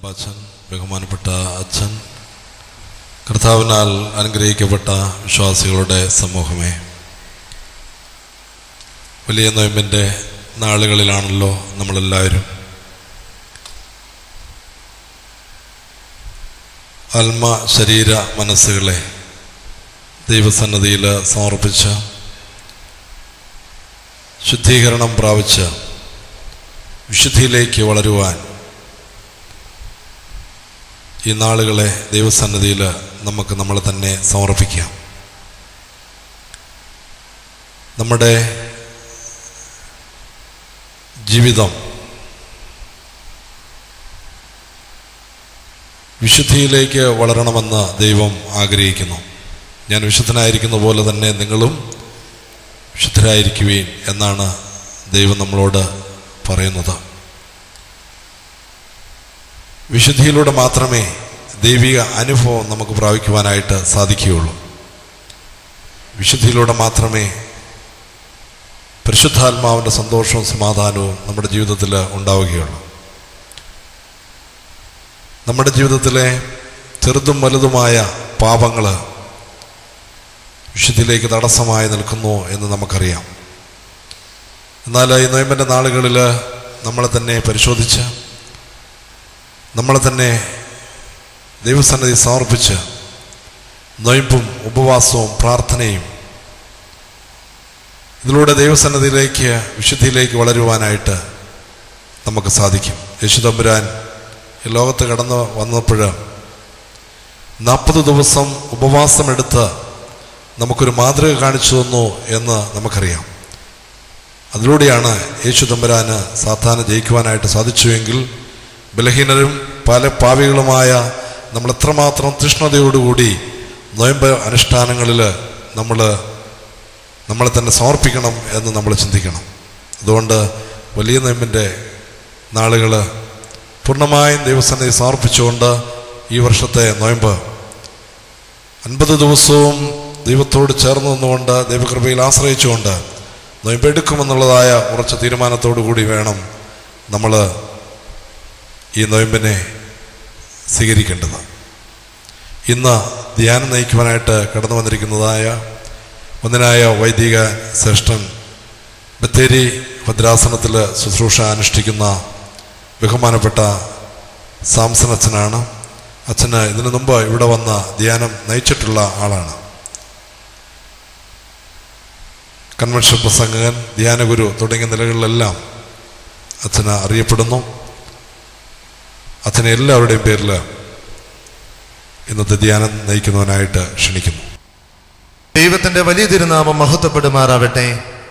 അച്ഛൻ ബഹുമാനപ്പെട്ട അച്ഛൻ കർത്താവിനാൽ അനുഗ്രഹിക്കപ്പെട്ട വിശ്വാസികളുടെ സമൂഹമേ വലിയ നോയമ്പിൻ്റെ നാളുകളിലാണല്ലോ നമ്മളെല്ലാവരും ആത്മ ശരീര മനസ്സുകളെ ദൈവസന്നദ്ധിയിൽ സമർപ്പിച്ച് ശുദ്ധീകരണം പ്രാപിച്ച് വിശുദ്ധിയിലേക്ക് വളരുവാൻ ഈ നാളുകളെ ദൈവസന്നദ്ധിയിൽ നമുക്ക് നമ്മളെ തന്നെ സമർപ്പിക്കാം നമ്മുടെ ജീവിതം വിശുദ്ധിയിലേക്ക് വളരണമെന്ന് ദൈവം ആഗ്രഹിക്കുന്നു ഞാൻ വിശുദ്ധനായിരിക്കുന്ന പോലെ തന്നെ നിങ്ങളും വിശുദ്ധരായിരിക്കുവീൻ എന്നാണ് ദൈവം നമ്മളോട് പറയുന്നത് വിശുദ്ധിയിലൂടെ മാത്രമേ ദൈവിക അനുഭവം നമുക്ക് പ്രാപിക്കുവാനായിട്ട് സാധിക്കുകയുള്ളൂ വിശുദ്ധിയിലൂടെ മാത്രമേ പരിശുദ്ധാത്മാവിൻ്റെ സന്തോഷവും സമാധാനവും നമ്മുടെ ജീവിതത്തിൽ ഉണ്ടാവുകയുള്ളൂ നമ്മുടെ ജീവിതത്തിലെ ചെറുതും വലുതുമായ പാപങ്ങൾ വിശുദ്ധിയിലേക്ക് തടസ്സമായി നിൽക്കുന്നു എന്ന് നമുക്കറിയാം എന്നാൽ ഈ നോയമ്പൻ്റെ നാളുകളിൽ നമ്മളെ തന്നെ പരിശോധിച്ച് നമ്മളെ തന്നെ ദൈവസന്നിധി സമർപ്പിച്ച് നൊയമ്പും ഉപവാസവും പ്രാർത്ഥനയും ഇതിലൂടെ ദൈവസന്നദ്ധിയിലേക്ക് വിശുദ്ധിയിലേക്ക് വളരുവാനായിട്ട് നമുക്ക് സാധിക്കും യേശുതമ്പുരാൻ ഈ ലോകത്ത് കടന്നു വന്നപ്പോൾ നാൽപ്പത് ദിവസം ഉപവാസമെടുത്ത് നമുക്കൊരു മാതൃക കാണിച്ചു തന്നു എന്ന് നമുക്കറിയാം അതിലൂടെയാണ് യേശു തമ്പുരാന് സാധാരണ ജയിക്കുവാനായിട്ട് സാധിച്ചുവെങ്കിൽ ബലഹീനരും പല പാവികളുമായ നമ്മൾ എത്രമാത്രം തീഷ്ണതയോടുകൂടി നോയമ്പ് അനുഷ്ഠാനങ്ങളിൽ നമ്മൾ നമ്മളെ തന്നെ സമർപ്പിക്കണം എന്ന് നമ്മൾ ചിന്തിക്കണം അതുകൊണ്ട് വലിയ നോയമ്പിൻ്റെ നാളുകൾ പൂർണ്ണമായും ദൈവസന്നിധി സമർപ്പിച്ചുകൊണ്ട് ഈ വർഷത്തെ നോയമ്പ് അൻപത് ദിവസവും ദൈവത്തോട് ചേർന്ന് നിന്നുകൊണ്ട് ദൈവകൃപയിൽ ആശ്രയിച്ചുകൊണ്ട് നൊയമ്പെടുക്കുമെന്നുള്ളതായ ഉറച്ച തീരുമാനത്തോടു കൂടി വേണം നമ്മൾ ഈ നൊയമ്പിനെ സ്വീകരിക്കേണ്ടത് ഇന്ന് ധ്യാനം നയിക്കുവാനായിട്ട് കടന്നു വന്നിരിക്കുന്നതായ ഒന്നിനായ വൈദിക ശ്രേഷ്ഠൻ ബത്തേരി ഭദ്രാസനത്തിൽ ശുശ്രൂഷ അനുഷ്ഠിക്കുന്ന ബഹുമാനപ്പെട്ട സാംസൺ അച്ഛനാണ് അച്ഛന് ഇതിനു മുമ്പ് ഇവിടെ വന്ന ധ്യാനം നയിച്ചിട്ടുള്ള ആളാണ് കൺവെൻഷൻ പ്രസംഗകൻ ധ്യാനഗുരു തുടങ്ങിയ നിലകളിലെല്ലാം അച്ഛന് അറിയപ്പെടുന്നു അച്ഛനെ എല്ലാവരുടെയും പേരിൽ ഇന്നത്തെ ധ്യാനം നയിക്കുന്നവനായിട്ട് ക്ഷണിക്കുന്നു ദൈവത്തിന്റെ വലിയ തിരുനാമം മഹത്വപ്പെടുമാറാവട്ടെ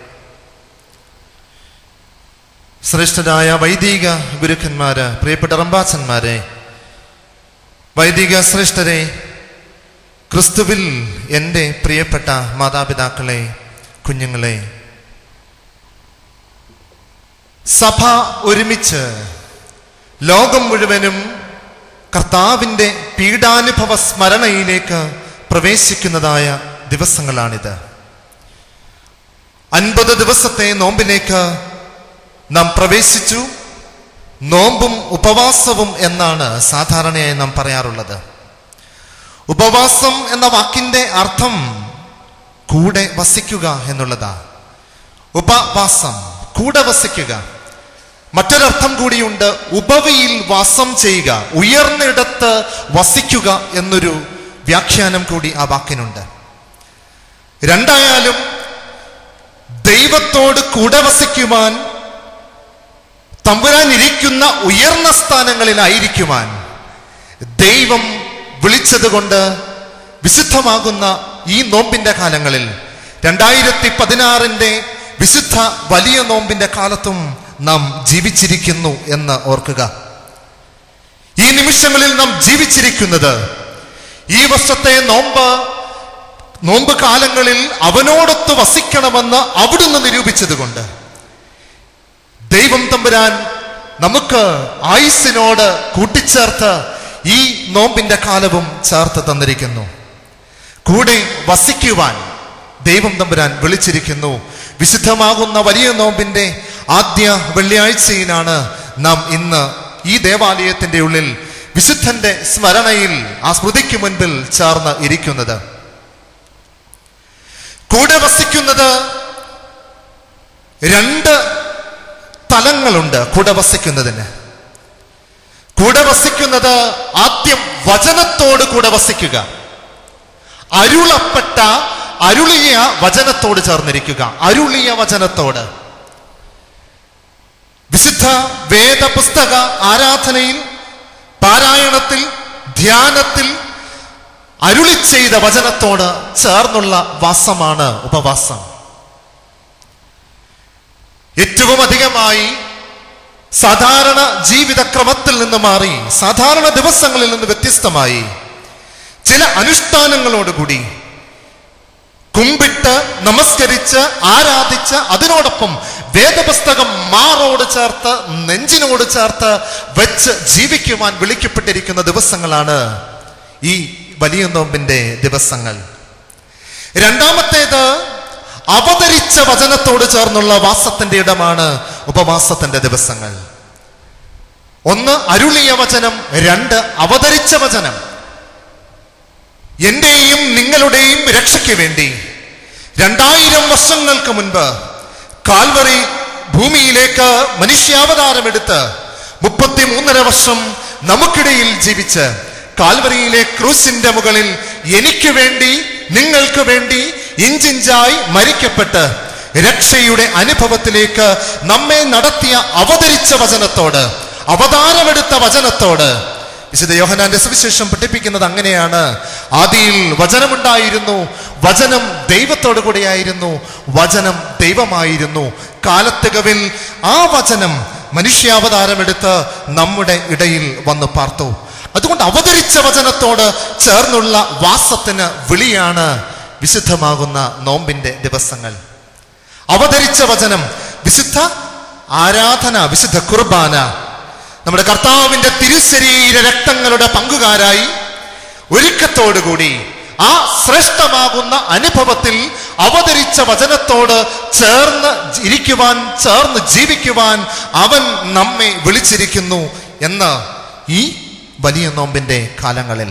ശ്രേഷ്ഠരായ വൈദിക ഗുരുക്കന്മാര് പ്രിയപ്പെട്ട റമ്പാച്ചന്മാരെ വൈദിക ശ്രേഷ്ഠരെ ക്രിസ്തുവിൽ എൻ്റെ പ്രിയപ്പെട്ട മാതാപിതാക്കളെ കുഞ്ഞുങ്ങളെ സഭ ഒരുമിച്ച് ലോകം മുഴുവനും കർത്താവിൻ്റെ പീഡാനുഭവ സ്മരണയിലേക്ക് പ്രവേശിക്കുന്നതായ ദിവസങ്ങളാണിത് അൻപത് ദിവസത്തെ നോമ്പിലേക്ക് നാം പ്രവേശിച്ചു നോമ്പും ഉപവാസവും എന്നാണ് സാധാരണയായി നാം പറയാറുള്ളത് ഉപവാസം എന്ന വാക്കിന്റെ അർത്ഥം കൂടെ വസിക്കുക എന്നുള്ളതാ ഉപവാസം കൂടെ വസിക്കുക മറ്റൊരർത്ഥം കൂടിയുണ്ട് ഉപവിയിൽ വാസം ചെയ്യുക ഉയർന്നിടത്ത് വസിക്കുക എന്നൊരു വ്യാഖ്യാനം കൂടി ആ വാക്കിനുണ്ട് രണ്ടായാലും ദൈവത്തോട് കൂടെ വസിക്കുവാൻ തമ്പുരാൻ ഇരിക്കുന്ന ഉയർന്ന സ്ഥാനങ്ങളിലായിരിക്കുവാൻ ദൈവം വിളിച്ചതുകൊണ്ട് വിശുദ്ധമാകുന്ന ഈ നോമ്പിന്റെ കാലങ്ങളിൽ രണ്ടായിരത്തി പതിനാറിന്റെ വിശുദ്ധ വലിയ നോമ്പിന്റെ കാലത്തും നാം ജീവിച്ചിരിക്കുന്നു എന്ന് ഓർക്കുക ഈ നിമിഷങ്ങളിൽ നാം ജീവിച്ചിരിക്കുന്നത് ഈ വർഷത്തെ നോമ്പ് നോമ്പ് കാലങ്ങളിൽ അവനോടൊത്ത് വസിക്കണമെന്ന് അവിടുന്ന് നിരൂപിച്ചതുകൊണ്ട് ദൈവം തമ്പുരാൻ നമുക്ക് ആയുസിനോട് കൂട്ടിച്ചേർത്ത് ഈ നോമ്പിന്റെ കാലവും ചേർത്ത് തന്നിരിക്കുന്നു കൂടെ വസിക്കുവാൻ ദൈവം തമ്പുരാൻ വിളിച്ചിരിക്കുന്നു വിശുദ്ധമാകുന്ന വലിയ നോമ്പിന്റെ ആദ്യ വെള്ളിയാഴ്ചയിലാണ് നാം ഇന്ന് ഈ ദേവാലയത്തിന്റെ ഉള്ളിൽ വിശുദ്ധന്റെ സ്മരണയിൽ ആ സ്മൃതിക്ക് മുൻപിൽ ചേർന്ന് ഇരിക്കുന്നത് കൂടെ വസിക്കുന്നത് രണ്ട് തലങ്ങളുണ്ട് കൂടെ വസിക്കുന്നതിന് കൂടെ വസിക്കുന്നത് ആദ്യം വചനത്തോട് കൂടെ വസിക്കുക അരുളപ്പെട്ട അരുളിയ വചനത്തോട് ചേർന്നിരിക്കുക അരുളിയ വചനത്തോട് വിശുദ്ധ വേദപുസ്തക ആരാധനയിൽ പാരായണത്തിൽ ധ്യാനത്തിൽ അരുളി ചെയ്ത വചനത്തോട് ചേർന്നുള്ള വാസമാണ് ഉപവാസം ഏറ്റവും അധികമായി സാധാരണ ജീവിതക്രമത്തിൽ നിന്ന് മാറി സാധാരണ ദിവസങ്ങളിൽ നിന്ന് വ്യത്യസ്തമായി ചില അനുഷ്ഠാനങ്ങളോടുകൂടി കുമ്പിട്ട് നമസ്കരിച്ച് ആരാധിച്ച് അതിനോടൊപ്പം വേദപുസ്തകം മാറോട് ചേർത്ത് നെഞ്ചിനോട് ചേർത്ത് വെച്ച് ജീവിക്കുവാൻ വിളിക്കപ്പെട്ടിരിക്കുന്ന ദിവസങ്ങളാണ് ഈ വലിയ നോമ്പിന്റെ ദിവസങ്ങൾ രണ്ടാമത്തേത് അവതരിച്ച വചനത്തോട് ചേർന്നുള്ള വാസത്തിന്റെ ഇടമാണ് ഉപവാസത്തിന്റെ ദിവസങ്ങൾ ഒന്ന് അരുളിയ വചനം രണ്ട് അവതരിച്ച വചനം എന്റെയും നിങ്ങളുടെയും രക്ഷയ്ക്ക് വേണ്ടി രണ്ടായിരം വർഷങ്ങൾക്ക് മുൻപ് കാൽവറി ഭൂമിയിലേക്ക് മനുഷ്യാവതാരമെടുത്ത് മുപ്പത്തിമൂന്നര വർഷം നമുക്കിടയിൽ ജീവിച്ച് കാൽവറിയിലെ ക്രൂസിന്റെ മുകളിൽ എനിക്ക് വേണ്ടി നിങ്ങൾക്ക് വേണ്ടി ഇഞ്ചിഞ്ചായി മരിക്കപ്പെട്ട് രക്ഷയുടെ അനുഭവത്തിലേക്ക് നമ്മെ നടത്തിയ അവതരിച്ച വചനത്തോട് അവതാരമെടുത്ത വചനത്തോട് വിശുദ്ധ യോഹനാന്റെ സുവിശേഷം പഠിപ്പിക്കുന്നത് അങ്ങനെയാണ് ആദിയിൽ വചനമുണ്ടായിരുന്നു വചനം ദൈവത്തോടു കൂടെയായിരുന്നു വചനം ദൈവമായിരുന്നു കാലത്തികവിൽ ആ വചനം മനുഷ്യാവതാരമെടുത്ത് നമ്മുടെ ഇടയിൽ വന്ന് പാർത്തു അതുകൊണ്ട് അവതരിച്ച വചനത്തോട് ചേർന്നുള്ള വാസത്തിന് വിളിയാണ് വിശുദ്ധമാകുന്ന നോമ്പിന്റെ ദിവസങ്ങൾ അവതരിച്ച വചനം വിശുദ്ധ ആരാധന വിശുദ്ധ കുർബാന നമ്മുടെ കർത്താവിന്റെ തിരുശരീര രക്തങ്ങളുടെ പങ്കുകാരായി ഒരുക്കത്തോടുകൂടി ആ ശ്രേഷ്ഠമാകുന്ന അനുഭവത്തിൽ അവതരിച്ച വചനത്തോട് ചേർന്ന് ഇരിക്കുവാൻ ചേർന്ന് ജീവിക്കുവാൻ അവൻ നമ്മെ വിളിച്ചിരിക്കുന്നു എന്ന് ഈ വലിയ നോമ്പിന്റെ കാലങ്ങളിൽ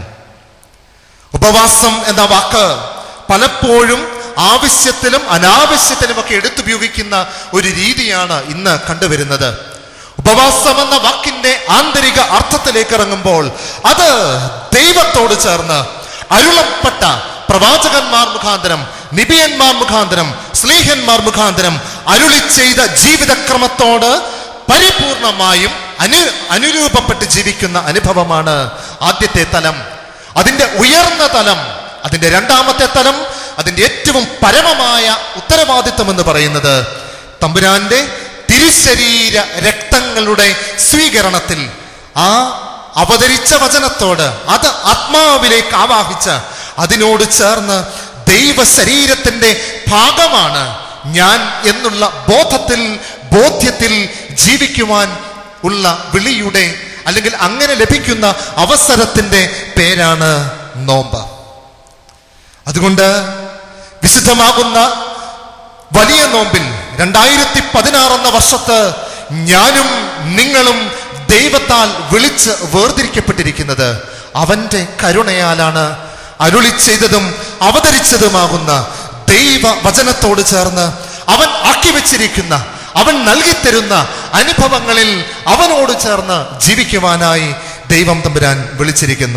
ഉപവാസം എന്ന വാക്ക് പലപ്പോഴും ആവശ്യത്തിലും അനാവശ്യത്തിലും ഒക്കെ എടുത്തുപയോഗിക്കുന്ന ഒരു രീതിയാണ് ഇന്ന് കണ്ടുവരുന്നത് ഉപവാസം എന്ന വാക്കിന്റെ ആന്തരിക അർത്ഥത്തിലേക്ക് ഇറങ്ങുമ്പോൾ അത് ദൈവത്തോട് ചേർന്ന് അരുളപ്പെട്ട പ്രവാചകന്മാർ മുഖാന്തരം നിബിയന്മാർ മുഖാന്തരം സ്നേഹന്മാർ മുഖാന്തരം അരുളി ചെയ്ത ജീവിതക്രമത്തോട് പരിപൂർണമായും അനു അനുരൂപപ്പെട്ട് ജീവിക്കുന്ന അനുഭവമാണ് ആദ്യത്തെ തലം അതിന്റെ ഉയർന്ന തലം അതിന്റെ രണ്ടാമത്തെ തലം അതിന്റെ ഏറ്റവും പരമമായ ഉത്തരവാദിത്വം എന്ന് പറയുന്നത് തമ്പുരാന്റെ തിരുശരീര രക്തങ്ങളുടെ സ്വീകരണത്തിൽ ആ അവതരിച്ച വചനത്തോട് അത് ആത്മാവിലേക്ക് ആവാഹിച്ച് അതിനോട് ചേർന്ന് ദൈവ ശരീരത്തിന്റെ ഭാഗമാണ് ഞാൻ എന്നുള്ള ബോധത്തിൽ ബോധ്യത്തിൽ ജീവിക്കുവാൻ ഉള്ള വിളിയുടെ അല്ലെങ്കിൽ അങ്ങനെ ലഭിക്കുന്ന അവസരത്തിന്റെ പേരാണ് നോമ്പ് അതുകൊണ്ട് വിശുദ്ധമാകുന്ന വലിയ നോമ്പിൽ രണ്ടായിരത്തി പതിനാറെന്ന വർഷത്ത് ഞാനും നിങ്ങളും ദൈവത്താൽ വിളിച്ച് വേർതിരിക്കപ്പെട്ടിരിക്കുന്നത് അവന്റെ കരുണയാലാണ് അരുളി ചെയ്തതും അവതരിച്ചതുമാകുന്ന ദൈവ വചനത്തോട് ചേർന്ന് അവൻ ആക്കി വെച്ചിരിക്കുന്ന അവൻ നൽകിത്തരുന്ന അനുഭവങ്ങളിൽ അവനോട് ചേർന്ന് ജീവിക്കുവാനായി ദൈവം തമ്പുരാൻ വിളിച്ചിരിക്കുന്നു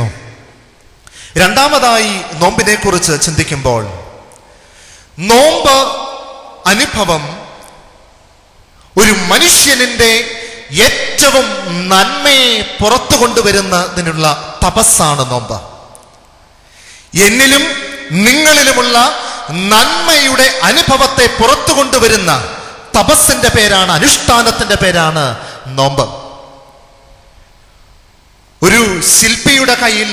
രണ്ടാമതായി നോമ്പിനെ കുറിച്ച് ചിന്തിക്കുമ്പോൾ നോമ്പ് അനുഭവം ഒരു മനുഷ്യനിന്റെ ഏറ്റവും നന്മയെ പുറത്തു കൊണ്ടുവരുന്നതിനുള്ള തപസ്സാണ് നോമ്പ് എന്നിലും നിങ്ങളിലുമുള്ള നന്മയുടെ അനുഭവത്തെ പുറത്തു കൊണ്ടുവരുന്ന തപസ്സിന്റെ പേരാണ് അനുഷ്ഠാനത്തിന്റെ പേരാണ് നോമ്പ് ഒരു ശില്പിയുടെ കയ്യിൽ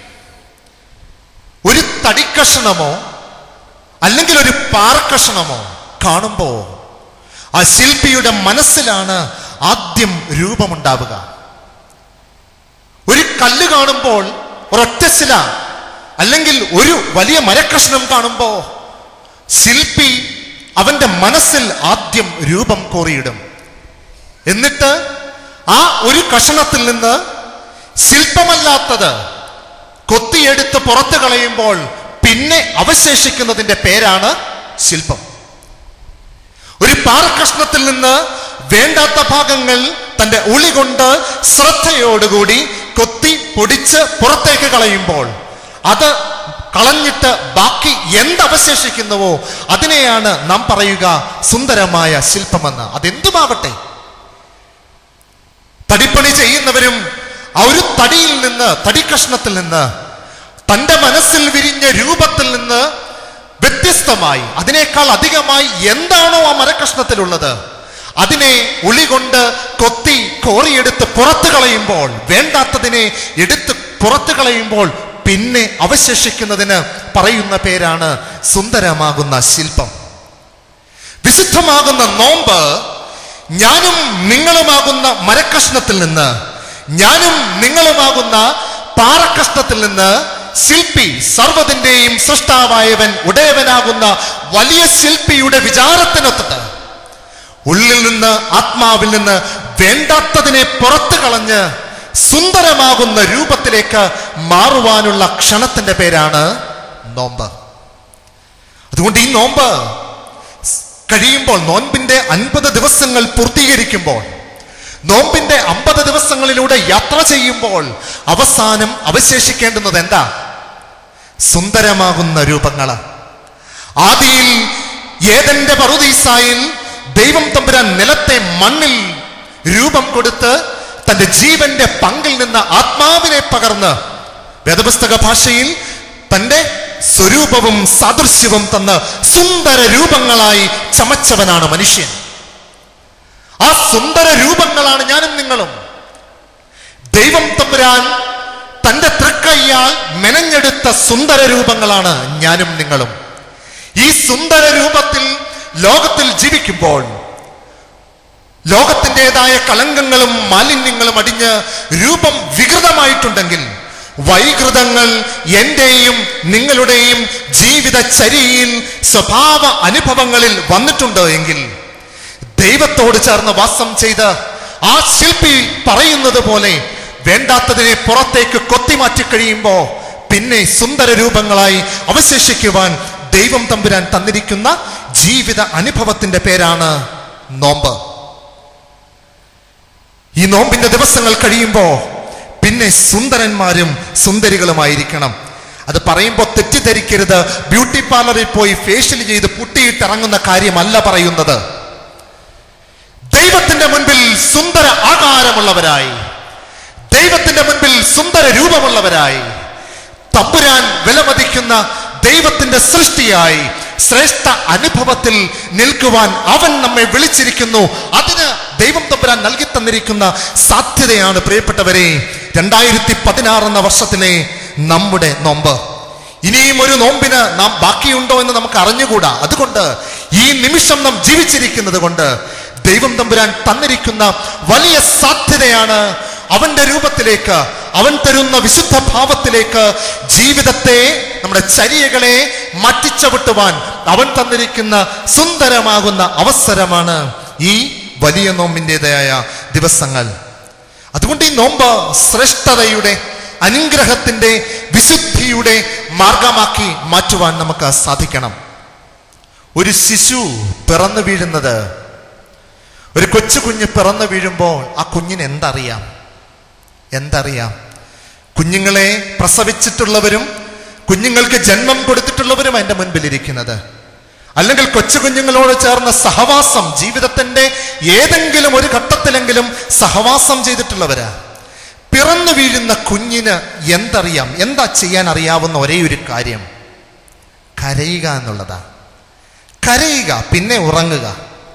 ഒരു തടിക്കഷണമോ അല്ലെങ്കിൽ ഒരു പാറക്കഷണമോ കാണുമ്പോ ആ ശില്പിയുടെ മനസ്സിലാണ് ആദ്യം രൂപമുണ്ടാവുക ഒരു കല്ല് കാണുമ്പോൾ ഒരൊറ്റ ശില അല്ലെങ്കിൽ ഒരു വലിയ മരക്കഷ്ണം കാണുമ്പോ ശില്പി അവന്റെ മനസ്സിൽ ആദ്യം രൂപം കോറിയിടും എന്നിട്ട് ആ ഒരു കഷണത്തിൽ നിന്ന് ശില്പമല്ല ശുദ്ധമല്ലാത്തത് കൊത്തിയെടുത്ത് പുറത്തു കളയുമ്പോൾ പിന്നെ അവശേഷിക്കുന്നതിന്റെ പേരാണ് ശില്പം ഒരു പാറക്കഷ്ണത്തിൽ നിന്ന് വേണ്ടാത്ത ഭാഗങ്ങൾ തന്റെ ഉളി കൊണ്ട് ശ്രദ്ധയോടുകൂടി കൊത്തി പൊടിച്ച് പുറത്തേക്ക് കളയുമ്പോൾ അത് കളഞ്ഞിട്ട് ബാക്കി എന്തവശേഷിക്കുന്നുവോ അതിനെയാണ് നാം പറയുക സുന്ദരമായ ശില്പമെന്ന് അതെന്തുമാവട്ടെ തടിപ്പണി ചെയ്യുന്നവരും ആ ഒരു തടിയിൽ നിന്ന് തടിക്കഷ്ണത്തിൽ നിന്ന് തന്റെ മനസ്സിൽ വിരിഞ്ഞ രൂപത്തിൽ നിന്ന് വ്യത്യസ്തമായി അതിനേക്കാൾ അധികമായി എന്താണോ ആ മരക്കഷ്ണത്തിലുള്ളത് അതിനെ ഉളി കൊണ്ട് കൊത്തി കോറിയെടുത്ത് പുറത്തു കളയുമ്പോൾ വേണ്ടാത്തതിനെ എടുത്ത് പുറത്തു കളയുമ്പോൾ പിന്നെ അവശേഷിക്കുന്നതിന് പറയുന്ന പേരാണ് സുന്ദരമാകുന്ന ശില്പം വിശുദ്ധമാകുന്ന നോമ്പ് ഞാനും നിങ്ങളുമാകുന്ന മരക്കഷ്ണത്തിൽ നിന്ന് ഞാനും നിങ്ങളുമാകുന്ന പാറക്കഷ്ണത്തിൽ നിന്ന് ശില്പി സർവ്വതിന്റെയും സൃഷ്ടാവായവൻ ഉടയവനാകുന്ന വലിയ ശില്പിയുടെ വിചാരത്തിനൊത്തിട്ട് ഉള്ളിൽ നിന്ന് ആത്മാവിൽ നിന്ന് വേണ്ടാത്തതിനെ പുറത്തു കളഞ്ഞ് സുന്ദരമാകുന്ന രൂപത്തിലേക്ക് മാറുവാനുള്ള ക്ഷണത്തിന്റെ പേരാണ് നോമ്പ് അതുകൊണ്ട് ഈ നോമ്പ് കഴിയുമ്പോൾ നോൻപിന്റെ അൻപത് ദിവസങ്ങൾ പൂർത്തീകരിക്കുമ്പോൾ നോമ്പിന്റെ അമ്പത് ദിവസങ്ങളിലൂടെ യാത്ര ചെയ്യുമ്പോൾ അവസാനം അവശേഷിക്കേണ്ടുന്നത് എന്താ സുന്ദരമാകുന്ന രൂപങ്ങള് ആദിയിൽ ഏതന്റെ പറുദീസായിൽ ദൈവം തമ്പുരാൻ നിലത്തെ മണ്ണിൽ രൂപം കൊടുത്ത് തന്റെ ജീവന്റെ പങ്കിൽ നിന്ന് ആത്മാവിനെ പകർന്ന് വേദപുസ്തക ഭാഷയിൽ തന്റെ സ്വരൂപവും സാദൃശ്യവും തന്ന് സുന്ദര രൂപങ്ങളായി ചമച്ചവനാണ് മനുഷ്യൻ ആ സുന്ദര രൂപങ്ങളാണ് ഞാനും നിങ്ങളും ദൈവം തമ്പുരാൻ തന്റെ തൃക്കയ്യാൽ മെനഞ്ഞെടുത്ത സുന്ദര രൂപങ്ങളാണ് ഞാനും നിങ്ങളും ഈ സുന്ദര രൂപത്തിൽ ലോകത്തിൽ ജീവിക്കുമ്പോൾ ലോകത്തിൻ്റെതായ കളങ്കങ്ങളും മാലിന്യങ്ങളും അടിഞ്ഞ് രൂപം വികൃതമായിട്ടുണ്ടെങ്കിൽ വൈകൃതങ്ങൾ എന്റെയും നിങ്ങളുടെയും ജീവിതചര്യയിൽ സ്വഭാവ അനുഭവങ്ങളിൽ വന്നിട്ടുണ്ട് എങ്കിൽ ദൈവത്തോട് ചേർന്ന് വാസം ചെയ്ത് ആ ശില്പി പറയുന്നത് പോലെ വേണ്ടാത്തതിനെ പുറത്തേക്ക് കൊത്തിമാറ്റി കഴിയുമ്പോ പിന്നെ സുന്ദര രൂപങ്ങളായി അവശേഷിക്കുവാൻ ദൈവം തമ്പുരാൻ തന്നിരിക്കുന്ന ജീവിത അനുഭവത്തിന്റെ പേരാണ് നോമ്പ് ഈ നോമ്പിന്റെ ദിവസങ്ങൾ കഴിയുമ്പോ പിന്നെ സുന്ദരന്മാരും സുന്ദരികളുമായിരിക്കണം അത് പറയുമ്പോൾ തെറ്റിദ്ധരിക്കരുത് ബ്യൂട്ടി പാർലറിൽ പോയി ഫേഷ്യൽ ചെയ്ത് പുട്ടിയിട്ടിറങ്ങുന്ന കാര്യമല്ല പറയുന്നത് ദൈവത്തിന്റെ മുൻപിൽ സുന്ദര ആകാരമുള്ളവരായി ദൈവത്തിന്റെ മുൻപിൽ സുന്ദര രൂപമുള്ളവരായി തമ്പുരാൻ വിലമതിക്കുന്ന ദൈവത്തിന്റെ സൃഷ്ടിയായി ശ്രേഷ്ഠ അനുഭവത്തിൽ നിൽക്കുവാൻ അവൻ നമ്മെ വിളിച്ചിരിക്കുന്നു അതിന് ദൈവം തമ്പുരാൻ നൽകി തന്നിരിക്കുന്ന സാധ്യതയാണ് പ്രിയപ്പെട്ടവരെ രണ്ടായിരത്തി പതിനാറ് എന്ന വർഷത്തിലെ നമ്മുടെ നോമ്പ് ഇനിയും ഒരു നോമ്പിന് നാം ബാക്കിയുണ്ടോ എന്ന് നമുക്ക് അറിഞ്ഞുകൂടാ അതുകൊണ്ട് ഈ നിമിഷം നാം ജീവിച്ചിരിക്കുന്നത് കൊണ്ട് ദൈവം തമ്പുരാൻ തന്നിരിക്കുന്ന വലിയ സാധ്യതയാണ് അവന്റെ രൂപത്തിലേക്ക് അവൻ തരുന്ന വിശുദ്ധ ഭാവത്തിലേക്ക് ജീവിതത്തെ നമ്മുടെ ചര്യകളെ മാറ്റിച്ചവിട്ടുവാൻ അവൻ തന്നിരിക്കുന്ന സുന്ദരമാകുന്ന അവസരമാണ് ഈ വലിയ നോമ്പിൻ്റെതായ ദിവസങ്ങൾ അതുകൊണ്ട് ഈ നോമ്പ് ശ്രേഷ്ഠതയുടെ അനുഗ്രഹത്തിന്റെ വിശുദ്ധിയുടെ മാർഗമാക്കി മാറ്റുവാൻ നമുക്ക് സാധിക്കണം ഒരു ശിശു പിറന്നു വീഴുന്നത് ഒരു കൊച്ചു കുഞ്ഞ് പിറന്നു വീഴുമ്പോൾ ആ കുഞ്ഞിന് എന്തറിയാം എന്തറിയാം കുഞ്ഞുങ്ങളെ പ്രസവിച്ചിട്ടുള്ളവരും കുഞ്ഞുങ്ങൾക്ക് ജന്മം കൊടുത്തിട്ടുള്ളവരും എൻ്റെ മുൻപിലിരിക്കുന്നത് അല്ലെങ്കിൽ കൊച്ചു കുഞ്ഞുങ്ങളോട് ചേർന്ന സഹവാസം ജീവിതത്തിന്റെ ഏതെങ്കിലും ഒരു ഘട്ടത്തിലെങ്കിലും സഹവാസം ചെയ്തിട്ടുള്ളവരാ പിറന്നു വീഴുന്ന കുഞ്ഞിന് എന്തറിയാം എന്താ ചെയ്യാൻ അറിയാവുന്ന ഒരേ ഒരു കാര്യം കരയുക എന്നുള്ളതാ കരയുക പിന്നെ ഉറങ്ങുക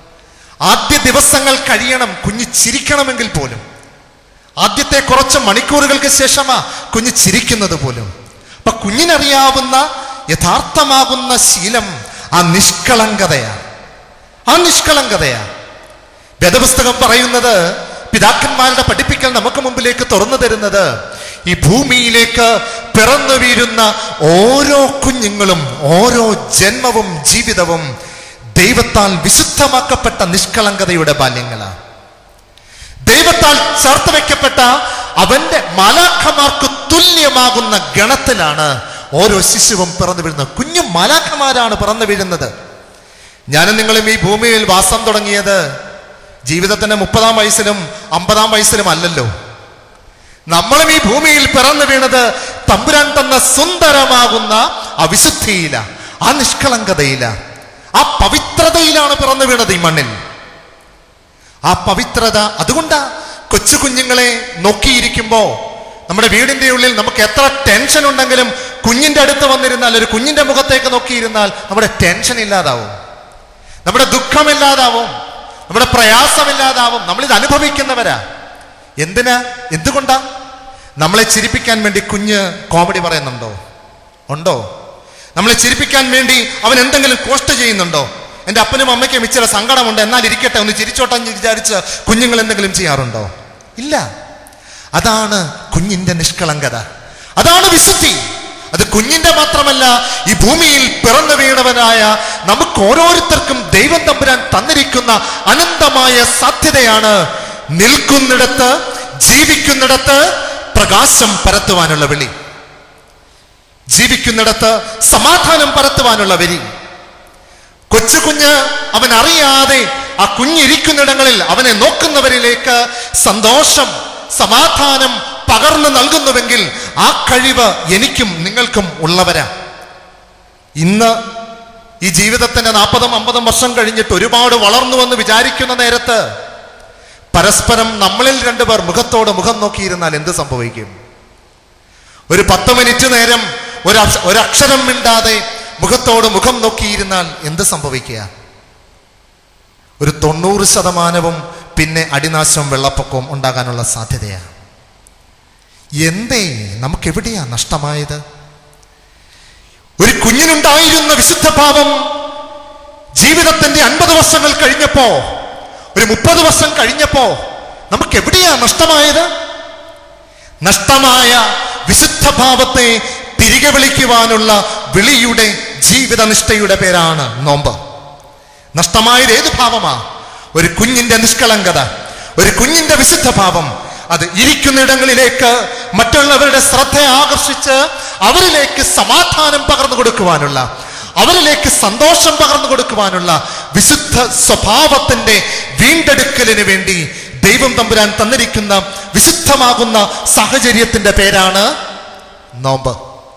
ആദ്യ ദിവസങ്ങൾ കഴിയണം കുഞ്ഞ് ചിരിക്കണമെങ്കിൽ പോലും ആദ്യത്തെ കുറച്ച് മണിക്കൂറുകൾക്ക് ശേഷമാ കുഞ്ഞ് ചിരിക്കുന്നത് പോലും അപ്പൊ കുഞ്ഞിനറിയാവുന്ന യഥാർത്ഥമാകുന്ന ശീലം ആ നിഷ്കളങ്കതയാ ആ നിഷ്കളങ്കതയാ വേദപുസ്തകം പറയുന്നത് പിതാക്കന്മാരുടെ പഠിപ്പിക്കൽ നമുക്ക് മുമ്പിലേക്ക് തുറന്നു തരുന്നത് ഈ ഭൂമിയിലേക്ക് പിറന്നു വീഴുന്ന ഓരോ കുഞ്ഞുങ്ങളും ഓരോ ജന്മവും ജീവിതവും ദൈവത്താൽ വിശുദ്ധമാക്കപ്പെട്ട നിഷ്കളങ്കതയുടെ ബാല്യങ്ങളാണ് ദൈവത്താൽ ചേർത്ത് വെക്കപ്പെട്ട അവന്റെ മാലാഖമാർക്ക് തുല്യമാകുന്ന ഗണത്തിലാണ് ഓരോ ശിശുവും പിറന്നു വീഴുന്നത് കുഞ്ഞു മലാഖമാരാണ് പിറന്നു വീഴുന്നത് ഞാനും നിങ്ങളും ഈ ഭൂമിയിൽ വാസം തുടങ്ങിയത് ജീവിതത്തിന്റെ മുപ്പതാം വയസ്സിലും അമ്പതാം വയസ്സിലും അല്ലല്ലോ നമ്മളും ഈ ഭൂമിയിൽ പിറന്നു വീണത് തമ്പുരാൻ തന്ന സുന്ദരമാകുന്ന ആ വിശുദ്ധിയില ആ നിഷ്കളങ്കതയില ആ പവിത്രതയിലാണ് പിറന്നു വീണത് ഈ മണ്ണിൽ ആ പവിത്രത അതുകൊണ്ടാ കൊച്ചു കുഞ്ഞുങ്ങളെ നോക്കിയിരിക്കുമ്പോ നമ്മുടെ വീടിന്റെ ഉള്ളിൽ നമുക്ക് എത്ര ടെൻഷൻ ഉണ്ടെങ്കിലും കുഞ്ഞിന്റെ അടുത്ത് വന്നിരുന്നാൽ ഒരു കുഞ്ഞിന്റെ മുഖത്തേക്ക് നോക്കിയിരുന്നാൽ നമ്മുടെ ടെൻഷൻ ഇല്ലാതാവും നമ്മുടെ ദുഃഖമില്ലാതാവും നമ്മുടെ പ്രയാസമില്ലാതാവും നമ്മളിത് അനുഭവിക്കുന്നവരാ എന്തിനാ എന്തുകൊണ്ടാ നമ്മളെ ചിരിപ്പിക്കാൻ വേണ്ടി കുഞ്ഞ് കോമഡി പറയുന്നുണ്ടോ ഉണ്ടോ നമ്മളെ ചിരിപ്പിക്കാൻ വേണ്ടി അവൻ എന്തെങ്കിലും കോസ്റ്റ് ചെയ്യുന്നുണ്ടോ എൻ്റെ അപ്പനും അമ്മയ്ക്കും ഇച്ചിരി സങ്കടമുണ്ട് എന്നാൽ ഇരിക്കട്ടെ ഒന്ന് ചിരിച്ചോട്ടെ എന്ന് വിചാരിച്ച് കുഞ്ഞുങ്ങൾ എന്തെങ്കിലും ചെയ്യാറുണ്ടോ ഇല്ല അതാണ് കുഞ്ഞിന്റെ നിഷ്കളങ്കത അതാണ് വിശുദ്ധി അത് കുഞ്ഞിന്റെ മാത്രമല്ല ഈ ഭൂമിയിൽ പിറന്നു വീണവനായ നമുക്ക് ഓരോരുത്തർക്കും ദൈവം തമ്പുരാൻ തന്നിരിക്കുന്ന അനന്തമായ സാധ്യതയാണ് നിൽക്കുന്നിടത്ത് ജീവിക്കുന്നിടത്ത് പ്രകാശം പരത്തുവാനുള്ള വിളി ജീവിക്കുന്നിടത്ത് സമാധാനം പരത്തുവാനുള്ള വരി കൊച്ചു കുഞ്ഞ് അവൻ അറിയാതെ ആ കുഞ്ഞിരിക്കുന്നിടങ്ങളിൽ അവനെ നോക്കുന്നവരിലേക്ക് സന്തോഷം സമാധാനം പകർന്നു നൽകുന്നുവെങ്കിൽ ആ കഴിവ് എനിക്കും നിങ്ങൾക്കും ഉള്ളവരാ ഇന്ന് ഈ ജീവിതത്തിന്റെ നാൽപ്പതും അമ്പതും വർഷം കഴിഞ്ഞിട്ട് ഒരുപാട് വളർന്നുവെന്ന് വിചാരിക്കുന്ന നേരത്ത് പരസ്പരം നമ്മളിൽ രണ്ടുപേർ മുഖത്തോട് മുഖം നോക്കിയിരുന്നാൽ എന്ത് സംഭവിക്കും ഒരു പത്ത് മിനിറ്റ് നേരം ഒരു അക്ഷ- ഒരക്ഷരം മിണ്ടാതെ മുഖത്തോട് മുഖം നോക്കിയിരുന്നാൽ എന്ത് സംഭവിക്കുക ഒരു തൊണ്ണൂറ് ശതമാനവും പിന്നെ അടിനാശവും വെള്ളപ്പൊക്കവും ഉണ്ടാകാനുള്ള സാധ്യതയാണ് എന്തേ നമുക്ക് എവിടെയാ നഷ്ടമായത് ഒരു കുഞ്ഞിനുണ്ടായിരുന്ന വിശുദ്ധഭാവം ജീവിതത്തിന്റെ അൻപത് വർഷങ്ങൾ കഴിഞ്ഞപ്പോ ഒരു മുപ്പത് വർഷം കഴിഞ്ഞപ്പോ നമുക്ക് എവിടെയാ നഷ്ടമായത് നഷ്ടമായ വിശുദ്ധഭാവത്തെ തിരികെ വിളിക്കുവാനുള്ള വിളിയുടെ ജീവിതനിഷ്ഠയുടെ പേരാണ് നോമ്പ് നഷ്ടമായത് ഏത് ഭാവമാ ഒരു കുഞ്ഞിന്റെ നിഷ്കളങ്കത ഒരു കുഞ്ഞിന്റെ വിശുദ്ധഭാവം അത് ഇരിക്കുന്നിടങ്ങളിലേക്ക് മറ്റുള്ളവരുടെ ശ്രദ്ധ ആകർഷിച്ച് അവരിലേക്ക് സമാധാനം പകർന്നു കൊടുക്കുവാനുള്ള അവരിലേക്ക് സന്തോഷം പകർന്നു കൊടുക്കുവാനുള്ള വിശുദ്ധ സ്വഭാവത്തിന്റെ വീണ്ടെടുക്കലിന് വേണ്ടി ദൈവം തമ്പുരാൻ തന്നിരിക്കുന്ന വിശുദ്ധമാകുന്ന സാഹചര്യത്തിന്റെ പേരാണ് നോമ്പ്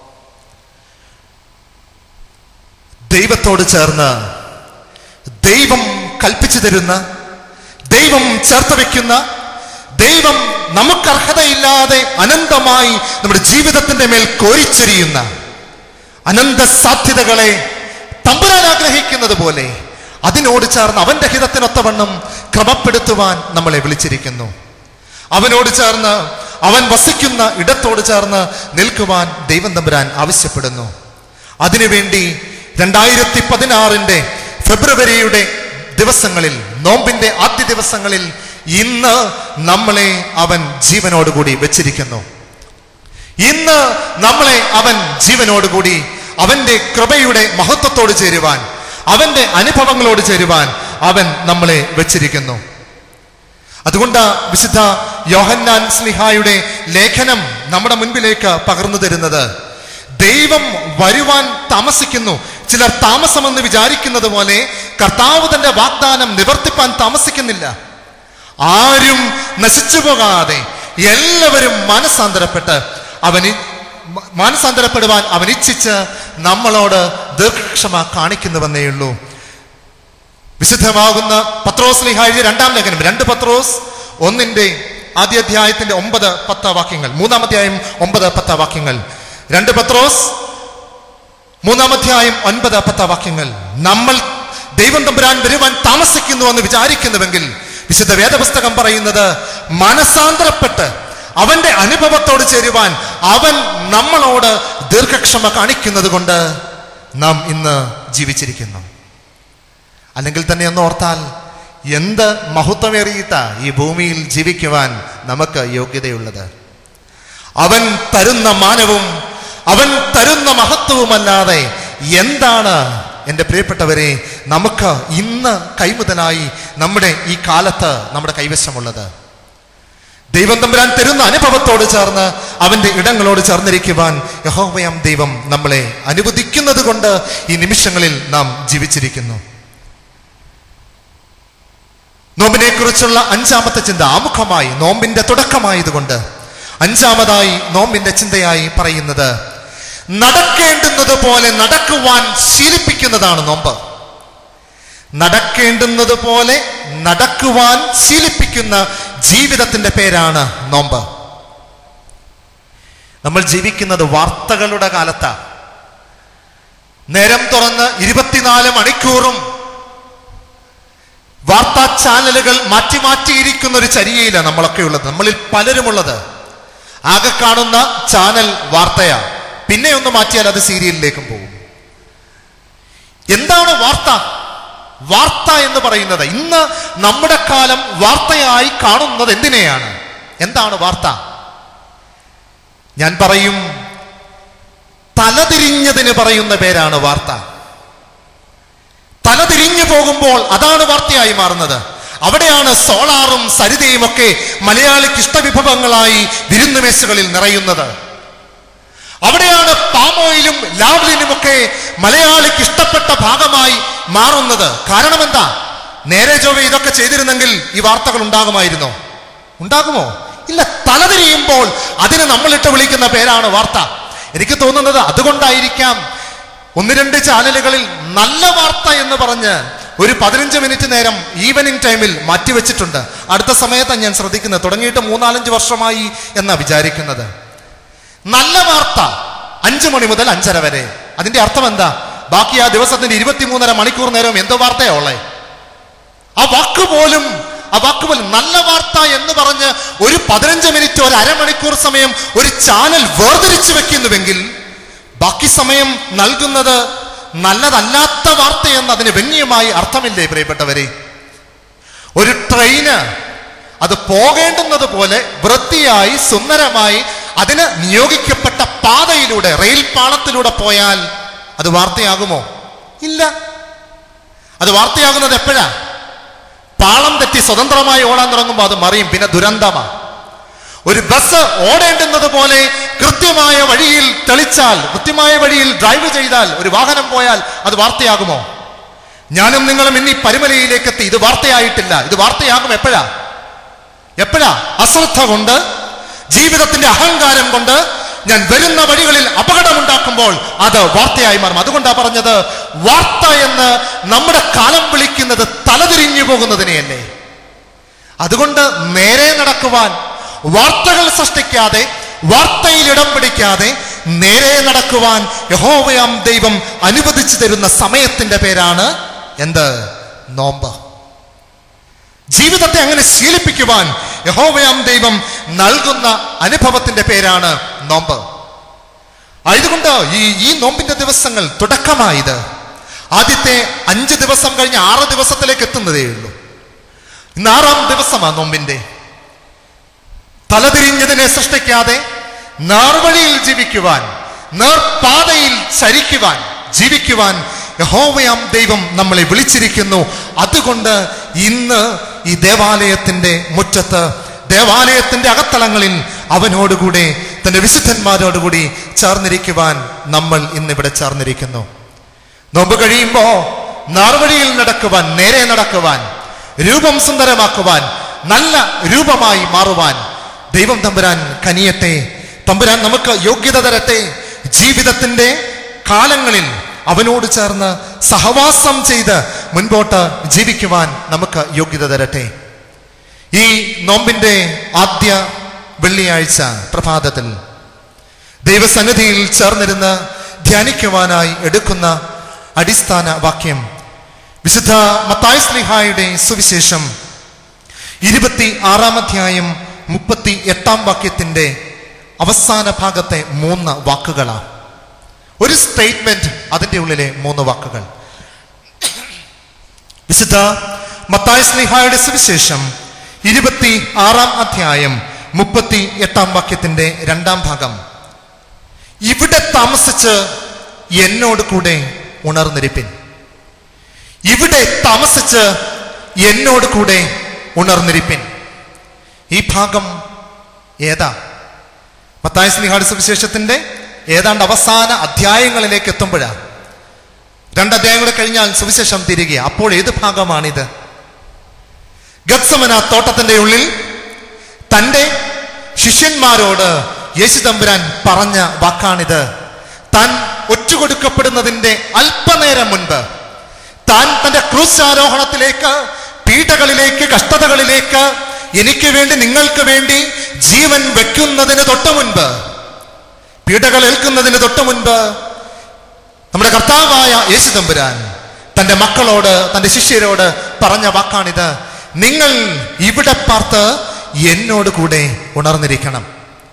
ദൈവത്തോട് ചേർന്ന് ദൈവം കൽപ്പിച്ചു തരുന്ന ദൈവം ചേർത്ത് വെക്കുന്ന ദൈവം നമുക്ക് അർഹതയില്ലാതെ അനന്തമായി നമ്മുടെ ജീവിതത്തിന്റെ മേൽ കോരിച്ചെരിയുന്ന അനന്ത സാധ്യതകളെ തമ്പുരാൻ ആഗ്രഹിക്കുന്നത് പോലെ അതിനോട് ചേർന്ന് അവന്റെ ഹിതത്തിനൊത്തവണ്ണം ക്രമപ്പെടുത്തുവാൻ നമ്മളെ വിളിച്ചിരിക്കുന്നു അവനോട് ചേർന്ന് അവൻ വസിക്കുന്ന ഇടത്തോട് ചേർന്ന് നിൽക്കുവാൻ ദൈവം തമ്പുരാൻ ആവശ്യപ്പെടുന്നു അതിനുവേണ്ടി രണ്ടായിരത്തി പതിനാറിന്റെ ഫെബ്രുവരിയുടെ ദിവസങ്ങളിൽ നോമ്പിന്റെ ആദ്യ ദിവസങ്ങളിൽ ഇന്ന് നമ്മളെ അവൻ ജീവനോടുകൂടി വെച്ചിരിക്കുന്നു ഇന്ന് നമ്മളെ അവൻ ജീവനോടുകൂടി അവന്റെ കൃപയുടെ മഹത്വത്തോട് ചേരുവാൻ അവന്റെ അനുഭവങ്ങളോട് ചേരുവാൻ അവൻ നമ്മളെ വെച്ചിരിക്കുന്നു അതുകൊണ്ട് വിശുദ്ധ യോഹന്നാൻ സ്ലിഹായുടെ ലേഖനം നമ്മുടെ മുൻപിലേക്ക് പകർന്നു തരുന്നത് ദൈവം വരുവാൻ താമസിക്കുന്നു ചിലർ താമസമെന്ന് വിചാരിക്കുന്നത് പോലെ കർത്താവ് തന്റെ വാഗ്ദാനം നിവർത്തിപ്പാൻ താമസിക്കുന്നില്ല ആരും നശിച്ചു പോകാതെ എല്ലാവരും മനസ്സാന്തരപ്പെട്ട് അവന് മാനസാന്തരപ്പെടുവാൻ അവൻ ഇച്ഛിച്ച് നമ്മളോട് ദീർഘക്ഷമ കാണിക്കുന്നുവെന്നേ ഉള്ളൂ വിശുദ്ധമാകുന്ന പത്രോസ് ലിഹായ രണ്ടാം ലേഖനം രണ്ട് പത്രോസ് ഒന്നിന്റെ ആദ്യ അധ്യായത്തിന്റെ ഒമ്പത് പത്ത് വാക്യങ്ങൾ മൂന്നാം അധ്യായം ഒമ്പത് പത്ത് വാക്യങ്ങൾ രണ്ട് പത്രോസ് മൂന്നാം അധ്യായം ഒൻപത് പത്ത് വാക്യങ്ങൾ നമ്മൾ ദൈവം തമ്പുരാൻ വരുവാൻ താമസിക്കുന്നു എന്ന് വിചാരിക്കുന്നുവെങ്കിൽ വിശുദ്ധ വേദപുസ്തകം പറയുന്നത് മനസാന്തരപ്പെട്ട് അവന്റെ അനുഭവത്തോട് ചേരുവാൻ അവൻ നമ്മളോട് ദീർഘക്ഷമ കാണിക്കുന്നത് കൊണ്ട് നാം ഇന്ന് ജീവിച്ചിരിക്കുന്നു അല്ലെങ്കിൽ തന്നെ ഒന്ന് ഓർത്താൽ എന്ത് മഹത്വമേറിയിട്ട ഈ ഭൂമിയിൽ ജീവിക്കുവാൻ നമുക്ക് യോഗ്യതയുള്ളത് അവൻ തരുന്ന മാനവും അവൻ തരുന്ന മഹത്വവുമല്ലാതെ എന്താണ് എൻ്റെ പ്രിയപ്പെട്ടവരെ നമുക്ക് ഇന്ന് കൈമുതലായി നമ്മുടെ ഈ കാലത്ത് നമ്മുടെ കൈവശമുള്ളത് ദൈവം തമ്പുരാൻ തരുന്ന അനുഭവത്തോട് ചേർന്ന് അവന്റെ ഇടങ്ങളോട് ചേർന്നിരിക്കുവാൻ യഹോവയാം ദൈവം നമ്മളെ അനുവദിക്കുന്നത് കൊണ്ട് ഈ നിമിഷങ്ങളിൽ നാം ജീവിച്ചിരിക്കുന്നു നോമ്പിനെ കുറിച്ചുള്ള അഞ്ചാമത്തെ ചിന്ത ആമുഖമായി നോമ്പിന്റെ തുടക്കമായതുകൊണ്ട് അഞ്ചാമതായി നോമ്പിന്റെ ചിന്തയായി പറയുന്നത് നടക്കേണ്ടുന്നത് പോലെ നടക്കുവാൻ ശീലിപ്പിക്കുന്നതാണ് നോമ്പ് നടക്കേണ്ടുന്നത് പോലെ നടക്കുവാൻ ശീലിപ്പിക്കുന്ന ജീവിതത്തിന്റെ പേരാണ് നോമ്പ് നമ്മൾ ജീവിക്കുന്നത് വാർത്തകളുടെ കാലത്താ നേരം തുറന്ന് ഇരുപത്തിനാല് മണിക്കൂറും വാർത്താ ചാനലുകൾ മാറ്റി മാറ്റിയിരിക്കുന്ന ഒരു ചരിയയിലാണ് നമ്മളൊക്കെ ഉള്ളത് നമ്മളിൽ പലരുമുള്ളത് ആകെ കാണുന്ന ചാനൽ വാർത്തയാ പിന്നെ ഒന്ന് മാറ്റിയാൽ അത് സീരിയലിലേക്കും പോകും എന്താണ് വാർത്ത വാർത്ത എന്ന് പറയുന്നത് ഇന്ന് നമ്മുടെ കാലം വാർത്തയായി കാണുന്നത് എന്തിനെയാണ് എന്താണ് വാർത്ത ഞാൻ പറയും തലതിരിഞ്ഞതിന് പറയുന്ന പേരാണ് വാർത്ത തലതിരിഞ്ഞു പോകുമ്പോൾ അതാണ് വാർത്തയായി മാറുന്നത് അവിടെയാണ് സോളാറും സരിതയും ഒക്കെ മലയാളിക്ക് ഇഷ്ടവിഭവങ്ങളായി വിരുന്നുമേശകളിൽ നിറയുന്നത് അവിടെയാണ് പാമോയിലും ലാവ്ലിനും ഒക്കെ മലയാളിക്ക് ഇഷ്ടപ്പെട്ട ഭാഗമായി മാറുന്നത് കാരണം എന്താ നേരെ ചൊവ്വ ഇതൊക്കെ ചെയ്തിരുന്നെങ്കിൽ ഈ വാർത്തകൾ ഉണ്ടാകുമായിരുന്നോ ഉണ്ടാകുമോ ഇല്ല തലതിരിയുമ്പോൾ അതിന് നമ്മളിട്ട് വിളിക്കുന്ന പേരാണ് വാർത്ത എനിക്ക് തോന്നുന്നത് അതുകൊണ്ടായിരിക്കാം ഒന്ന് രണ്ട് ചാനലുകളിൽ നല്ല വാർത്ത എന്ന് പറഞ്ഞ് ഒരു പതിനഞ്ച് മിനിറ്റ് നേരം ഈവനിങ് ടൈമിൽ മാറ്റിവെച്ചിട്ടുണ്ട് അടുത്ത സമയത്താണ് ഞാൻ ശ്രദ്ധിക്കുന്നത് തുടങ്ങിയിട്ട് മൂന്നാലഞ്ച് വർഷമായി എന്നാ വിചാരിക്കുന്നത് നല്ല വാർത്ത അഞ്ചു മണി മുതൽ അഞ്ചര വരെ അതിന്റെ അർത്ഥം എന്താ ബാക്കി ആ ദിവസത്തിന്റെ ഇരുപത്തിമൂന്നര മണിക്കൂർ നേരം എന്തോ വാർത്തയാ ഉള്ളേ ആ വാക്ക് പോലും ആ വാക്ക് പോലും നല്ല വാർത്ത എന്ന് പറഞ്ഞ് ഒരു പതിനഞ്ച് മിനിറ്റ് ഒരു അരമണിക്കൂർ സമയം ഒരു ചാനൽ വേർതിരിച്ചു വെക്കുന്നുവെങ്കിൽ ബാക്കി സമയം നൽകുന്നത് നല്ലതല്ലാത്ത വാർത്തയെന്ന് അതിന് വ്യംഗ്യമായി അർത്ഥമില്ലേ പ്രിയപ്പെട്ടവരെ ഒരു ട്രെയിന് അത് പോകേണ്ടുന്നത് പോലെ വൃത്തിയായി സുന്ദരമായി അതിന് നിയോഗിക്കപ്പെട്ട പാതയിലൂടെ റെയിൽ പാളത്തിലൂടെ പോയാൽ അത് വാർത്തയാകുമോ ഇല്ല അത് വാർത്തയാകുന്നത് എപ്പോഴാ പാളം തെറ്റി സ്വതന്ത്രമായി ഓടാൻ തുടങ്ങുമ്പോൾ അത് മറിയും പിന്നെ ദുരന്തമാ ഒരു ബസ് ഓടേണ്ടുന്നത് പോലെ കൃത്യമായ വഴിയിൽ തെളിച്ചാൽ കൃത്യമായ വഴിയിൽ ഡ്രൈവ് ചെയ്താൽ ഒരു വാഹനം പോയാൽ അത് വാർത്തയാകുമോ ഞാനും നിങ്ങളും ഇനി പരിമലയിലേക്ക് എത്തി ഇത് വാർത്തയായിട്ടില്ല ഇത് വാർത്തയാകും എപ്പോഴാ എപ്പോഴാ അശ്രദ്ധ കൊണ്ട് ജീവിതത്തിന്റെ അഹങ്കാരം കൊണ്ട് ഞാൻ വരുന്ന വഴികളിൽ അപകടമുണ്ടാക്കുമ്പോൾ അത് വാർത്തയായി മാറും അതുകൊണ്ടാ പറഞ്ഞത് വാർത്ത എന്ന് നമ്മുടെ കാലം വിളിക്കുന്നത് തലതിരിഞ്ഞു പോകുന്നതിനെയല്ലേ അതുകൊണ്ട് നേരെ നടക്കുവാൻ വാർത്തകൾ സൃഷ്ടിക്കാതെ വാർത്തയിൽ ഇടം പിടിക്കാതെ നേരെ നടക്കുവാൻ യഹോവയാം ദൈവം അനുവദിച്ചു തരുന്ന സമയത്തിന്റെ പേരാണ് എന്ത് നോമ്പ് ജീവിതത്തെ അങ്ങനെ ശീലിപ്പിക്കുവാൻ യഹോവയാം ദൈവം നൽകുന്ന അനുഭവത്തിന്റെ പേരാണ് നോമ്പ് ആയതുകൊണ്ട് ഈ ഈ നോമ്പിന്റെ ദിവസങ്ങൾ തുടക്കമായത് ആദ്യത്തെ അഞ്ച് ദിവസം കഴിഞ്ഞ് ആറ് ദിവസത്തിലേക്ക് എത്തുന്നതേ ഉള്ളൂ ഇന്ന് ആറാം ദിവസമാണ് നോമ്പിന്റെ തലതിരിഞ്ഞതിനെ സൃഷ്ടിക്കാതെ നേർവഴിയിൽ ജീവിക്കുവാൻ നേർപാതയിൽ ചരിക്കുവാൻ ജീവിക്കുവാൻ യഹോവയാം ദൈവം നമ്മളെ വിളിച്ചിരിക്കുന്നു അതുകൊണ്ട് ഇന്ന് ഈ ദേവാലയത്തിന്റെ മുറ്റത്ത് ദേവാലയത്തിന്റെ അകത്തളങ്ങളിൽ അവനോടുകൂടെ തന്റെ വിശുദ്ധന്മാരോടുകൂടി ചേർന്നിരിക്കുവാൻ നമ്മൾ ഇന്നിവിടെ ചേർന്നിരിക്കുന്നു നോമ്പ് കഴിയുമ്പോ നാർവഴിയിൽ നടക്കുവാൻ നേരെ നടക്കുവാൻ രൂപം സുന്ദരമാക്കുവാൻ നല്ല രൂപമായി മാറുവാൻ ദൈവം തമ്പുരാൻ കനിയട്ടെ തമ്പുരാൻ നമുക്ക് യോഗ്യത തരട്ടെ ജീവിതത്തിന്റെ കാലങ്ങളിൽ അവനോട് ചേർന്ന് സഹവാസം ചെയ്ത് മുൻപോട്ട് ജീവിക്കുവാൻ നമുക്ക് യോഗ്യത തരട്ടെ ഈ നോമ്പിന്റെ ആദ്യ വെള്ളിയാഴ്ച പ്രഭാതത്തിൽ ദൈവസന്നിധിയിൽ ചേർന്നിരുന്ന് ധ്യാനിക്കുവാനായി എടുക്കുന്ന അടിസ്ഥാന വാക്യം വിശുദ്ധ മത്തായ സ്ലിഹായുടെ സുവിശേഷം ഇരുപത്തി ആറാം അധ്യായം മുപ്പത്തി എട്ടാം വാക്യത്തിന്റെ അവസാന ഭാഗത്തെ മൂന്ന് വാക്കുകളാണ് ഒരു സ്റ്റേറ്റ്മെന്റ് അതിന്റെ ഉള്ളിലെ മൂന്ന് വാക്കുകൾ വിശുദ്ധ മത്തായ സ്ലിഹായുടെ സുവിശേഷം ഇരുപത്തി ആറാം അധ്യായം മുപ്പത്തി എട്ടാം വാക്യത്തിന്റെ രണ്ടാം ഭാഗം ഇവിടെ താമസിച്ച് എന്നോട് കൂടെ ഉണർന്നിരിപ്പിൻ ഇവിടെ താമസിച്ച് എന്നോട് കൂടെ ഉണർന്നിരിപ്പിൻ ഈ ഭാഗം ഏതാ മത്തായ സ്ലിഹാട് സുവിശേഷത്തിന്റെ ഏതാണ്ട് അവസാന അധ്യായങ്ങളിലേക്ക് എത്തുമ്പോഴാണ് രണ്ട് അധ്യായങ്ങൾ കഴിഞ്ഞാൽ സുവിശേഷം തിരികെ അപ്പോൾ ഏത് ഭാഗമാണിത് ഗത്സമന തോട്ടത്തിന്റെ ഉള്ളിൽ തന്റെ ശിഷ്യന്മാരോട് യേശു തമ്പുരാൻ പറഞ്ഞ വാക്കാണിത് താൻ ഒറ്റുകൊടുക്കപ്പെടുന്നതിന്റെ അല്പനേരം മുൻപ് താൻ തന്റെ ക്രൂശാരോഹണത്തിലേക്ക് പീഠകളിലേക്ക് കഷ്ടതകളിലേക്ക് എനിക്ക് വേണ്ടി നിങ്ങൾക്ക് വേണ്ടി ജീവൻ വെക്കുന്നതിന് തൊട്ട് മുൻപ് പീഡകൾ ഏൽക്കുന്നതിന് തൊട്ട് മുൻപ് നമ്മുടെ കർത്താവായ യേശു തമ്പുരാൻ തന്റെ മക്കളോട് തന്റെ ശിഷ്യരോട് പറഞ്ഞ വാക്കാണിത് നിങ്ങൾ ഇവിടെ പാർത്ത് എന്നോട് കൂടെ ഉണർന്നിരിക്കണം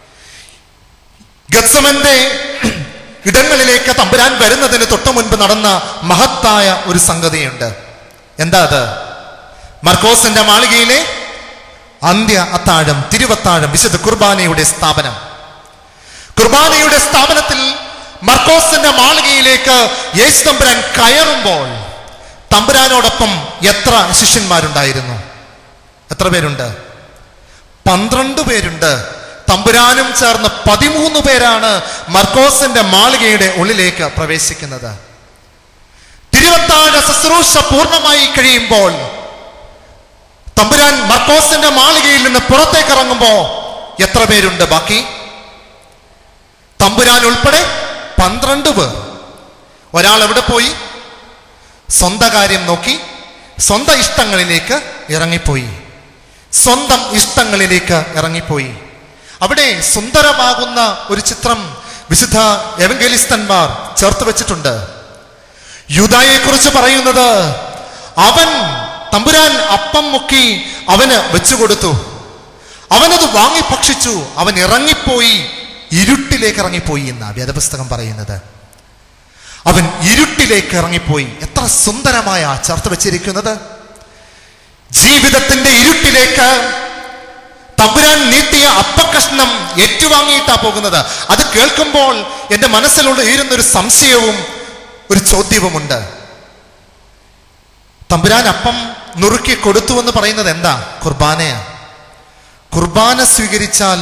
ഗത്സമന്റെ ഇടങ്ങളിലേക്ക് തമ്പുരാൻ വരുന്നതിന് തൊട്ടു മുൻപ് നടന്ന മഹത്തായ ഒരു സംഗതിയുണ്ട് എന്താ അത് മർക്കോസിന്റെ മാളികയിലെ അന്ത്യ അത്താഴം തിരുവത്താഴം വിശുദ്ധ കുർബാനയുടെ സ്ഥാപനം കുർബാനയുടെ സ്ഥാപനത്തിൽ മർക്കോസിന്റെ മാളികയിലേക്ക് യേശു തമ്പുരാൻ കയറുമ്പോൾ തമ്പുരാനോടൊപ്പം എത്ര ശിഷ്യന്മാരുണ്ടായിരുന്നു എത്ര പേരുണ്ട് പന്ത്രണ്ട് പേരുണ്ട് തമ്പുരാനും ചേർന്ന് പതിമൂന്ന് പേരാണ് മർക്കോസിന്റെ മാളികയുടെ ഉള്ളിലേക്ക് പ്രവേശിക്കുന്നത് തിരുവത്താഴ ശുശ്രൂഷ പൂർണ്ണമായി കഴിയുമ്പോൾ തമ്പുരാൻ മർക്കോസിന്റെ മാളികയിൽ നിന്ന് പുറത്തേക്ക് ഇറങ്ങുമ്പോ എത്ര പേരുണ്ട് ബാക്കി തമ്പുരാൻ ഉൾപ്പെടെ പന്ത്രണ്ട് പേർ ഒരാൾ എവിടെ പോയി സ്വന്തം കാര്യം നോക്കി സ്വന്തം ഇഷ്ടങ്ങളിലേക്ക് ഇറങ്ങിപ്പോയി സ്വന്തം ഇഷ്ടങ്ങളിലേക്ക് ഇറങ്ങിപ്പോയി അവിടെ സുന്ദരമാകുന്ന ഒരു ചിത്രം വിശുദ്ധ എവങ്കലിസ്തന്മാർ ചേർത്ത് വെച്ചിട്ടുണ്ട് യൂതായെ കുറിച്ച് പറയുന്നത് അവൻ തമ്പുരാൻ അപ്പം മുക്കി അവന് വെച്ചുകൊടുത്തു അവനത് വാങ്ങി ഭക്ഷിച്ചു അവൻ ഇറങ്ങിപ്പോയി ഇരുട്ടിലേക്ക് ഇറങ്ങിപ്പോയി എന്ന വേദപുസ്തകം പറയുന്നത് അവൻ ഇരുട്ടിലേക്ക് ഇറങ്ങിപ്പോയി എത്ര സുന്ദരമായ ചേർത്ത് വെച്ചിരിക്കുന്നത് ജീവിതത്തിന്റെ ഇരുട്ടിലേക്ക് തമ്പുരാൻ നീട്ടിയ അപ്പക്കഷ്ണം ഏറ്റുവാങ്ങിയിട്ടാ പോകുന്നത് അത് കേൾക്കുമ്പോൾ എന്റെ മനസ്സിലുള്ള ഉയരുന്ന ഒരു സംശയവും ഒരു ചോദ്യവുമുണ്ട് തമ്പുരാൻ അപ്പം നുറുക്കി കൊടുത്തു എന്ന് പറയുന്നത് എന്താ കുർബാനയാ കുർബാന സ്വീകരിച്ചാൽ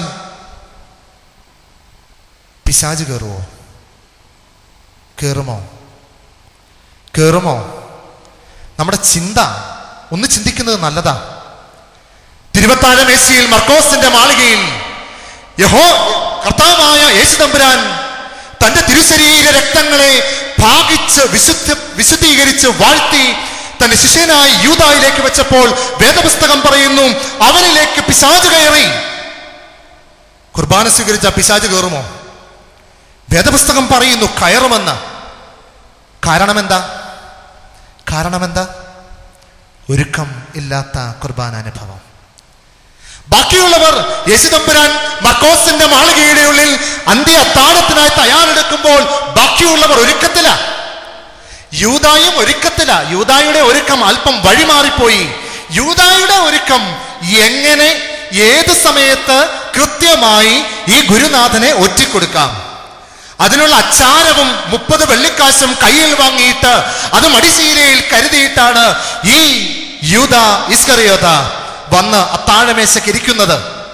പിശാജ് കയറുമോ കയറുമോ കയറുമോ നമ്മുടെ ചിന്ത ഒന്ന് ചിന്തിക്കുന്നത് നല്ലതാ തിരുവത്താഴ മേശയിൽ മർക്കോസിന്റെ മാളികയിൽ യഹോ കർത്താവായ യേശു തമ്പുരാൻ തന്റെ തിരുശരീര രക്തങ്ങളെ ഭാഗിച്ച് വിശുദ്ധ വിശുദ്ധീകരിച്ച് വാഴ്ത്തി തന്റെ ശിഷ്യനായി യൂതായിലേക്ക് വെച്ചപ്പോൾ വേദപുസ്തകം പറയുന്നു അവനിലേക്ക് പിശാജ് കയറി കുർബാന സ്വീകരിച്ച പിശാജ് കയറുമോ വേദപുസ്തകം പറയുന്നു കയറുമെന്ന് കാരണമെന്താ കാരണമെന്താ ഒരുക്കം ഇല്ലാത്ത കുർബാനാനുഭവം ബാക്കിയുള്ളവർ യേശുതമ്പുരാൻ മർക്കോസിന്റെ മാളികയുടെ ഉള്ളിൽ അന്ത്യ അത്താഴത്തിനായി തയ്യാറെടുക്കുമ്പോൾ ബാക്കിയുള്ളവർ ഒരുക്കത്തില യൂതായും ഒരുക്കത്തില യൂതായുടെ ഒരുക്കം അല്പം വഴിമാറിപ്പോയി യൂതായുടെ ഒരുക്കം എങ്ങനെ ഏത് സമയത്ത് കൃത്യമായി ഈ ഗുരുനാഥനെ ഒറ്റിക്കൊടുക്കാം അതിനുള്ള അച്ചാരവും മുപ്പത് വെള്ളിക്കാശും കയ്യിൽ വാങ്ങിയിട്ട് അത് മടിശീലയിൽ കരുതിയിട്ടാണ് ഈ യൂത ഇസ്കറിയോത വന്ന് അത്താഴമേശയ്ക്ക് ഇരിക്കുന്നത്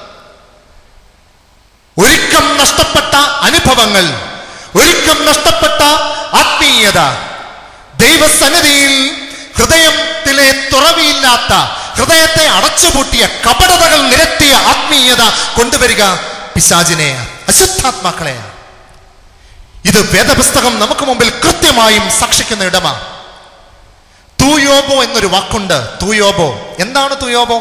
ഒരുക്കം നഷ്ടപ്പെട്ട അനുഭവങ്ങൾ ഒരുക്കം നഷ്ടപ്പെട്ട ആത്മീയത ദൈവസന്നിധിയിൽ ഹൃദയത്തിലെ തുറവിയില്ലാത്ത ഹൃദയത്തെ അടച്ചുപൂട്ടിയ കപടതകൾ നിരത്തിയ ആത്മീയത കൊണ്ടുവരിക പിശാചിനെ അശുദ്ധാത്മാക്കളെയാണ് ഇത് വേദപുസ്തകം നമുക്ക് മുമ്പിൽ കൃത്യമായും സാക്ഷിക്കുന്ന ഇടമാ തൂയോബോ എന്നൊരു വാക്കുണ്ട് തൂയോബോ എന്താണ് തൂയോബോ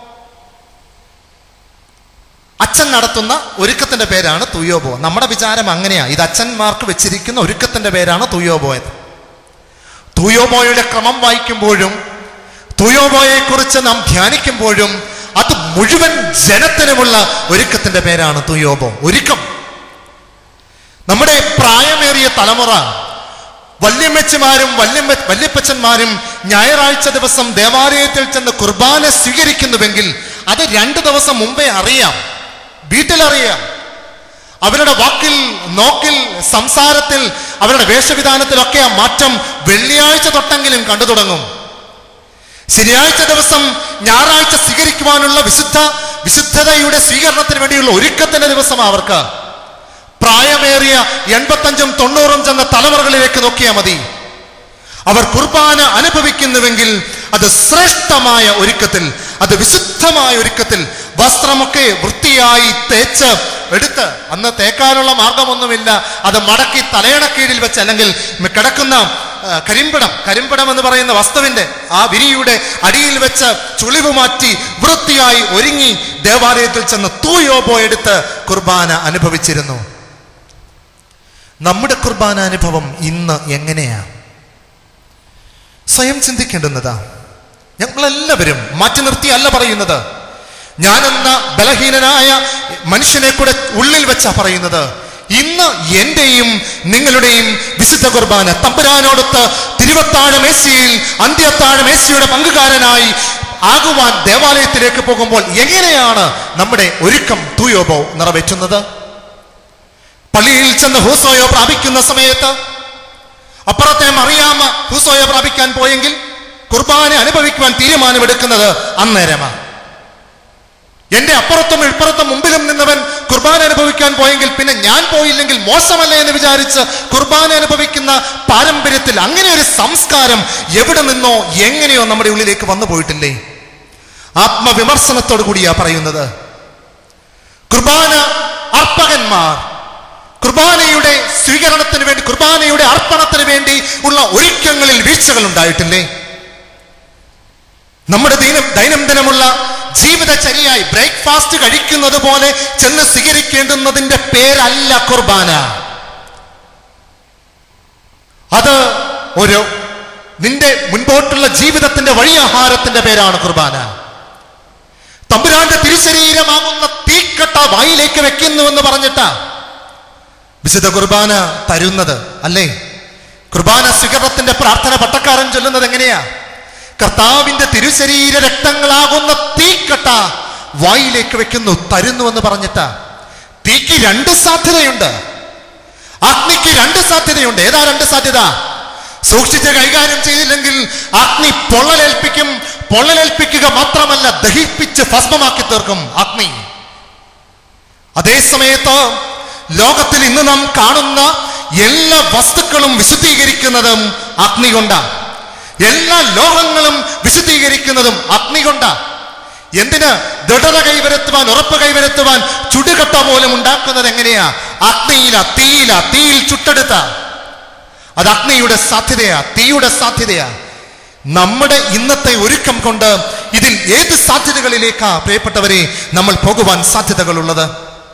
അച്ഛൻ നടത്തുന്ന ഒരുക്കത്തിന്റെ പേരാണ് തുയോബോ നമ്മുടെ വിചാരം അങ്ങനെയാ ഇത് അച്ഛന്മാർക്ക് വെച്ചിരിക്കുന്ന ഒരുക്കത്തിന്റെ പേരാണ് തുയോബോ എന്ന് തുയോബോയുടെ ക്രമം വായിക്കുമ്പോഴും തുയോബോയെ കുറിച്ച് നാം ധ്യാനിക്കുമ്പോഴും അത് മുഴുവൻ ജനത്തിനുമുള്ള ഒരുക്കത്തിന്റെ പേരാണ് തുയോബോ ഒരുക്കം നമ്മുടെ പ്രായമേറിയ തലമുറ വല്യമ്മച്ചമാരും വല്യമ്മ വല്യപ്പച്ചന്മാരും ഞായറാഴ്ച ദിവസം ദേവാലയത്തിൽ ചെന്ന് കുർബാന സ്വീകരിക്കുന്നുവെങ്കിൽ അത് രണ്ട് ദിവസം മുമ്പേ അറിയാം വീട്ടിലറിയാം അവരുടെ വാക്കിൽ നോക്കിൽ സംസാരത്തിൽ അവരുടെ വേഷവിധാനത്തിലൊക്കെ ആ മാറ്റം വെള്ളിയാഴ്ച തൊട്ടെങ്കിലും കണ്ടു തുടങ്ങും ശനിയാഴ്ച ദിവസം ഞായറാഴ്ച സ്വീകരിക്കുവാനുള്ള വിശുദ്ധ വിശുദ്ധതയുടെ സ്വീകരണത്തിന് വേണ്ടിയുള്ള ഒരുക്കത്തിന്റെ ദിവസം അവർക്ക് പ്രായമേറിയ എൺപത്തഞ്ചും തൊണ്ണൂറും ചെന്ന തലമുറകളിലേക്ക് നോക്കിയാൽ മതി അവർ കുർബാന അനുഭവിക്കുന്നുവെങ്കിൽ അത് ശ്രേഷ്ഠമായ ഒരുക്കത്തിൽ അത് വിശുദ്ധമായ ഒരുക്കത്തിൽ വസ്ത്രമൊക്കെ വൃത്തിയായി തേച്ച് എടുത്ത് അന്ന് തേക്കാനുള്ള മാർഗമൊന്നുമില്ല അത് മടക്കി തലയണക്കീഴിൽ വെച്ച് അല്ലെങ്കിൽ കിടക്കുന്ന ആ, കരിമ്പടം കരിമ്പടം എന്ന് പറയുന്ന വസ്തുവിന്റെ ആ വിരിയുടെ അടിയിൽ വെച്ച് ചുളിവ് മാറ്റി വൃത്തിയായി ഒരുങ്ങി ദേവാലയത്തിൽ ചെന്ന് തൂയോബോ എടുത്ത് കുർബാന അനുഭവിച്ചിരുന്നു നമ്മുടെ കുർബാന അനുഭവം ഇന്ന് എങ്ങനെയാ സ്വയം ചിന്തിക്കേണ്ടുന്നതാ ഞങ്ങളെല്ലാവരും മാറ്റി നിർത്തിയല്ല പറയുന്നത് ഞാനെന്ന ബലഹീനനായ മനുഷ്യനെ കൂടെ ഉള്ളിൽ വെച്ചാ പറയുന്നത് ഇന്ന് എന്റെയും നിങ്ങളുടെയും വിശുദ്ധ കുർബാന തമ്പുരാനോടൊത്ത് തിരുവത്താഴ മേശയിൽ അന്ത്യത്താഴ മേശയുടെ പങ്കുകാരനായി ആകുവാൻ ദേവാലയത്തിലേക്ക് പോകുമ്പോൾ എങ്ങനെയാണ് നമ്മുടെ ഒരുക്കം തൂയോബോ നിറവേറ്റുന്നത് പള്ളിയിൽ ചെന്ന് ഹൂസോയോ പ്രാപിക്കുന്ന സമയത്ത് അപ്പുറത്തെ മറിയാമ ഹൂസോയെ പ്രാപിക്കാൻ പോയെങ്കിൽ കുർബാന അനുഭവിക്കുവാൻ തീരുമാനമെടുക്കുന്നത് അന്നേരമാണ് എന്റെ അപ്പുറത്തും ഇപ്പുറത്തും മുമ്പിലും നിന്നവൻ കുർബാന അനുഭവിക്കാൻ പോയെങ്കിൽ പിന്നെ ഞാൻ പോയില്ലെങ്കിൽ മോശമല്ല എന്ന് വിചാരിച്ച് കുർബാന അനുഭവിക്കുന്ന പാരമ്പര്യത്തിൽ അങ്ങനെ ഒരു സംസ്കാരം എവിടെ നിന്നോ എങ്ങനെയോ നമ്മുടെ ഉള്ളിലേക്ക് വന്നു പോയിട്ടില്ലേ ആത്മവിമർശനത്തോടു കൂടിയാ പറയുന്നത് കുർബാന അർപ്പകന്മാർ കുർബാനയുടെ സ്വീകരണത്തിന് വേണ്ടി കുർബാനയുടെ അർപ്പണത്തിന് വേണ്ടി ഉള്ള ഒരുക്കങ്ങളിൽ വീഴ്ചകൾ ഉണ്ടായിട്ടില്ലേ നമ്മുടെ ദൈനം ദൈനംദിനമുള്ള ജീവിതചര്യയായി ബ്രേക്ക്ഫാസ്റ്റ് കഴിക്കുന്നത് പോലെ ചെന്ന് സ്വീകരിക്കേണ്ടുന്നതിന്റെ പേരല്ല കുർബാന അത് ഒരു നിന്റെ മുൻപോട്ടുള്ള ജീവിതത്തിന്റെ വഴിയാഹാരത്തിന്റെ പേരാണ് കുർബാന തമ്പുരാന്റെ തിരുശരീരമാകുന്ന തീക്കട്ട വായിലേക്ക് വെക്കുന്നുവെന്ന് പറഞ്ഞിട്ടാ വിശുദ്ധ കുർബാന തരുന്നത് അല്ലേ കുർബാന സ്വീകരണത്തിന്റെ പ്രാർത്ഥന പട്ടക്കാരൻ ചൊല്ലുന്നത് എങ്ങനെയാ കർത്താവിന്റെ തിരുശരീര രക്തങ്ങളാകുന്ന തീക്കട്ട വായിലേക്ക് വെക്കുന്നു തരുന്നു എന്ന് പറഞ്ഞിട്ടാ തീക്ക് രണ്ട് സാധ്യതയുണ്ട് അഗ്നിക്ക് രണ്ട് സാധ്യതയുണ്ട് ഏതാ രണ്ട് സാധ്യത സൂക്ഷിച്ച് കൈകാര്യം ചെയ്തില്ലെങ്കിൽ അഗ്നി പൊള്ളലേൽപ്പിക്കും പൊള്ളലേൽപ്പിക്കുക മാത്രമല്ല ദഹിപ്പിച്ച് ഭസ്മമാക്കി തീർക്കും അഗ്നി അതേ സമയത്ത് ലോകത്തിൽ ഇന്ന് നാം കാണുന്ന എല്ലാ വസ്തുക്കളും വിശുദ്ധീകരിക്കുന്നതും അഗ്നി കൊണ്ടാണ് എല്ലാ ലോഹങ്ങളും വിശുദ്ധീകരിക്കുന്നതും അഗ്നി കൊണ്ടാണ് എന്തിന് ദൃഢത കൈവരുത്തുവാൻ ഉറപ്പ് കൈവരുത്തുവാൻ ചുടുകട്ട പോലും ഉണ്ടാക്കുന്നത് എങ്ങനെയാ അഗ്നിയില തീയില തീയിൽ ചുട്ടെടുത്ത അത് അഗ്നിയുടെ സാധ്യതയാ തീയുടെ സാധ്യതയാ നമ്മുടെ ഇന്നത്തെ ഒരുക്കം കൊണ്ട് ഇതിൽ ഏത് സാധ്യതകളിലേക്കാ പ്രിയപ്പെട്ടവരെ നമ്മൾ പോകുവാൻ സാധ്യതകളുള്ളത്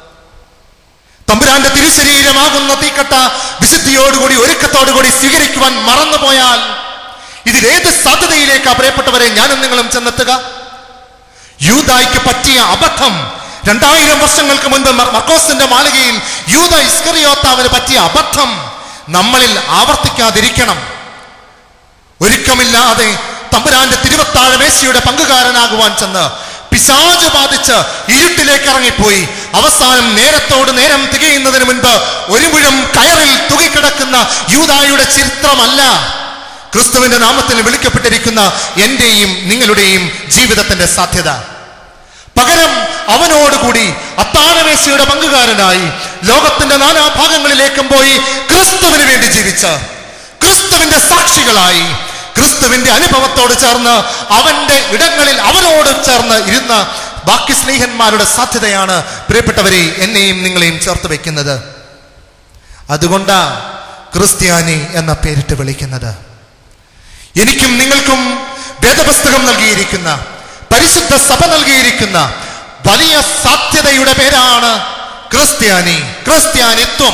തമ്പുരാന്റെ തിരുശരീരമാകുന്ന തീക്കട്ട വിശുദ്ധിയോടുകൂടി ഒരുക്കത്തോടുകൂടി സ്വീകരിക്കുവാൻ മറന്നുപോയാൽ ഇതിലേത് സാധ്യതയിലേക്കാ പ്രിയപ്പെട്ടവരെ ഞാനും നിങ്ങളും ചെന്നെത്തുക യൂതായ്ക്ക് പറ്റിയ അബദ്ധം രണ്ടായിരം വർഷങ്ങൾക്ക് മുൻപ് മർ- മർക്കോസിന്റെ മാളികയിൽ യൂത ഇസ്കറിയോത്താവിന് പറ്റിയ അബദ്ധം നമ്മളിൽ ആവർത്തിക്കാതിരിക്കണം ഒരുക്കമില്ലാതെ തമ്പുരാന്റെ തിരുവത്താഴ മേശയുടെ പങ്കുകാരനാകുവാൻ ചെന്ന് പിശാച് ബാധിച്ച് ഇരുട്ടിലേക്ക് ഇറങ്ങിപ്പോയി അവസാനം നേരത്തോട് നേരം തികയുന്നതിന് മുൻപ് ഒരു മുഴം കയറിൽ തുകിക്കിടക്കുന്ന യൂതായുടെ ചരിത്രമല്ല ക്രിസ്തുവിന്റെ നാമത്തിൽ വിളിക്കപ്പെട്ടിരിക്കുന്ന എന്റെയും നിങ്ങളുടെയും ജീവിതത്തിന്റെ സാധ്യത പകരം അവനോടുകൂടി അത്താഴമേശയുടെ പങ്കുകാരനായി ലോകത്തിന്റെ നാനാഭാഗങ്ങളിലേക്കും പോയി ക്രിസ്തുവിന് വേണ്ടി ജീവിച്ച ക്രിസ്തുവിന്റെ സാക്ഷികളായി ക്രിസ്തുവിന്റെ അനുഭവത്തോട് ചേർന്ന് അവന്റെ ഇടങ്ങളിൽ അവനോട് ചേർന്ന് ഇരുന്ന ബാക്കി സ്നേഹന്മാരുടെ സാധ്യതയാണ് പ്രിയപ്പെട്ടവരെ എന്നെയും നിങ്ങളെയും ചേർത്ത് വെക്കുന്നത് അതുകൊണ്ടാ ക്രിസ്ത്യാനി എന്ന പേരിട്ട് വിളിക്കുന്നത് എനിക്കും നിങ്ങൾക്കും വേദപുസ്തകം നൽകിയിരിക്കുന്ന പരിശുദ്ധ സഭ നൽകിയിരിക്കുന്ന വലിയ സാധ്യതയുടെ പേരാണ് ക്രിസ്ത്യാനി ക്രിസ്ത്യാനിത്വം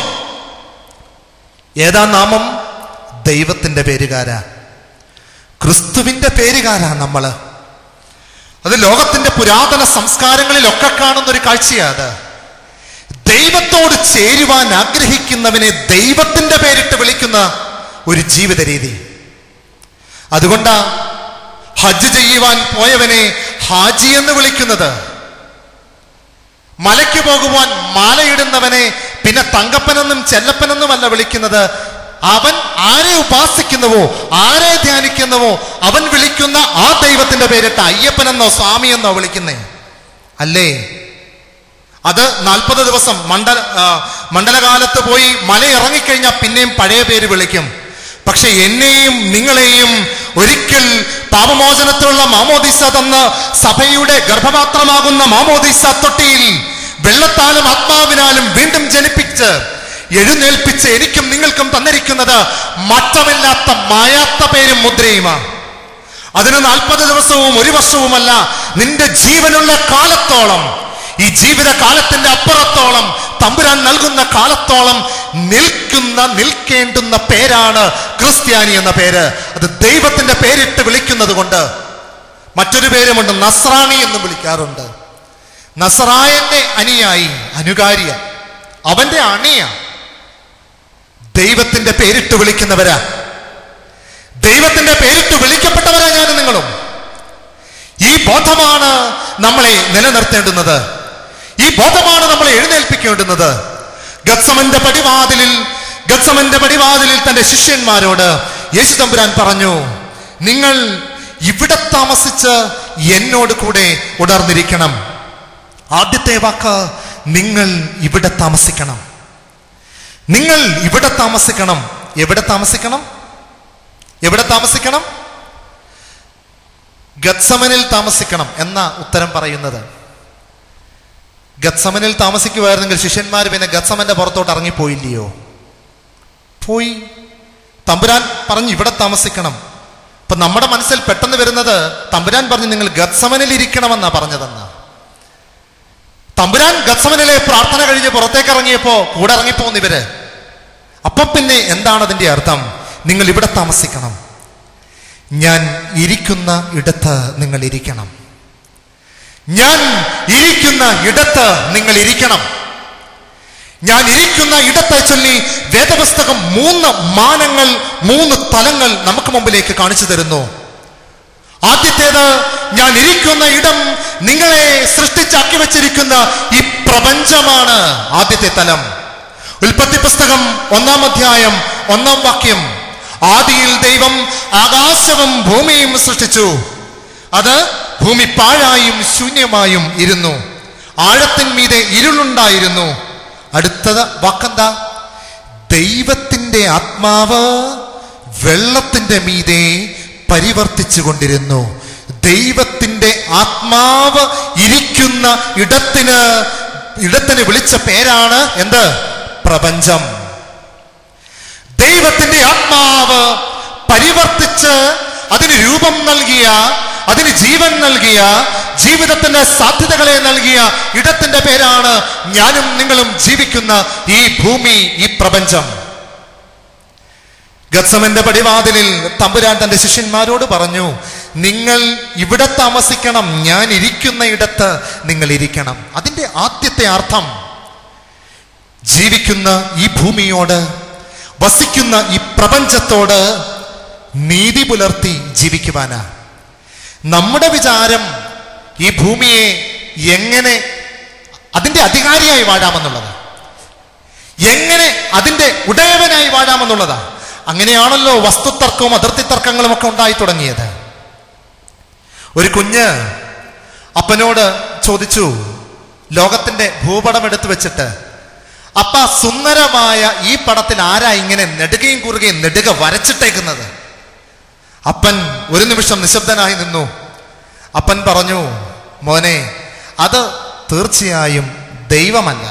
ഏതാ നാമം ദൈവത്തിന്റെ പേരുകാരാ ക്രിസ്തുവിന്റെ പേരുകാരാ നമ്മള് അത് ലോകത്തിന്റെ പുരാതന സംസ്കാരങ്ങളിലൊക്കെ കാണുന്ന ഒരു കാഴ്ചയാ അത് ദൈവത്തോട് ചേരുവാൻ ആഗ്രഹിക്കുന്നവനെ ദൈവത്തിന്റെ പേരിട്ട് വിളിക്കുന്ന ഒരു ജീവിത രീതി അതുകൊണ്ടാ ഹജ്ജ് ചെയ്യുവാൻ പോയവനെ ഹാജി എന്ന് വിളിക്കുന്നത് മലയ്ക്ക് പോകുവാൻ മാലയിടുന്നവനെ പിന്നെ തങ്കപ്പനെന്നും ചെല്ലപ്പനെന്നുമല്ല വിളിക്കുന്നത് അവൻ ആരെ ഉപാസിക്കുന്നുവോ ആരെ ധ്യാനിക്കുന്നുവോ അവൻ വിളിക്കുന്ന ആ ദൈവത്തിന്റെ പേരിട്ട് അയ്യപ്പനെന്നോ സ്വാമിയെന്നോ വിളിക്കുന്നേ അല്ലേ അത് നാൽപ്പത് ദിവസം മണ്ഡല ആ, മണ്ഡലകാലത്ത് പോയി മല ഇറങ്ങിക്കഴിഞ്ഞാൽ പിന്നെയും പഴയ പേര് വിളിക്കും പക്ഷെ എന്നെയും നിങ്ങളെയും ഒരിക്കൽ പാപമോചനത്തിലുള്ള മാമോദിസ തന്ന് സഭയുടെ ഗർഭപാത്രമാകുന്ന മാമോദിസ തൊട്ടിയിൽ വെള്ളത്താലും ആത്മാവിനാലും വീണ്ടും ജനിപ്പിച്ച് എഴുന്നേൽപ്പിച്ച് എനിക്കും നിങ്ങൾക്കും തന്നിരിക്കുന്നത് മറ്റമില്ലാത്ത മായാത്ത പേരും മുദ്രയുമാണ് അതിന് നാൽപ്പത് ദിവസവും ഒരു വർഷവുമല്ല നിന്റെ ജീവനുള്ള കാലത്തോളം ഈ ജീവിത കാലത്തിന്റെ അപ്പുറത്തോളം തമ്പുരാൻ നൽകുന്ന കാലത്തോളം നിൽക്കുന്ന നിൽക്കേണ്ടുന്ന പേരാണ് ക്രിസ്ത്യാനി എന്ന പേര് അത് ദൈവത്തിന്റെ പേരിട്ട് വിളിക്കുന്നത് കൊണ്ട് മറ്റൊരു പേരുമുണ്ട് നസ്രാണി എന്ന് വിളിക്കാറുണ്ട് നസറായന്റെ അനുയായി അനുകാരിയ അവന്റെ അണിയ ദൈവത്തിന്റെ പേരിട്ട് വിളിക്കുന്നവരാ ദൈവത്തിന്റെ പേരിട്ട് വിളിക്കപ്പെട്ടവരാ ഞാൻ നിങ്ങളും ഈ ബോധമാണ് നമ്മളെ നിലനിർത്തേണ്ടുന്നത് ഈ ബോധമാണ് നമ്മളെ എഴുന്നേൽപ്പിക്കേണ്ടുന്നത് ഗത്സമന്റെ പടിവാതിലിൽ ഗത്സമന്റെ പടിവാതിലിൽ തന്റെ ശിഷ്യന്മാരോട് യേശു തമ്പുരാൻ പറഞ്ഞു നിങ്ങൾ ഇവിടെ താമസിച്ച് എന്നോട് കൂടെ ഉണർന്നിരിക്കണം ആദ്യത്തെ വാക്ക് നിങ്ങൾ ഇവിടെ താമസിക്കണം നിങ്ങൾ ഇവിടെ താമസിക്കണം എവിടെ താമസിക്കണം എവിടെ താമസിക്കണം ഗത്സമനിൽ താമസിക്കണം എന്ന ഉത്തരം പറയുന്നത് ഗത്സമനിൽ താമസിക്കുമായിരുന്നെങ്കിൽ ശിഷ്യന്മാർ പിന്നെ ഗത്സമന്റെ പുറത്തോട്ട് ഇറങ്ങിപ്പോയില്ലയോ പോയി തമ്പുരാൻ പറഞ്ഞു ഇവിടെ താമസിക്കണം ഇപ്പൊ നമ്മുടെ മനസ്സിൽ പെട്ടെന്ന് വരുന്നത് തമ്പുരാൻ പറഞ്ഞു നിങ്ങൾ ഗത്സമനിൽ ഇരിക്കണമെന്നാ പറഞ്ഞതെന്ന് തമ്പുരാൻ ഗത്സമനിലെ പ്രാർത്ഥന കഴിഞ്ഞ് പുറത്തേക്ക് ഇറങ്ങിയപ്പോ കൂടെ ഇറങ്ങിപ്പോന്ന് ഇവര് അപ്പം പിന്നെ എന്താണ് അതിന്റെ അർത്ഥം നിങ്ങൾ ഇവിടെ താമസിക്കണം ഞാൻ ഇരിക്കുന്ന ഇടത്ത് നിങ്ങൾ ഇരിക്കണം ഞാൻ ഇരിക്കുന്ന ഇടത്ത് നിങ്ങൾ ഇരിക്കണം ഞാൻ ഇരിക്കുന്ന ഇടത്തെ ചൊല്ലി വേദപുസ്തകം മൂന്ന് മാനങ്ങൾ മൂന്ന് തലങ്ങൾ നമുക്ക് മുമ്പിലേക്ക് കാണിച്ചു തരുന്നു ആദ്യത്തേത് ഞാൻ ഇരിക്കുന്ന ഇടം നിങ്ങളെ സൃഷ്ടിച്ചാക്കി വെച്ചിരിക്കുന്ന ഈ പ്രപഞ്ചമാണ് ആദ്യത്തെ തലം ഉൽപ്പത്തി പുസ്തകം ഒന്നാം അധ്യായം ഒന്നാം വാക്യം ആദിയിൽ ദൈവം ആകാശവും ഭൂമിയും സൃഷ്ടിച്ചു അത് ഭൂമി പാഴായും ശൂന്യമായും ഇരുന്നു ആഴത്തിന്മീതെ ഇരുളുണ്ടായിരുന്നു അടുത്തത് വാക്കെന്താ ദൈവത്തിന്റെ ആത്മാവ് വെള്ളത്തിന്റെ മീതെ പരിവർത്തിച്ചു കൊണ്ടിരുന്നു ദൈവത്തിന്റെ ആത്മാവ് ഇരിക്കുന്ന ഇടത്തിന് ഇടത്തിന് വിളിച്ച പേരാണ് എന്ത് പ്രപഞ്ചം ദൈവത്തിന്റെ ആത്മാവ് പരിവർത്തിച്ച് അതിന് രൂപം നൽകിയ അതിന് ജീവൻ നൽകിയ ജീവിതത്തിന്റെ സാധ്യതകളെ നൽകിയ ഇടത്തിന്റെ പേരാണ് ഞാനും നിങ്ങളും ജീവിക്കുന്ന ഈ ഭൂമി ഈ പ്രപഞ്ചം ഗത്സമന്റെ പടിവാതിലിൽ തമ്പുരാൻ തന്റെ ശിഷ്യന്മാരോട് പറഞ്ഞു നിങ്ങൾ ഇവിടെ താമസിക്കണം ഞാൻ ഇരിക്കുന്ന ഇടത്ത് നിങ്ങൾ ഇരിക്കണം അതിന്റെ ആദ്യത്തെ അർത്ഥം ജീവിക്കുന്ന ഈ ഭൂമിയോട് വസിക്കുന്ന ഈ പ്രപഞ്ചത്തോട് നീതി പുലർത്തി ജീവിക്കുവാനാ നമ്മുടെ വിചാരം ഈ ഭൂമിയെ എങ്ങനെ അതിന്റെ അധികാരിയായി വാഴാമെന്നുള്ളത് എങ്ങനെ അതിന്റെ ഉടയവനായി വാഴാമെന്നുള്ളതാ അങ്ങനെയാണല്ലോ വസ്തുതർക്കവും അതിർത്തി തർക്കങ്ങളും ഒക്കെ ഉണ്ടായി തുടങ്ങിയത് ഒരു കുഞ്ഞ് അപ്പനോട് ചോദിച്ചു ലോകത്തിന്റെ ഭൂപടം എടുത്തു വെച്ചിട്ട് അപ്പ സുന്ദരമായ ഈ പടത്തിൽ ആരാ ഇങ്ങനെ നെടുകയും കുറുകയും നെടുക വരച്ചിട്ടേക്കുന്നത് അപ്പൻ ഒരു നിമിഷം നിശബ്ദനായി നിന്നു അപ്പൻ പറഞ്ഞു മോനെ അത് തീർച്ചയായും ദൈവമല്ല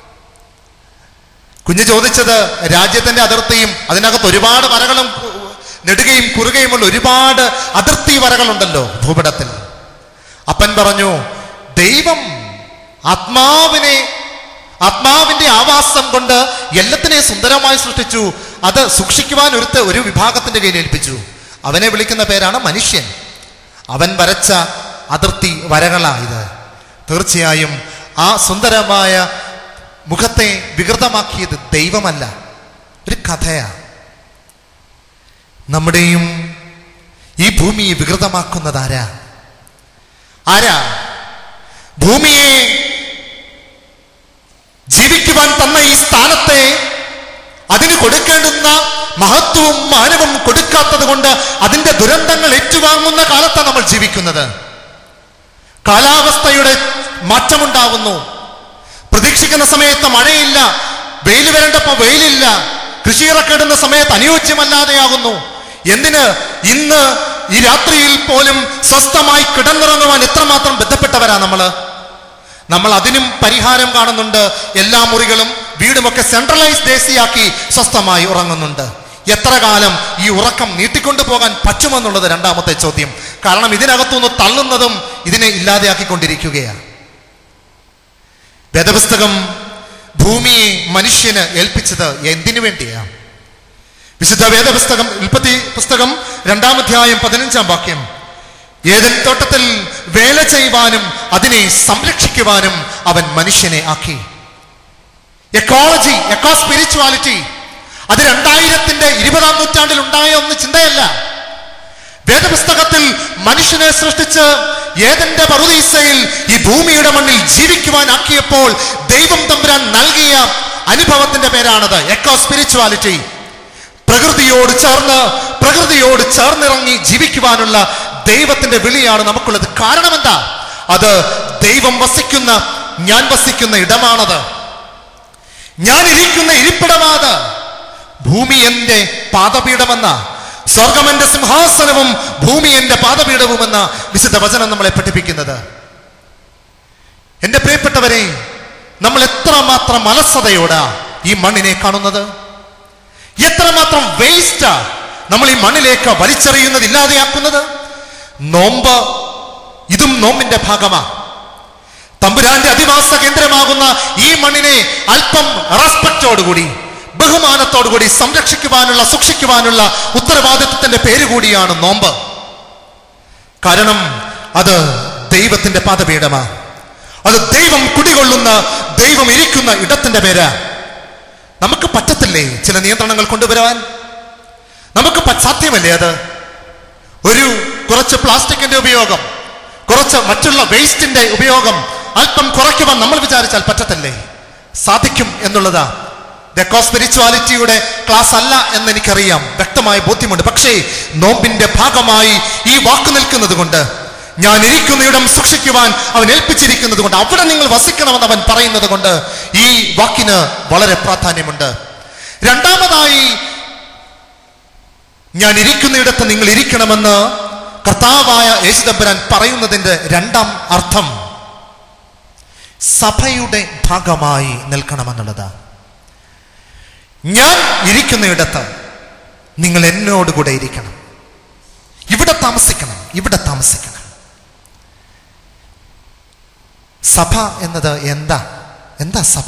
കുഞ്ഞ് ചോദിച്ചത് രാജ്യത്തിന്റെ അതിർത്തിയും അതിനകത്ത് ഒരുപാട് വരകളും കു- നെടുകയും കുറുകയുമുള്ള ഒരുപാട് അതിർത്തി വരകളുണ്ടല്ലോ ഭൂപടത്തിൽ അപ്പൻ പറഞ്ഞു ദൈവം ആത്മാവിനെ ആത്മാവിന്റെ ആവാസം കൊണ്ട് എല്ലാത്തിനെയും സുന്ദരമായി സൃഷ്ടിച്ചു അത് സൂക്ഷിക്കുവാൻ ഒരുത്ത ഒരു വിഭാഗത്തിന്റെ കയ്യിൽ ഏൽപ്പിച്ചു അവനെ വിളിക്കുന്ന പേരാണ് മനുഷ്യൻ അവൻ വരച്ച അതിർത്തി വരകളാ ഇത് തീർച്ചയായും ആ സുന്ദരമായ മുഖത്തെ വികൃതമാക്കിയത് ദൈവമല്ല ഒരു കഥയാ നമ്മുടെയും ഈ ഭൂമിയെ വികൃതമാക്കുന്നത് ആരാ ആരാ ഭൂമിയെ ജീവിക്കുവാൻ തന്ന ഈ സ്ഥാനത്തെ അതിന് കൊടുക്കേണ്ടുന്ന മഹത്വവും മാനവും കൊടുക്കാത്തത് കൊണ്ട് അതിന്റെ ദുരന്തങ്ങൾ ഏറ്റുവാങ്ങുന്ന കാലത്താണ് നമ്മൾ ജീവിക്കുന്നത് കാലാവസ്ഥയുടെ മാറ്റമുണ്ടാകുന്നു പ്രതീക്ഷിക്കുന്ന സമയത്ത് മഴയില്ല വെയിൽ വരേണ്ടപ്പോ വെയിലില്ല കൃഷി ഇറക്കിടുന്ന സമയത്ത് അനുയോജ്യമല്ലാതെയാകുന്നു എന്തിന് ഇന്ന് ഈ രാത്രിയിൽ പോലും സ്വസ്ഥമായി കിടന്നിറങ്ങുവാൻ എത്രമാത്രം ബന്ധപ്പെട്ടവരാ നമ്മള് നമ്മൾ അതിനും പരിഹാരം കാണുന്നുണ്ട് എല്ലാ മുറികളും വീടുമൊക്കെ സെൻട്രലൈസ് ദേശീയാക്കി സ്വസ്ഥമായി ഉറങ്ങുന്നുണ്ട് എത്ര കാലം ഈ ഉറക്കം നീട്ടിക്കൊണ്ടു പോകാൻ പറ്റുമെന്നുള്ളത് രണ്ടാമത്തെ ചോദ്യം കാരണം ഇതിനകത്തുനിന്ന് തള്ളുന്നതും ഇതിനെ ഇല്ലാതെയാക്കിക്കൊണ്ടിരിക്കുകയാണ് വേദപുസ്തകം ഭൂമിയെ മനുഷ്യന് ഏൽപ്പിച്ചത് എന്തിനു വേണ്ടിയാ വിശുദ്ധ വേദപുസ്തകം ഉൽപ്പത്തി പുസ്തകം രണ്ടാമധ്യായം പതിനഞ്ചാം വാക്യം ഏതൻ തോട്ടത്തിൽ വേല ചെയ്യുവാനും അതിനെ സംരക്ഷിക്കുവാനും അവൻ മനുഷ്യനെ ആക്കി എക്കോളജി എക്കോ സ്പിരിച്വാലിറ്റി അത് രണ്ടായിരത്തിന്റെ ഇരുപതാം നൂറ്റാണ്ടിൽ ഉണ്ടായ ഒന്ന് ചിന്തയല്ല വേദപുസ്തകത്തിൽ മനുഷ്യനെ സൃഷ്ടിച്ച് ഏതന്റെ പറുദീസയിൽ ഈ ഭൂമിയുടെ മണ്ണിൽ ജീവിക്കുവാൻ ആക്കിയപ്പോൾ ദൈവം തമ്പുരാൻ നൽകിയ അനുഭവത്തിന്റെ പേരാണത് എക്കോ സ്പിരിച്വാലിറ്റി പ്രകൃതിയോട് ചേർന്ന് പ്രകൃതിയോട് ചേർന്നിറങ്ങി ജീവിക്കുവാനുള്ള ദൈവത്തിന്റെ വിളിയാണ് നമുക്കുള്ളത് കാരണം എന്താ അത് ദൈവം വസിക്കുന്ന ഞാൻ വസിക്കുന്ന ഇടമാണത് ഞാൻ ഇരിക്കുന്ന ഇരിപ്പിടമാത് ഭൂമി എന്റെ പാദപീഠമെന്ന സ്വർഗം എന്റെ സിംഹാസനവും ഭൂമി എന്റെ പാദപീഠവുമെന്ന വിശുദ്ധ വചനം നമ്മളെ പഠിപ്പിക്കുന്നത് എന്റെ പ്രിയപ്പെട്ടവരെ നമ്മൾ എത്രമാത്രം അലസതയോടാ ഈ മണ്ണിനെ കാണുന്നത് എത്രമാത്രം വേസ്റ്റാ നമ്മൾ ഈ മണ്ണിലേക്ക് വലിച്ചെറിയുന്നത് ഇല്ലാതെയാക്കുന്നത് നോമ്പ് ഇതും നോമ്പിന്റെ ഭാഗമാ തമ്പുരാന്റെ അധിവാസ കേന്ദ്രമാകുന്ന ഈ മണ്ണിനെ അല്പം റെസ്പെക്റ്റോടുകൂടി ബഹുമാനത്തോടുകൂടി സംരക്ഷിക്കുവാനുള്ള സൂക്ഷിക്കുവാനുള്ള ഉത്തരവാദിത്വത്തിന്റെ പേര് കൂടിയാണ് നോമ്പ് കാരണം അത് ദൈവത്തിന്റെ പാദപീഠമാ അത് ദൈവം കുടികൊള്ളുന്ന ദൈവം ഇരിക്കുന്ന ഇടത്തിന്റെ പേര് നമുക്ക് പറ്റത്തില്ലേ ചില നിയന്ത്രണങ്ങൾ കൊണ്ടുവരാൻ നമുക്ക് പ- സാധ്യമല്ലേ അത് ഒരു കുറച്ച് പ്ലാസ്റ്റിക്കിന്റെ ഉപയോഗം കുറച്ച് മറ്റുള്ള വേസ്റ്റിന്റെ ഉപയോഗം അല്പം കുറയ്ക്കുവാൻ നമ്മൾ വിചാരിച്ചാൽ പറ്റത്തില്ലേ സാധിക്കും എന്നുള്ളതാ ഡെക്കോ സ്പിരിച്വാലിറ്റിയുടെ ക്ലാസ് അല്ല എന്ന് എനിക്കറിയാം വ്യക്തമായ ബോധ്യമുണ്ട് പക്ഷേ നോമ്പിന്റെ ഭാഗമായി ഈ വാക്ക് നിൽക്കുന്നത് കൊണ്ട് ഞാൻ ഇരിക്കുന്നയിടം സൂക്ഷിക്കുവാൻ അവൻ ഏൽപ്പിച്ചിരിക്കുന്നത് കൊണ്ട് അവിടെ നിങ്ങൾ വസിക്കണമെന്ന് അവൻ പറയുന്നത് കൊണ്ട് ഈ വാക്കിന് വളരെ പ്രാധാന്യമുണ്ട് രണ്ടാമതായി ഞാൻ ഇരിക്കുന്നിടത്ത് നിങ്ങൾ ഇരിക്കണമെന്ന് കർത്താവായ യേശുദമ്പരാൻ പറയുന്നതിന്റെ രണ്ടാം അർത്ഥം സഭയുടെ ഭാഗമായി നിൽക്കണമെന്നുള്ളതാണ് ഞാൻ ഇരിക്കുന്നിടത്ത് നിങ്ങൾ എന്നോടുകൂടെ ഇരിക്കണം ഇവിടെ താമസിക്കണം ഇവിടെ താമസിക്കണം സഭ എന്നത് എന്താ എന്താ സഭ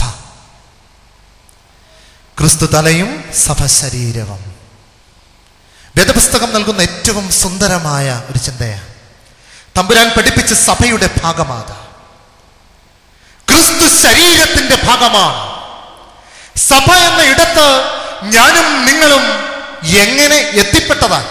ക്രിസ്തു തലയും സഭ ശരീരവും വേദപുസ്തകം നൽകുന്ന ഏറ്റവും സുന്ദരമായ ഒരു ചിന്തയാണ് തമ്പുരാൻ പഠിപ്പിച്ച സഭയുടെ ഭാഗമാണ് ക്രിസ്തു ശരീരത്തിന്റെ ഭാഗമാണ് സഭ എന്ന ഇടത്ത് ഞാനും നിങ്ങളും എങ്ങനെ എത്തിപ്പെട്ടതാണ്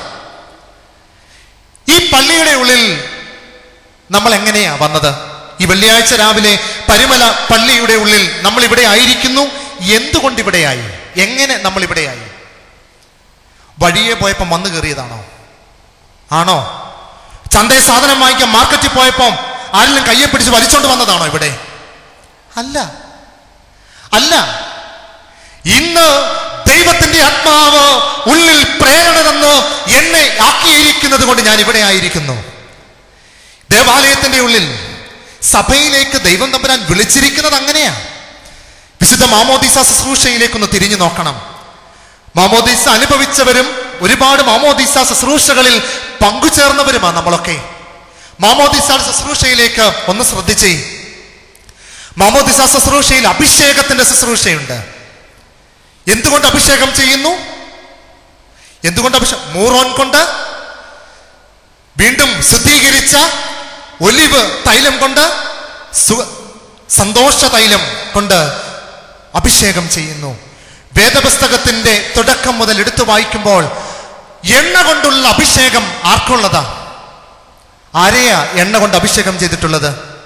ഈ പള്ളിയുടെ ഉള്ളിൽ നമ്മൾ എങ്ങനെയാ വന്നത് ഈ വെള്ളിയാഴ്ച രാവിലെ പരിമല പള്ളിയുടെ ഉള്ളിൽ നമ്മൾ ഇവിടെ ആയിരിക്കുന്നു എന്തുകൊണ്ട് ഇവിടെയായി എങ്ങനെ നമ്മൾ ഇവിടെയായി വഴിയെ പോയപ്പം വന്നു കയറിയതാണോ ആണോ ചന്തയെ സാധനം വാങ്ങിക്കാൻ മാർക്കറ്റിൽ പോയപ്പം ആരെങ്കിലും കയ്യെ പിടിച്ച് വലിച്ചോണ്ട് വന്നതാണോ ഇവിടെ അല്ല അല്ല ഇന്ന് ദൈവത്തിന്റെ ആത്മാവ് ഉള്ളിൽ പ്രേരണ തന്ന് എന്നെ ആക്കിയിരിക്കുന്നത് കൊണ്ട് ഞാൻ ഇവിടെ ആയിരിക്കുന്നു ദേവാലയത്തിന്റെ ഉള്ളിൽ സഭയിലേക്ക് ദൈവം തമ്പുരാൻ വിളിച്ചിരിക്കുന്നത് അങ്ങനെയാ വിശുദ്ധ മാമോദീസ ശുശ്രൂഷയിലേക്കൊന്ന് തിരിഞ്ഞു നോക്കണം മാമോദീസ അനുഭവിച്ചവരും ഒരുപാട് മാമോദീസ ശുശ്രൂഷകളിൽ പങ്കുചേർന്നവരുമാണ് നമ്മളൊക്കെ മാമോദീസ ശുശ്രൂഷയിലേക്ക് ഒന്ന് ശ്രദ്ധിച്ചേ മാമോദിസ ശുശ്രൂഷയിൽ അഭിഷേകത്തിന്റെ ശുശ്രൂഷയുണ്ട് എന്തുകൊണ്ട് അഭിഷേകം ചെയ്യുന്നു എന്തുകൊണ്ട് അഭിഷേകം മൂറോൻ കൊണ്ട് വീണ്ടും ശുദ്ധീകരിച്ച ഒലിവ് തൈലം കൊണ്ട് സു- സന്തോഷ തൈലം കൊണ്ട് അഭിഷേകം ചെയ്യുന്നു വേദപുസ്തകത്തിന്റെ തുടക്കം മുതൽ എടുത്തു വായിക്കുമ്പോൾ എണ്ണ കൊണ്ടുള്ള അഭിഷേകം ആർക്കുള്ളതാ ആരെയാ എണ്ണ കൊണ്ട് അഭിഷേകം ചെയ്തിട്ടുള്ളത്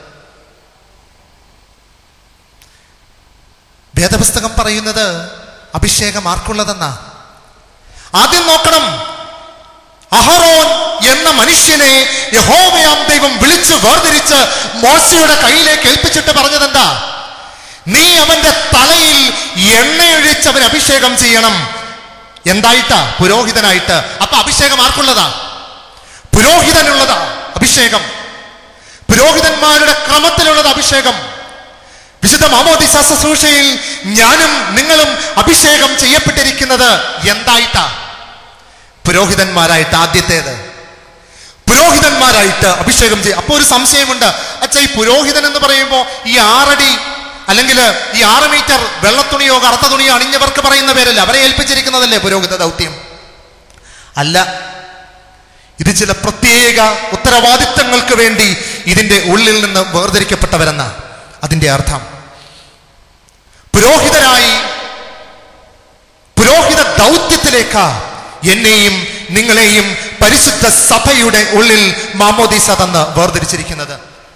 വേദപുസ്തകം പറയുന്നത് അഭിഷേകം ആർക്കുള്ളതെന്നാ ആദ്യം നോക്കണം അഹറോൻ എന്ന മനുഷ്യനെ യഹോവയാം ദൈവം വിളിച്ച് വേർതിരിച്ച് മോശയുടെ കയ്യിലേക്ക് ഏൽപ്പിച്ചിട്ട് പറഞ്ഞതെന്താ നീ അവന്റെ തലയിൽ എണ്ണയൊഴിച്ച് അവൻ അഭിഷേകം ചെയ്യണം എന്തായിട്ടാ പുരോഹിതനായിട്ട് അപ്പൊ അഭിഷേകം ആർക്കുള്ളതാ പുരോഹിതനുള്ളതാ അഭിഷേകം പുരോഹിതന്മാരുടെ ക്രമത്തിലുള്ളത് അഭിഷേകം വിശുദ്ധ മാമോദിസ ശുശ്രൂഷയിൽ ഞാനും നിങ്ങളും അഭിഷേകം ചെയ്യപ്പെട്ടിരിക്കുന്നത് എന്തായിട്ടാ പുരോഹിതന്മാരായിട്ട് ആദ്യത്തേത് പുരോഹിതന്മാരായിട്ട് അഭിഷേകം ചെയ്യും അപ്പൊ ഒരു സംശയമുണ്ട് അച്ഛാ ഈ പുരോഹിതൻ എന്ന് പറയുമ്പോൾ ഈ ആറടി അല്ലെങ്കിൽ ഈ ആറ് മീറ്റർ വെള്ളത്തുണിയോ കറുത്ത തുണിയോ അണിഞ്ഞവർക്ക് പറയുന്ന പേരല്ല അവരെ ഏൽപ്പിച്ചിരിക്കുന്നതല്ലേ പുരോഹിത ദൗത്യം അല്ല ഇത് ചില പ്രത്യേക ഉത്തരവാദിത്തങ്ങൾക്ക് വേണ്ടി ഇതിന്റെ ഉള്ളിൽ നിന്ന് വേർതിരിക്കപ്പെട്ടവരെന്ന അതിന്റെ അർത്ഥം പുരോഹിതരായി പുരോഹിത ദൗത്യത്തിലേക്കാ എന്നെയും നിങ്ങളെയും പരിശുദ്ധ സഭയുടെ ഉള്ളിൽ മാമോദീസ തന്ന് വേർതിരിച്ചിരിക്കുന്നത്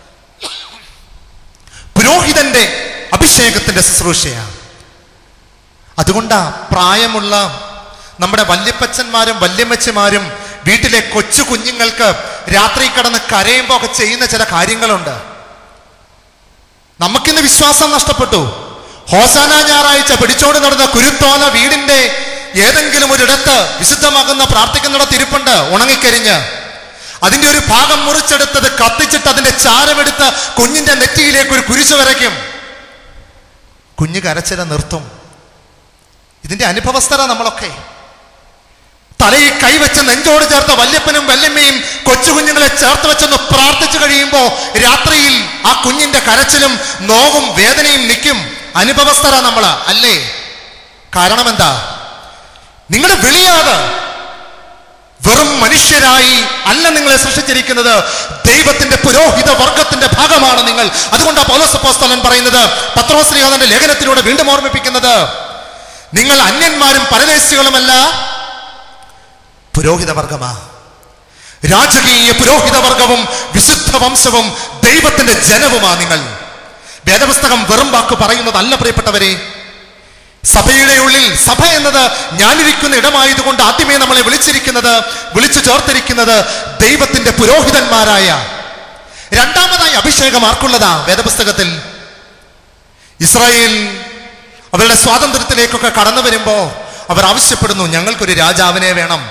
പുരോഹിതന്റെ അഭിഷേകത്തിന്റെ ശുശ്രൂഷയാണ് അതുകൊണ്ടാ പ്രായമുള്ള നമ്മുടെ വല്യപ്പച്ചന്മാരും വല്യമ്മച്ചമാരും വീട്ടിലെ കൊച്ചു കുഞ്ഞുങ്ങൾക്ക് രാത്രി കിടന്ന് കരയുമ്പോൾ ഒക്കെ ചെയ്യുന്ന ചില കാര്യങ്ങളുണ്ട് നമുക്കിന്ന് വിശ്വാസം നഷ്ടപ്പെട്ടു ഹോസാന ഞായറാഴ്ച പിടിച്ചോണ്ട് നടന്ന കുരുത്തോല വീടിന്റെ ഏതെങ്കിലും ഒരിടത്ത് വിശുദ്ധമാകുന്ന പ്രാർത്ഥിക്കുന്നിടത്ത് ഇരിപ്പുണ്ട് ഉണങ്ങിക്കരിഞ്ഞ് അതിന്റെ ഒരു ഭാഗം മുറിച്ചെടുത്തത് കത്തിച്ചിട്ട് അതിന്റെ ചാരമെടുത്ത് കുഞ്ഞിന്റെ നെറ്റിയിലേക്ക് ഒരു കുരിശ് വരയ്ക്കും കുഞ്ഞ് കരച്ചില നിർത്തും ഇതിന്റെ അനുഭവസ്ഥര നമ്മളൊക്കെ തലയിൽ കൈവച്ച് നെഞ്ചോട് ചേർത്ത വല്യപ്പനും വല്യമ്മയും കൊച്ചു കുഞ്ഞുങ്ങളെ ചേർത്ത് വെച്ചൊന്ന് പ്രാർത്ഥിച്ചു കഴിയുമ്പോൾ രാത്രിയിൽ ആ കുഞ്ഞിന്റെ കരച്ചിലും നോവും വേദനയും നിൽക്കും അനുഭവസ്ഥര നമ്മള് അല്ലേ കാരണം എന്താ നിങ്ങളുടെ വിളിയാത് വെറും മനുഷ്യരായി അല്ല നിങ്ങളെ സൃഷ്ടിച്ചിരിക്കുന്നത് ദൈവത്തിന്റെ പുരോഹിത വർഗത്തിന്റെ ഭാഗമാണ് നിങ്ങൾ അതുകൊണ്ട് പൗലോസപ്പോസ്തലൻ പറയുന്നത് പത്രോശ്രീകാതന്റെ ലേഖനത്തിലൂടെ വീണ്ടും ഓർമ്മിപ്പിക്കുന്നത് നിങ്ങൾ അന്യന്മാരും പരദേശികളുമല്ല പുരോഹിത വർഗമാ രാജകീയ പുരോഹിത വർഗവും വിശുദ്ധ വംശവും ദൈവത്തിന്റെ ജനവുമാ നിങ്ങൾ വേദപുസ്തകം വെറും വാക്ക് പറയുന്നതല്ല പ്രിയപ്പെട്ടവരെ സഭയുടെ ഉള്ളിൽ സഭ എന്നത് ഞാനിരിക്കുന്ന ഇടമായതുകൊണ്ട് ആദ്യമേ നമ്മളെ വിളിച്ചിരിക്കുന്നത് വിളിച്ചു ചേർത്തിരിക്കുന്നത് ദൈവത്തിന്റെ പുരോഹിതന്മാരായ രണ്ടാമതായി അഭിഷേകം ആർക്കുള്ളതാ വേദപുസ്തകത്തിൽ ഇസ്രായേൽ അവരുടെ സ്വാതന്ത്ര്യത്തിലേക്കൊക്കെ കടന്നു വരുമ്പോ അവർ ആവശ്യപ്പെടുന്നു ഞങ്ങൾക്കൊരു രാജാവിനെ വേണം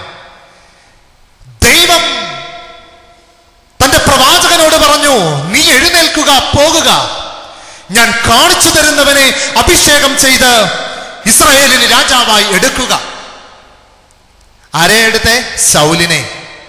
ദൈവം തന്റെ പ്രവാചകനോട് പറഞ്ഞു നീ എഴുന്നേൽക്കുക പോകുക ഞാൻ കാണിച്ചു തരുന്നവനെ അഭിഷേകം ചെയ്ത് ഇസ്രായേലിന് രാജാവായി എടുക്കുക ആരെ എടുത്തേ ശൗലിനെ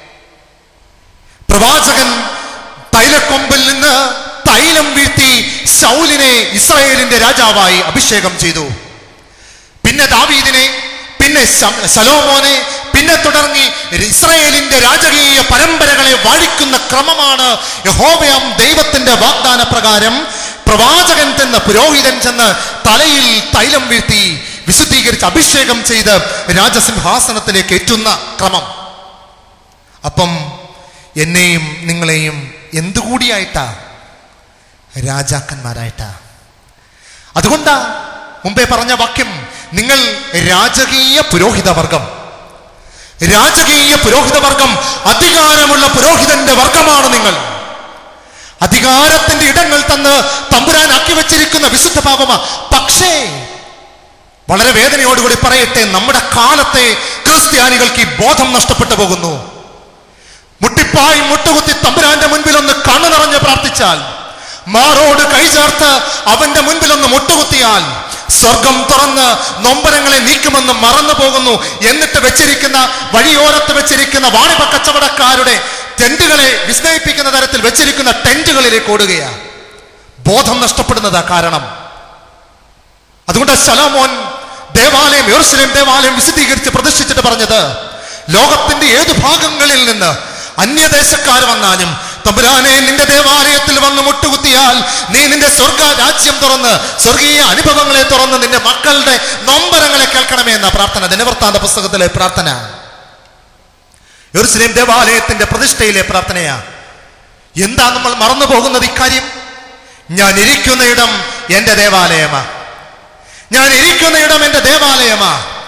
പ്രവാചകൻ തൈലക്കൊമ്പിൽ നിന്ന് തൈലം വീഴ്ത്തി ശൗലിനെ ഇസ്രായേലിന്റെ രാജാവായി അഭിഷേകം ചെയ്തു പിന്നെ ദാവീദിനെ പിന്നെ ശം- ശലോമോനെ പിന്നെ തുടർന്ന് ഇസ്രായേലിന്റെ രാജകീയ പരമ്പരകളെ വാഴിക്കുന്ന ക്രമമാണ് യഹോവയാം ദൈവത്തിന്റെ വാഗ്ദാന പ്രകാരം പ്രവാചകൻ ചെന്ന് പുരോഹിതൻ ചെന്ന് തലയിൽ തൈലം വീഴ്ത്തി വിശുദ്ധീകരിച്ച് അഭിഷേകം ചെയ്ത് രാജസിംഹാസനത്തിലേക്ക് ഏറ്റുന്ന ക്രമം അപ്പം എന്നെയും നിങ്ങളെയും എന്തുകൂടിയായിട്ടാ രാജാക്കന്മാരായിട്ടാ അതുകൊണ്ടാ മുമ്പേ പറഞ്ഞ വാക്യം നിങ്ങൾ രാജകീയ പുരോഹിത വർഗം രാജകീയ പുരോഹിത വർഗം അധികാരമുള്ള പുരോഹിതന്റെ വർഗമാണ് നിങ്ങൾ അധികാരത്തിന്റെ ഇടങ്ങൾ തന്ന് തമ്പുരാനാക്കി വെച്ചിരിക്കുന്ന വിശുദ്ധ പാപമാ പക്ഷേ വളരെ വേദനയോടുകൂടി പറയട്ടെ നമ്മുടെ കാലത്തെ ക്രിസ്ത്യാനികൾക്ക് ഈ ബോധം നഷ്ടപ്പെട്ടു പോകുന്നു മുട്ടിപ്പായി മുട്ടുകുത്തി തമ്പുരാന്റെ മുൻപിൽ ഒന്ന് കണ്ണു നിറഞ്ഞ് പ്രാർത്ഥിച്ചാൽ മാറോട് കൈചേർത്ത് അവന്റെ മുൻപിൽ ഒന്ന് മുട്ടുകുത്തിയാൽ സ്വർഗം തുറന്ന് നൊമ്പരങ്ങളെ നീക്കുമെന്ന് മറന്നു പോകുന്നു എന്നിട്ട് വെച്ചിരിക്കുന്ന വഴിയോരത്ത് വെച്ചിരിക്കുന്ന വാണിഭ കച്ചവടക്കാരുടെ ടെന്റുകളെ വിസ്മയിപ്പിക്കുന്ന തരത്തിൽ വെച്ചിരിക്കുന്ന ടെന്റുകളിലേക്ക് ഓടുകയാണ് ബോധം നഷ്ടപ്പെടുന്നതാ കാരണം അതുകൊണ്ട് ശലോമോൻ ദേവാലയം യെറൂശലേം ദേവാലയം വിശദീകരിച്ച് പ്രതിഷ്ഠിച്ചിട്ട് പറഞ്ഞത് ലോകത്തിന്റെ ഏത് ഭാഗങ്ങളിൽ നിന്ന് അന്യദേശക്കാർ വന്നാലും തമ്പുരാനെ നിന്റെ ദേവാലയത്തിൽ വന്ന് മുട്ടുകുത്തിയാൽ നീ നിന്റെ സ്വർഗ രാജ്യം തുറന്ന് സ്വർഗീയ അനുഭവങ്ങളെ തുറന്ന് നിന്റെ മക്കളുടെ നൊമ്പരങ്ങളെ കേൾക്കണമേ എന്ന പ്രാർത്ഥന ദിനവൃത്താന്ത പുസ്തകത്തിലെ പ്രാർത്ഥന യെറൂശലേം ദേവാലയത്തിന്റെ പ്രതിഷ്ഠയിലെ പ്രാർത്ഥനയാ എന്താ നമ്മൾ മറന്നു പോകുന്നത് ഇക്കാര്യം ഞാൻ ഇരിക്കുന്ന ഇടം എന്റെ ദേവാലയമാ ഞാൻ ഇരിക്കുന്ന ഇടം എന്റെ ദേവാലയമാ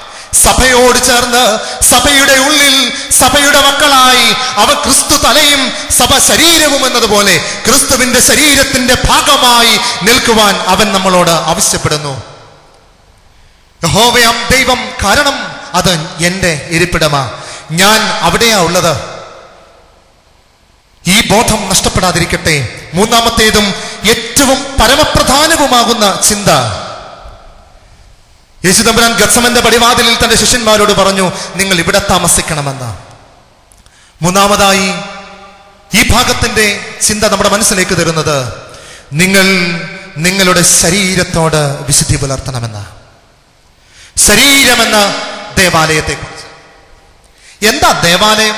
സഭയോട് ചേർന്ന് സഭയുടെ ഉള്ളിൽ സഭയുടെ മക്കളായി അവ ക്രിസ്തു തലയും സഭ ശരീരവും എന്നതുപോലെ ക്രിസ്തുവിന്റെ ശരീരത്തിന്റെ ഭാഗമായി നിൽക്കുവാൻ അവൻ നമ്മളോട് ആവശ്യപ്പെടുന്നു യഹോവയാം ദൈവം കാരണം അത് എന്റെ ഇരിപ്പിടമാ ഞാൻ അവിടെയാ ഉള്ളത് ഈ ബോധം നഷ്ടപ്പെടാതിരിക്കട്ടെ മൂന്നാമത്തേതും ഏറ്റവും പരമപ്രധാനവുമാകുന്ന ചിന്ത യേശുദമ്പുരാൻ ഗത്സമന്റെ പടിവാതിലിൽ തന്റെ ശിഷ്യന്മാരോട് പറഞ്ഞു നിങ്ങൾ ഇവിടെ താമസിക്കണമെന്ന് മൂന്നാമതായി ഈ ഭാഗത്തിന്റെ ചിന്ത നമ്മുടെ മനസ്സിലേക്ക് തരുന്നത് നിങ്ങൾ നിങ്ങളുടെ ശരീരത്തോട് വിശുദ്ധി പുലർത്തണമെന്ന് ശരീരമെന്ന ദേവാലയത്തെക്കുറിച്ച് എന്താ ദേവാലയം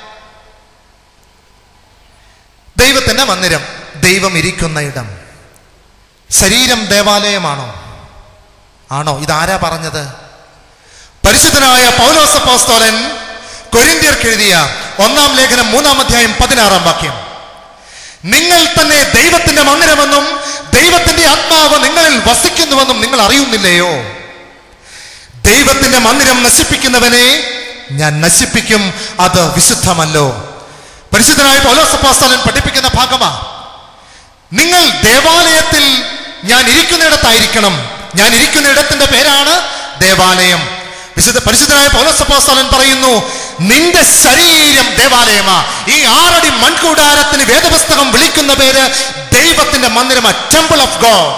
ദൈവത്തിന്റെ മന്ദിരം ദൈവം ഇരിക്കുന്ന ഇടം ശരീരം ദേവാലയമാണോ ആണോ ഇതാരാ പറഞ്ഞത് പരിശുദ്ധനായ പൗലോസപ്പോസ്തോലൻ കൊരിന്ത്യർക്ക് എഴുതിയ ഒന്നാം ലേഖനം മൂന്നാം അധ്യായം പതിനാറാം വാക്യം നിങ്ങൾ തന്നെ ദൈവത്തിന്റെ മന്ദിരമെന്നും ദൈവത്തിന്റെ ആത്മാവ് നിങ്ങളിൽ വസിക്കുന്നുവെന്നും നിങ്ങൾ അറിയുന്നില്ലയോ ദൈവത്തിന്റെ മന്ദിരം നശിപ്പിക്കുന്നവനെ ഞാൻ നശിപ്പിക്കും അത് വിശുദ്ധമല്ലോ പരിശുദ്ധനായ പൗലോസപ്പോസ്തലൻ പഠിപ്പിക്കുന്ന ഭാഗമാ നിങ്ങൾ ദേവാലയത്തിൽ ഞാൻ ഇരിക്കുന്നിടത്തായിരിക്കണം ഞാൻ ഇരിക്കുന്ന ഇടത്തിന്റെ പേരാണ് ദേവാലയം വിശുദ്ധ പരിശുദ്ധനായ പൗലോസപ്പോസ്തലൻ പറയുന്നു നിന്റെ ശരീരം ദേവാലയമാ ഈ ആറടി മൺകൂടാരത്തിന് വേദപുസ്തകം വിളിക്കുന്ന പേര് ദൈവത്തിന്റെ മന്ദിരമാ ടെമ്പിൾ ഓഫ് ഗോഡ്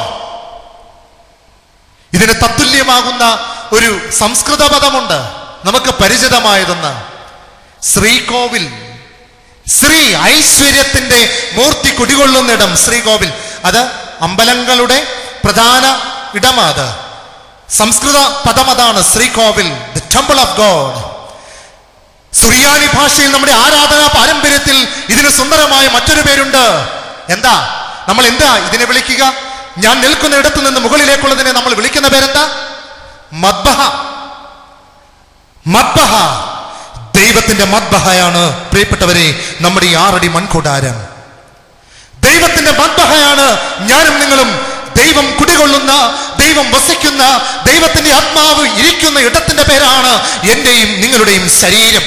ഇതിന് തത്തുല്യമാകുന്ന ഒരു സംസ്കൃത പദമുണ്ട് നമുക്ക് പരിചിതമായതെന്ന് ശ്രീകോവിൽ ശ്രീ ഐശ്വര്യത്തിന്റെ മൂർത്തി കുടികൊള്ളുന്നിടം ശ്രീകോവിൽ അത് അമ്പലങ്ങളുടെ പ്രധാന ഇടമാത് സംസ്കൃത പദം അതാണ് ശ്രീകോവിൽ the temple of god Suriyani ഭാഷയിൽ നമ്മുടെ ആരാധനാ പാരമ്പര്യത്തിൽ ഇതിന് സുന്ദരമായ മറ്റൊരു പേരുണ്ട് എന്താ നമ്മൾ എന്താ ഇതിനെ വിളിക്കുക ഞാൻ നിൽക്കുന്ന ഇടത്തു നിന്ന് മുകളിലേക്കുള്ളതിനെ നമ്മൾ വിളിക്കുന്ന പേരെന്താ മദ്ബഹ മദ്ബഹ ദൈവത്തിന്റെ മദ്ബഹയാണ് പ്രിയപ്പെട്ടവരെ നമ്മുടെ ഈ ആറടി മൺകൂടാരം ദൈവത്തിന്റെ മദ്ബഹയാണ് ഞാനും നിങ്ങളും ദൈവം കുടികൊള്ളുന്ന ദൈവം വസിക്കുന്ന ദൈവത്തിന്റെ ആത്മാവ് ഇരിക്കുന്ന ഇടത്തിന്റെ പേരാണ് എന്റെയും നിങ്ങളുടെയും ശരീരം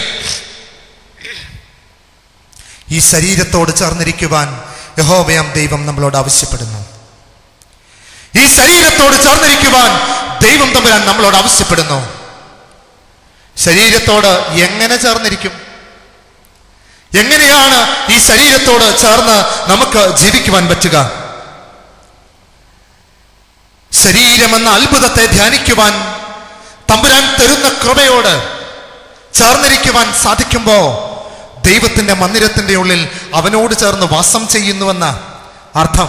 ഈ ശരീരത്തോട് ചേർന്നിരിക്കുവാൻ യഹോവയാം ദൈവം നമ്മളോട് ആവശ്യപ്പെടുന്നു ഈ ശരീരത്തോട് ചേർന്നിരിക്കുവാൻ ദൈവം തമ്പുരാൻ നമ്മളോട് ആവശ്യപ്പെടുന്നു ശരീരത്തോട് എങ്ങനെ ചേർന്നിരിക്കും എങ്ങനെയാണ് ഈ ശരീരത്തോട് ചേർന്ന് നമുക്ക് ജീവിക്കുവാൻ പറ്റുക ശരീരമെന്ന അത്ഭുതത്തെ ധ്യാനിക്കുവാൻ തമ്പുരാൻ തരുന്ന കൃപയോട് ചേർന്നിരിക്കുവാൻ സാധിക്കുമ്പോ ദൈവത്തിന്റെ മന്ദിരത്തിന്റെ ഉള്ളിൽ അവനോട് ചേർന്ന് വാസം ചെയ്യുന്നുവെന്ന അർത്ഥം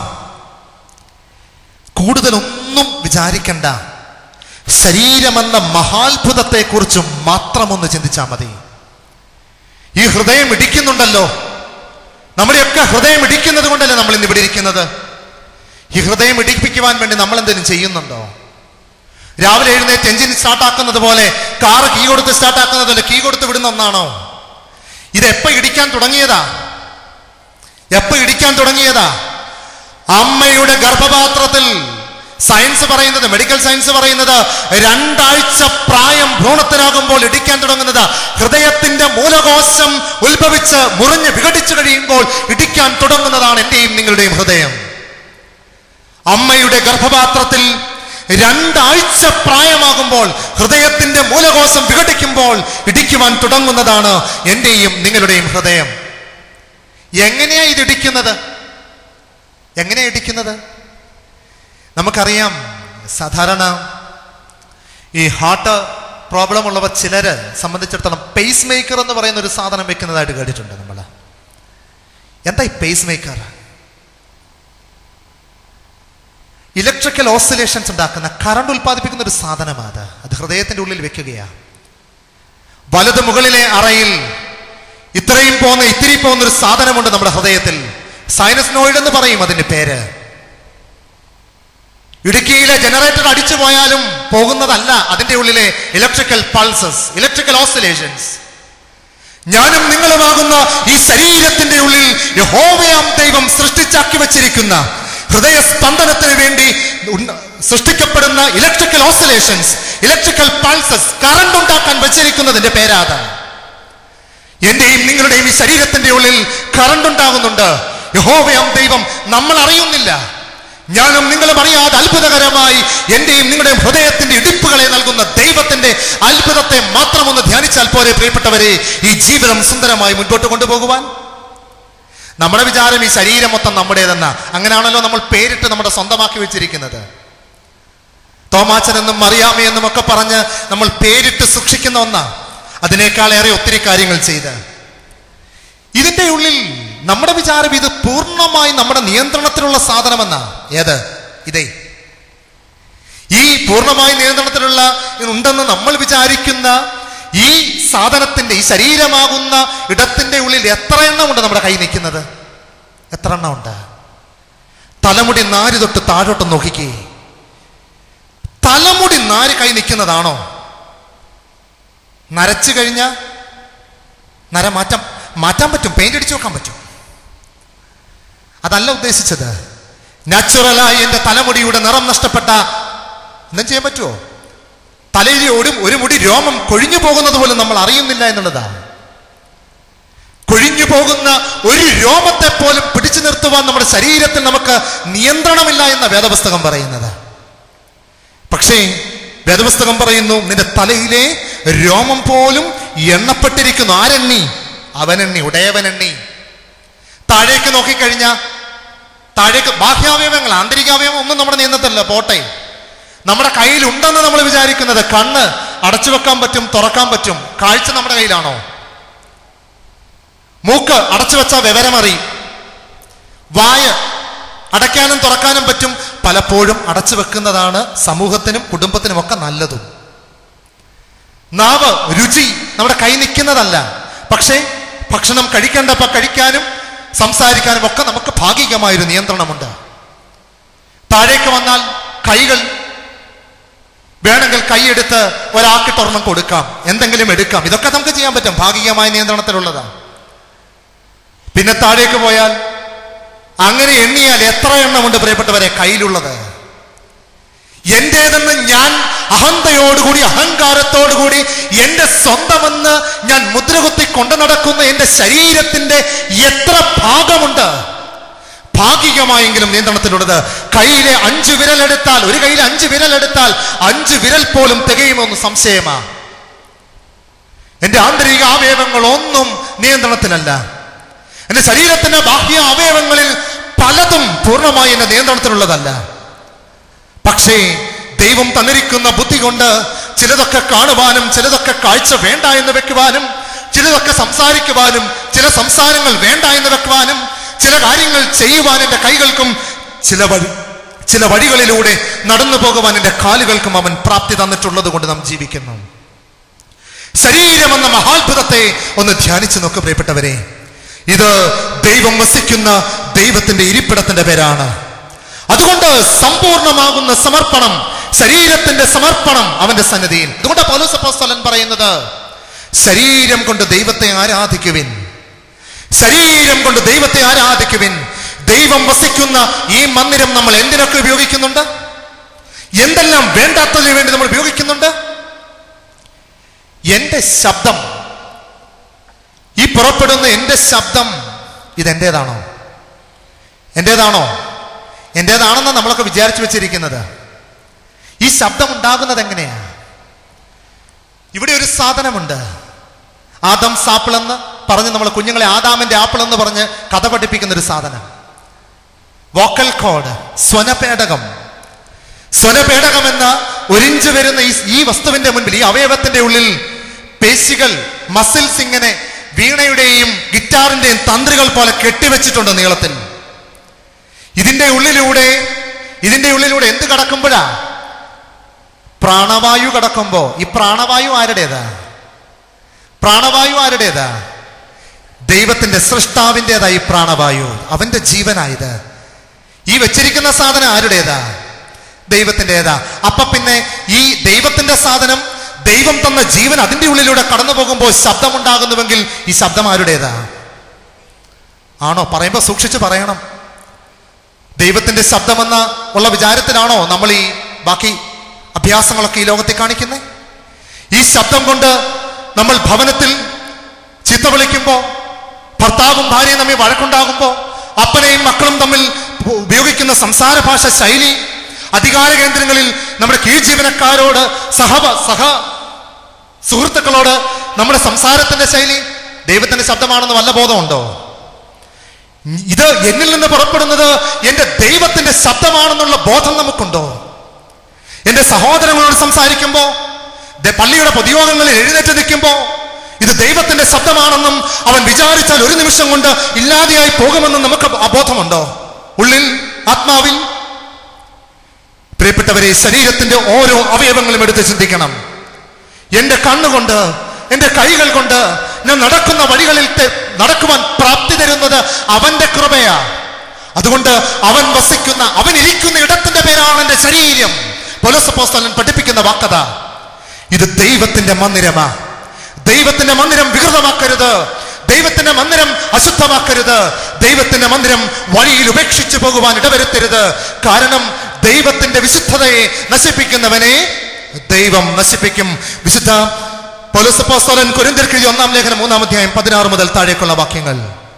കൂടുതലൊന്നും വിചാരിക്കണ്ട ശരീരമെന്ന മഹാത്ഭുതത്തെക്കുറിച്ച് മാത്രം ഒന്ന് ചിന്തിച്ചാൽ മതി ഈ ഹൃദയം ഇടിക്കുന്നുണ്ടല്ലോ നമ്മുടെയൊക്കെ ഹൃദയം ഇടിക്കുന്നത് കൊണ്ടല്ലേ നമ്മൾ ഇന്ന് ഇവിടെ ഇരിക്കുന്നത് ഈ ഹൃദയം ഇടിപ്പിക്കുവാൻ വേണ്ടി നമ്മൾ എന്തെങ്കിലും ചെയ്യുന്നുണ്ടോ രാവിലെ എഴുന്നേറ്റ് എഞ്ചിൻ സ്റ്റാർട്ടാക്കുന്നത് പോലെ കാറ് കീ കൊടുത്ത് സ്റ്റാർട്ടാക്കുന്നതല്ല കീ കൊടുത്ത് വിടുന്ന ഒന്നാണോ ഇത് എപ്പോ ഇടിക്കാൻ തുടങ്ങിയതാ എപ്പോ ഇടിക്കാൻ തുടങ്ങിയതാ അമ്മയുടെ ഗർഭപാത്രത്തിൽ സയൻസ് പറയുന്നത് മെഡിക്കൽ സയൻസ് പറയുന്നത് രണ്ടാഴ്ച പ്രായം ഭ്രൂണത്തിനാകുമ്പോൾ ഇടിക്കാൻ തുടങ്ങുന്നത് ഹൃദയത്തിന്റെ മൂലകോശം ഉത്ഭവിച്ച് മുറിഞ്ഞ് വിഘടിച്ചു കഴിയുമ്പോൾ ഇടിക്കാൻ തുടങ്ങുന്നതാണ് എന്റെയും നിങ്ങളുടെയും ഹൃദയം അമ്മയുടെ ഗർഭപാത്രത്തിൽ രണ്ടാഴ്ച പ്രായമാകുമ്പോൾ ഹൃദയത്തിന്റെ മൂലകോശം വിഘടിക്കുമ്പോൾ ഇടിക്കുവാൻ തുടങ്ങുന്നതാണ് എന്റെയും നിങ്ങളുടെയും ഹൃദയം എങ്ങനെയാ ഇത് ഇടിക്കുന്നത് എങ്ങനെയാ ഇടിക്കുന്നത് നമുക്കറിയാം സാധാരണ ഈ ഹാർട്ട് പ്രോബ്ലം ഉള്ളവർ ചിലര് സംബന്ധിച്ചിടത്തോളം പേസ് മേക്കർ എന്ന് പറയുന്ന ഒരു സാധനം വെക്കുന്നതായിട്ട് കേട്ടിട്ടുണ്ട് നമ്മൾ എന്താ ഈ പേസ് മേക്കർ ഇലക്ട്രിക്കൽ ഓസിലേഷൻസ് ഉണ്ടാക്കുന്ന കറണ്ട് ഉൽപ്പാദിപ്പിക്കുന്ന ഒരു സാധനമാണ് അത് അത് ഹൃദയത്തിന്റെ ഉള്ളിൽ വെക്കുകയാ വലത് മുകളിലെ അറയിൽ ഇത്രയും പോകുന്ന ഇത്തിരി പോകുന്ന ഒരു സാധനമുണ്ട് നമ്മുടെ ഹൃദയത്തിൽ സൈനസ് നോയിഡ് എന്ന് പറയും അതിന്റെ പേര് ഇടുക്കിയിലെ ജനറേറ്റർ അടിച്ചു പോയാലും പോകുന്നതല്ല അതിന്റെ ഉള്ളിലെ ഇലക്ട്രിക്കൽ പൾസസ് ഇലക്ട്രിക്കൽ ഓസിലേഷൻസ് ഞാനും നിങ്ങളുമാകുന്ന ഈ ശരീരത്തിന്റെ ഉള്ളിൽ യഹോവയാം ദൈവം സൃഷ്ടിച്ചാക്കി വച്ചിരിക്കുന്ന ഹൃദയ സ്പന്ദനത്തിന് വേണ്ടി ഉണ്ട- സൃഷ്ടിക്കപ്പെടുന്ന electrical oscillations electrical pulses current ഉണ്ടാക്കാൻ വെച്ചിരിക്കുന്നതിന്റെ പേരാത് എന്റെയും നിങ്ങളുടെയും ഈ ശരീരത്തിന്റെ ഉള്ളിൽ കറണ്ട് ഉണ്ടാകുന്നുണ്ട് യഹോവയാം ദൈവം നമ്മൾ അറിയുന്നില്ല ഞാനും നിങ്ങളും അറിയാതെ അത്ഭുതകരമായി എന്റെയും നിങ്ങളുടെയും ഹൃദയത്തിന്റെ ഇടിപ്പുകളെ നൽകുന്ന ദൈവത്തിന്റെ അത്ഭുതത്തെ മാത്രം ഒന്ന് ധ്യാനിച്ചാൽ പോരെ പ്രിയപ്പെട്ടവരെ ഈ ജീവിതം സുന്ദരമായി മുൻപോട്ട് കൊണ്ടുപോകുവാൻ നമ്മുടെ വിചാരം ഈ ശരീരം മൊത്തം നമ്മുടേതെന്ന അങ്ങനെയാണല്ലോ നമ്മൾ പേരിട്ട് നമ്മുടെ സ്വന്തമാക്കി വെച്ചിരിക്കുന്നത് തോമാച്ചനെന്നും മറിയാമയെന്നും ഒക്കെ പറഞ്ഞ് നമ്മൾ പേരിട്ട് സൂക്ഷിക്കുന്ന ഒന്നാ അതിനേക്കാളേറെ ഒത്തിരി കാര്യങ്ങൾ ചെയ്ത് ഇതിന്റെ ഉള്ളിൽ നമ്മുടെ വിചാരം ഇത് പൂർണ്ണമായി നമ്മുടെ നിയന്ത്രണത്തിലുള്ള സാധനമെന്നാ ഏത് ഇതേ ഈ പൂർണ്ണമായി നിയന്ത്രണത്തിലുള്ള ഉണ്ടെന്ന് നമ്മൾ വിചാരിക്കുന്ന ഈ സാധനത്തിന്റെ ഈ ശരീരമാകുന്ന ഇടത്തിന്റെ ഉള്ളിൽ എത്ര എണ്ണം ഉണ്ട് നമ്മുടെ കൈ നിൽക്കുന്നത് എത്ര എണ്ണം ഉണ്ട് തലമുടി നാര് തൊട്ട് താഴോട്ട് നോക്കിക്കേ തലമുടി നാര് കൈ നിൽക്കുന്നതാണോ നരച്ചു കഴിഞ്ഞ നര മാറ്റാൻ മാറ്റാൻ പറ്റും പെയിന്റ് അടിച്ചു വെക്കാൻ പറ്റും അതല്ല ഉദ്ദേശിച്ചത് നാച്ചുറലായി എന്റെ തലമുടിയുടെ നിറം നഷ്ടപ്പെട്ട എന്തും ചെയ്യാൻ പറ്റുമോ തലയിൽ ഒരു ഒരു മുടി രോമം കൊഴിഞ്ഞു പോകുന്നത് പോലും നമ്മൾ അറിയുന്നില്ല എന്നുള്ളതാണ് കൊഴിഞ്ഞു പോകുന്ന ഒരു രോമത്തെ പോലും പിടിച്ചു നിർത്തുവാൻ നമ്മുടെ ശരീരത്തിൽ നമുക്ക് നിയന്ത്രണമില്ല എന്ന വേദപുസ്തകം പറയുന്നത് പക്ഷേ വേദപുസ്തകം പറയുന്നു നിന്റെ തലയിലെ രോമം പോലും എണ്ണപ്പെട്ടിരിക്കുന്നു ആരെണ്ണി അവനെണ്ണി ഉടയവനെണ്ണി താഴേക്ക് നോക്കിക്കഴിഞ്ഞ താഴേക്ക് ബാഹ്യാവയവങ്ങൾ ആന്തരികാവയവം ഒന്നും നമ്മുടെ നിയന്ത്രണത്തിലല്ല പോട്ടെ നമ്മുടെ കയ്യിൽ ഉണ്ടെന്ന് നമ്മൾ വിചാരിക്കുന്നത് കണ്ണ് അടച്ചു വെക്കാൻ പറ്റും തുറക്കാൻ പറ്റും കാഴ്ച നമ്മുടെ കയ്യിലാണോ മൂക്ക് അടച്ചു വെച്ചാൽ വിവരമറി വായ അടയ്ക്കാനും തുറക്കാനും പറ്റും പലപ്പോഴും അടച്ചു വെക്കുന്നതാണ് സമൂഹത്തിനും കുടുംബത്തിനും ഒക്കെ നല്ലതും നാവ് രുചി നമ്മുടെ കൈ നിൽക്കുന്നതല്ല പക്ഷേ ഭക്ഷണം കഴിക്കേണ്ടപ്പോ കഴിക്കാനും സംസാരിക്കാനും ഒക്കെ നമുക്ക് ഭാഗികമായൊരു നിയന്ത്രണമുണ്ട് താഴേക്ക് വന്നാൽ കൈകൾ വേണമെങ്കിൽ കൈയെടുത്ത് ഒരാൾക്ക് തുറന്നും കൊടുക്കാം എന്തെങ്കിലും എടുക്കാം ഇതൊക്കെ നമുക്ക് ചെയ്യാൻ പറ്റും ഭാഗികമായ നിയന്ത്രണത്തിലുള്ളതാണ് പിന്നെ താഴേക്ക് പോയാൽ അങ്ങനെ എണ്ണിയാൽ എത്ര എണ്ണമുണ്ട് പ്രിയപ്പെട്ടവരെ കയ്യിലുള്ളത് എന്റേതെന്ന് ഞാൻ അഹന്തയോടുകൂടി അഹങ്കാരത്തോടുകൂടി എന്റെ സ്വന്തമെന്ന് ഞാൻ മുദ്രകുത്തി കൊണ്ടു നടക്കുന്ന എന്റെ ശരീരത്തിന്റെ എത്ര ഭാഗമുണ്ട് ഭാഗികമായെങ്കിലും നിയന്ത്രണത്തിലുള്ളത് കയ്യിലെ അഞ്ച് വിരലെടുത്താൽ ഒരു കയ്യിൽ അഞ്ച് വിരലെടുത്താൽ അഞ്ച് വിരൽ പോലും തികയുമെന്ന് സംശയമാ എന്റെ ആന്തരിക അവയവങ്ങൾ ഒന്നും നിയന്ത്രണത്തിലല്ല എന്റെ ശരീരത്തിന്റെ ബാഹ്യ അവയവങ്ങളിൽ പലതും പൂർണ്ണമായി എന്റെ നിയന്ത്രണത്തിലുള്ളതല്ല പക്ഷേ ദൈവം തന്നിരിക്കുന്ന ബുദ്ധി കൊണ്ട് ചിലതൊക്കെ കാണുവാനും ചിലതൊക്കെ കാഴ്ച വേണ്ട എന്ന് വെക്കുവാനും ചിലതൊക്കെ സംസാരിക്കുവാനും ചില സംസാരങ്ങൾ വേണ്ട എന്ന് വെക്കുവാനും ചില കാര്യങ്ങൾ ചെയ്യുവാൻ എൻ്റെ കൈകൾക്കും ചില വഴി ചില വഴികളിലൂടെ നടന്നു പോകുവാൻ എൻ്റെ കാലുകൾക്കും അവൻ പ്രാപ്തി തന്നിട്ടുള്ളത് കൊണ്ട് നാം ജീവിക്കുന്നു ശരീരമെന്ന മഹാത്ഭുതത്തെ ഒന്ന് ധ്യാനിച്ചു നോക്ക് പ്രിയപ്പെട്ടവരെ ഇത് ദൈവം വസിക്കുന്ന ദൈവത്തിന്റെ ഇരിപ്പിടത്തിന്റെ പേരാണ് അതുകൊണ്ട് സമ്പൂർണമാകുന്ന സമർപ്പണം ശരീരത്തിന്റെ സമർപ്പണം അവന്റെ സന്നിധിയിൽ അതുകൊണ്ട് പൗലോസപ്പോസ്തലൻ പറയുന്നത് ശരീരം കൊണ്ട് ദൈവത്തെ ആരാധിക്കുവിൻ ശരീരം കൊണ്ട് ദൈവത്തെ ആരാധിക്കുവിൻ ദൈവം വസിക്കുന്ന ഈ മന്ദിരം നമ്മൾ എന്തിനൊക്കെ ഉപയോഗിക്കുന്നുണ്ട് എന്തെല്ലാം വേണ്ടാത്തതിനു വേണ്ടി നമ്മൾ ഉപയോഗിക്കുന്നുണ്ട് എന്റെ ശബ്ദം ഈ പുറപ്പെടുന്ന എന്റെ ശബ്ദം ഇതെന്റേതാണോ എന്റേതാണോ എന്റേതാണെന്ന് നമ്മളൊക്കെ വിചാരിച്ചു വെച്ചിരിക്കുന്നത് ഈ ശബ്ദം ഉണ്ടാകുന്നത് എങ്ങനെയാ ഇവിടെ ഒരു സാധനമുണ്ട് ആദം സാപ്പിൾ എന്ന് പറഞ്ഞ് നമ്മൾ കുഞ്ഞുങ്ങളെ ആദാമിന്റെ ആപ്പിൾ എന്ന് പറഞ്ഞ് കഥ പഠിപ്പിക്കുന്ന ഒരു സാധനം വോക്കൽ കോഡ് സ്വനപേടകം സ്വനപേടകം എന്ന ഒരിഞ്ച് വരുന്ന ഈ ഈ വസ്തുവിന്റെ മുൻപിൽ ഈ അവയവത്തിന്റെ ഉള്ളിൽ പേശികൾ മസിൽസ് ഇങ്ങനെ വീണയുടെയും ഗിറ്റാറിന്റെയും തന്ത്രികൾ പോലെ കെട്ടിവെച്ചിട്ടുണ്ട് നീളത്തിൽ ഇതിന്റെ ഉള്ളിലൂടെ ഇതിന്റെ ഉള്ളിലൂടെ എന്ത് കടക്കുമ്പോഴാ പ്രാണവായു കടക്കുമ്പോ ഈ പ്രാണവായു ആരുടേതാ പ്രാണവായു ആരുടേതാ ദൈവത്തിന്റെ സൃഷ്ടാവിൻ്റെതാ ഈ പ്രാണവായു അവന്റെ ജീവനായത് ഈ വെച്ചിരിക്കുന്ന സാധനം ആരുടേതാ ദൈവത്തിൻ്റെതാ അപ്പൊ പിന്നെ ഈ ദൈവത്തിന്റെ സാധനം ദൈവം തന്ന ജീവൻ അതിന്റെ ഉള്ളിലൂടെ കടന്നു പോകുമ്പോൾ ശബ്ദമുണ്ടാകുന്നുവെങ്കിൽ ഈ ശബ്ദം ആരുടേതാ ആണോ പറയുമ്പോ സൂക്ഷിച്ച് പറയണം ദൈവത്തിന്റെ ശബ്ദമെന്ന ഉള്ള വിചാരത്തിലാണോ നമ്മൾ ഈ ബാക്കി അഭ്യാസങ്ങളൊക്കെ ഈ ലോകത്തിൽ കാണിക്കുന്നത് ഈ ശബ്ദം കൊണ്ട് നമ്മൾ ഭവനത്തിൽ ചീത്ത വിളിക്കുമ്പോൾ ഭർത്താവും ഭാര്യയും തമ്മിൽ വഴക്കുണ്ടാകുമ്പോൾ അപ്പനെയും മക്കളും തമ്മിൽ ഉപയോഗിക്കുന്ന സംസാര ഭാഷ ശൈലി അധികാര കേന്ദ്രങ്ങളിൽ നമ്മുടെ കീഴ് ജീവനക്കാരോട് സഹ സഹ സുഹൃത്തുക്കളോട് നമ്മുടെ സംസാരത്തിന്റെ ശൈലി ദൈവത്തിന്റെ ശബ്ദമാണെന്ന് വല്ല ബോധമുണ്ടോ ഇത് എന്നിൽ നിന്ന് പുറപ്പെടുന്നത് എന്റെ ദൈവത്തിന്റെ ശബ്ദമാണെന്നുള്ള ബോധം നമുക്കുണ്ടോ എന്റെ സഹോദരങ്ങളോട് സംസാരിക്കുമ്പോ ദേ- പള്ളിയുടെ പൊതുയോഗങ്ങളിൽ എഴുന്നേറ്റ് നിൽക്കുമ്പോ ഇത് ദൈവത്തിന്റെ ശബ്ദമാണെന്നും അവൻ വിചാരിച്ചാൽ ഒരു നിമിഷം കൊണ്ട് ഇല്ലാതെയായി പോകുമെന്നും നമുക്ക് അബോധമുണ്ടോ ഉള്ളിൽ ആത്മാവിൽ പ്രിയപ്പെട്ടവരെ ശരീരത്തിന്റെ ഓരോ അവയവങ്ങളും എടുത്ത് ചിന്തിക്കണം എന്റെ കണ്ണുകൊണ്ട് എന്റെ കൈകൾ കൊണ്ട് ഞാൻ നടക്കുന്ന വഴികളിൽ തെ- നടക്കുവാൻ പ്രാപ്തി തരുന്നത് അവന്റെ കൃപയാ അതുകൊണ്ട് അവൻ വസിക്കുന്ന അവൻ ഇരിക്കുന്ന ഇടത്തിന്റെ പേരാണ് എന്റെ ശരീരം പൊലസപ്പോസ്തലൻ പഠിപ്പിക്കുന്ന വാക്കത ഇത് ദൈവത്തിന്റെ മന്ദിരമാ ദൈവത്തിന്റെ മന്ദിരം വികൃതമാക്കരുത് ദൈവത്തിന്റെ മന്ദിരം അശുദ്ധമാക്കരുത് ദൈവത്തിന്റെ മന്ദിരം വഴിയിൽ ഉപേക്ഷിച്ചു പോകുവാൻ ഇടവരുത്തരുത് കാരണം ദൈവത്തിന്റെ വിശുദ്ധതയെ നശിപ്പിക്കുന്നവനെ ദൈവം നശിപ്പിക്കും വിശുദ്ധ പൊലസപ്പോസ്തലൻ കുരിന്തിർക്കെഴുതി ഒന്നാം ലേഖനം മൂന്നാം അധ്യായം പതിനാറ് മുതൽ താഴേക്കുള്ള വാക്യങ്ങൾ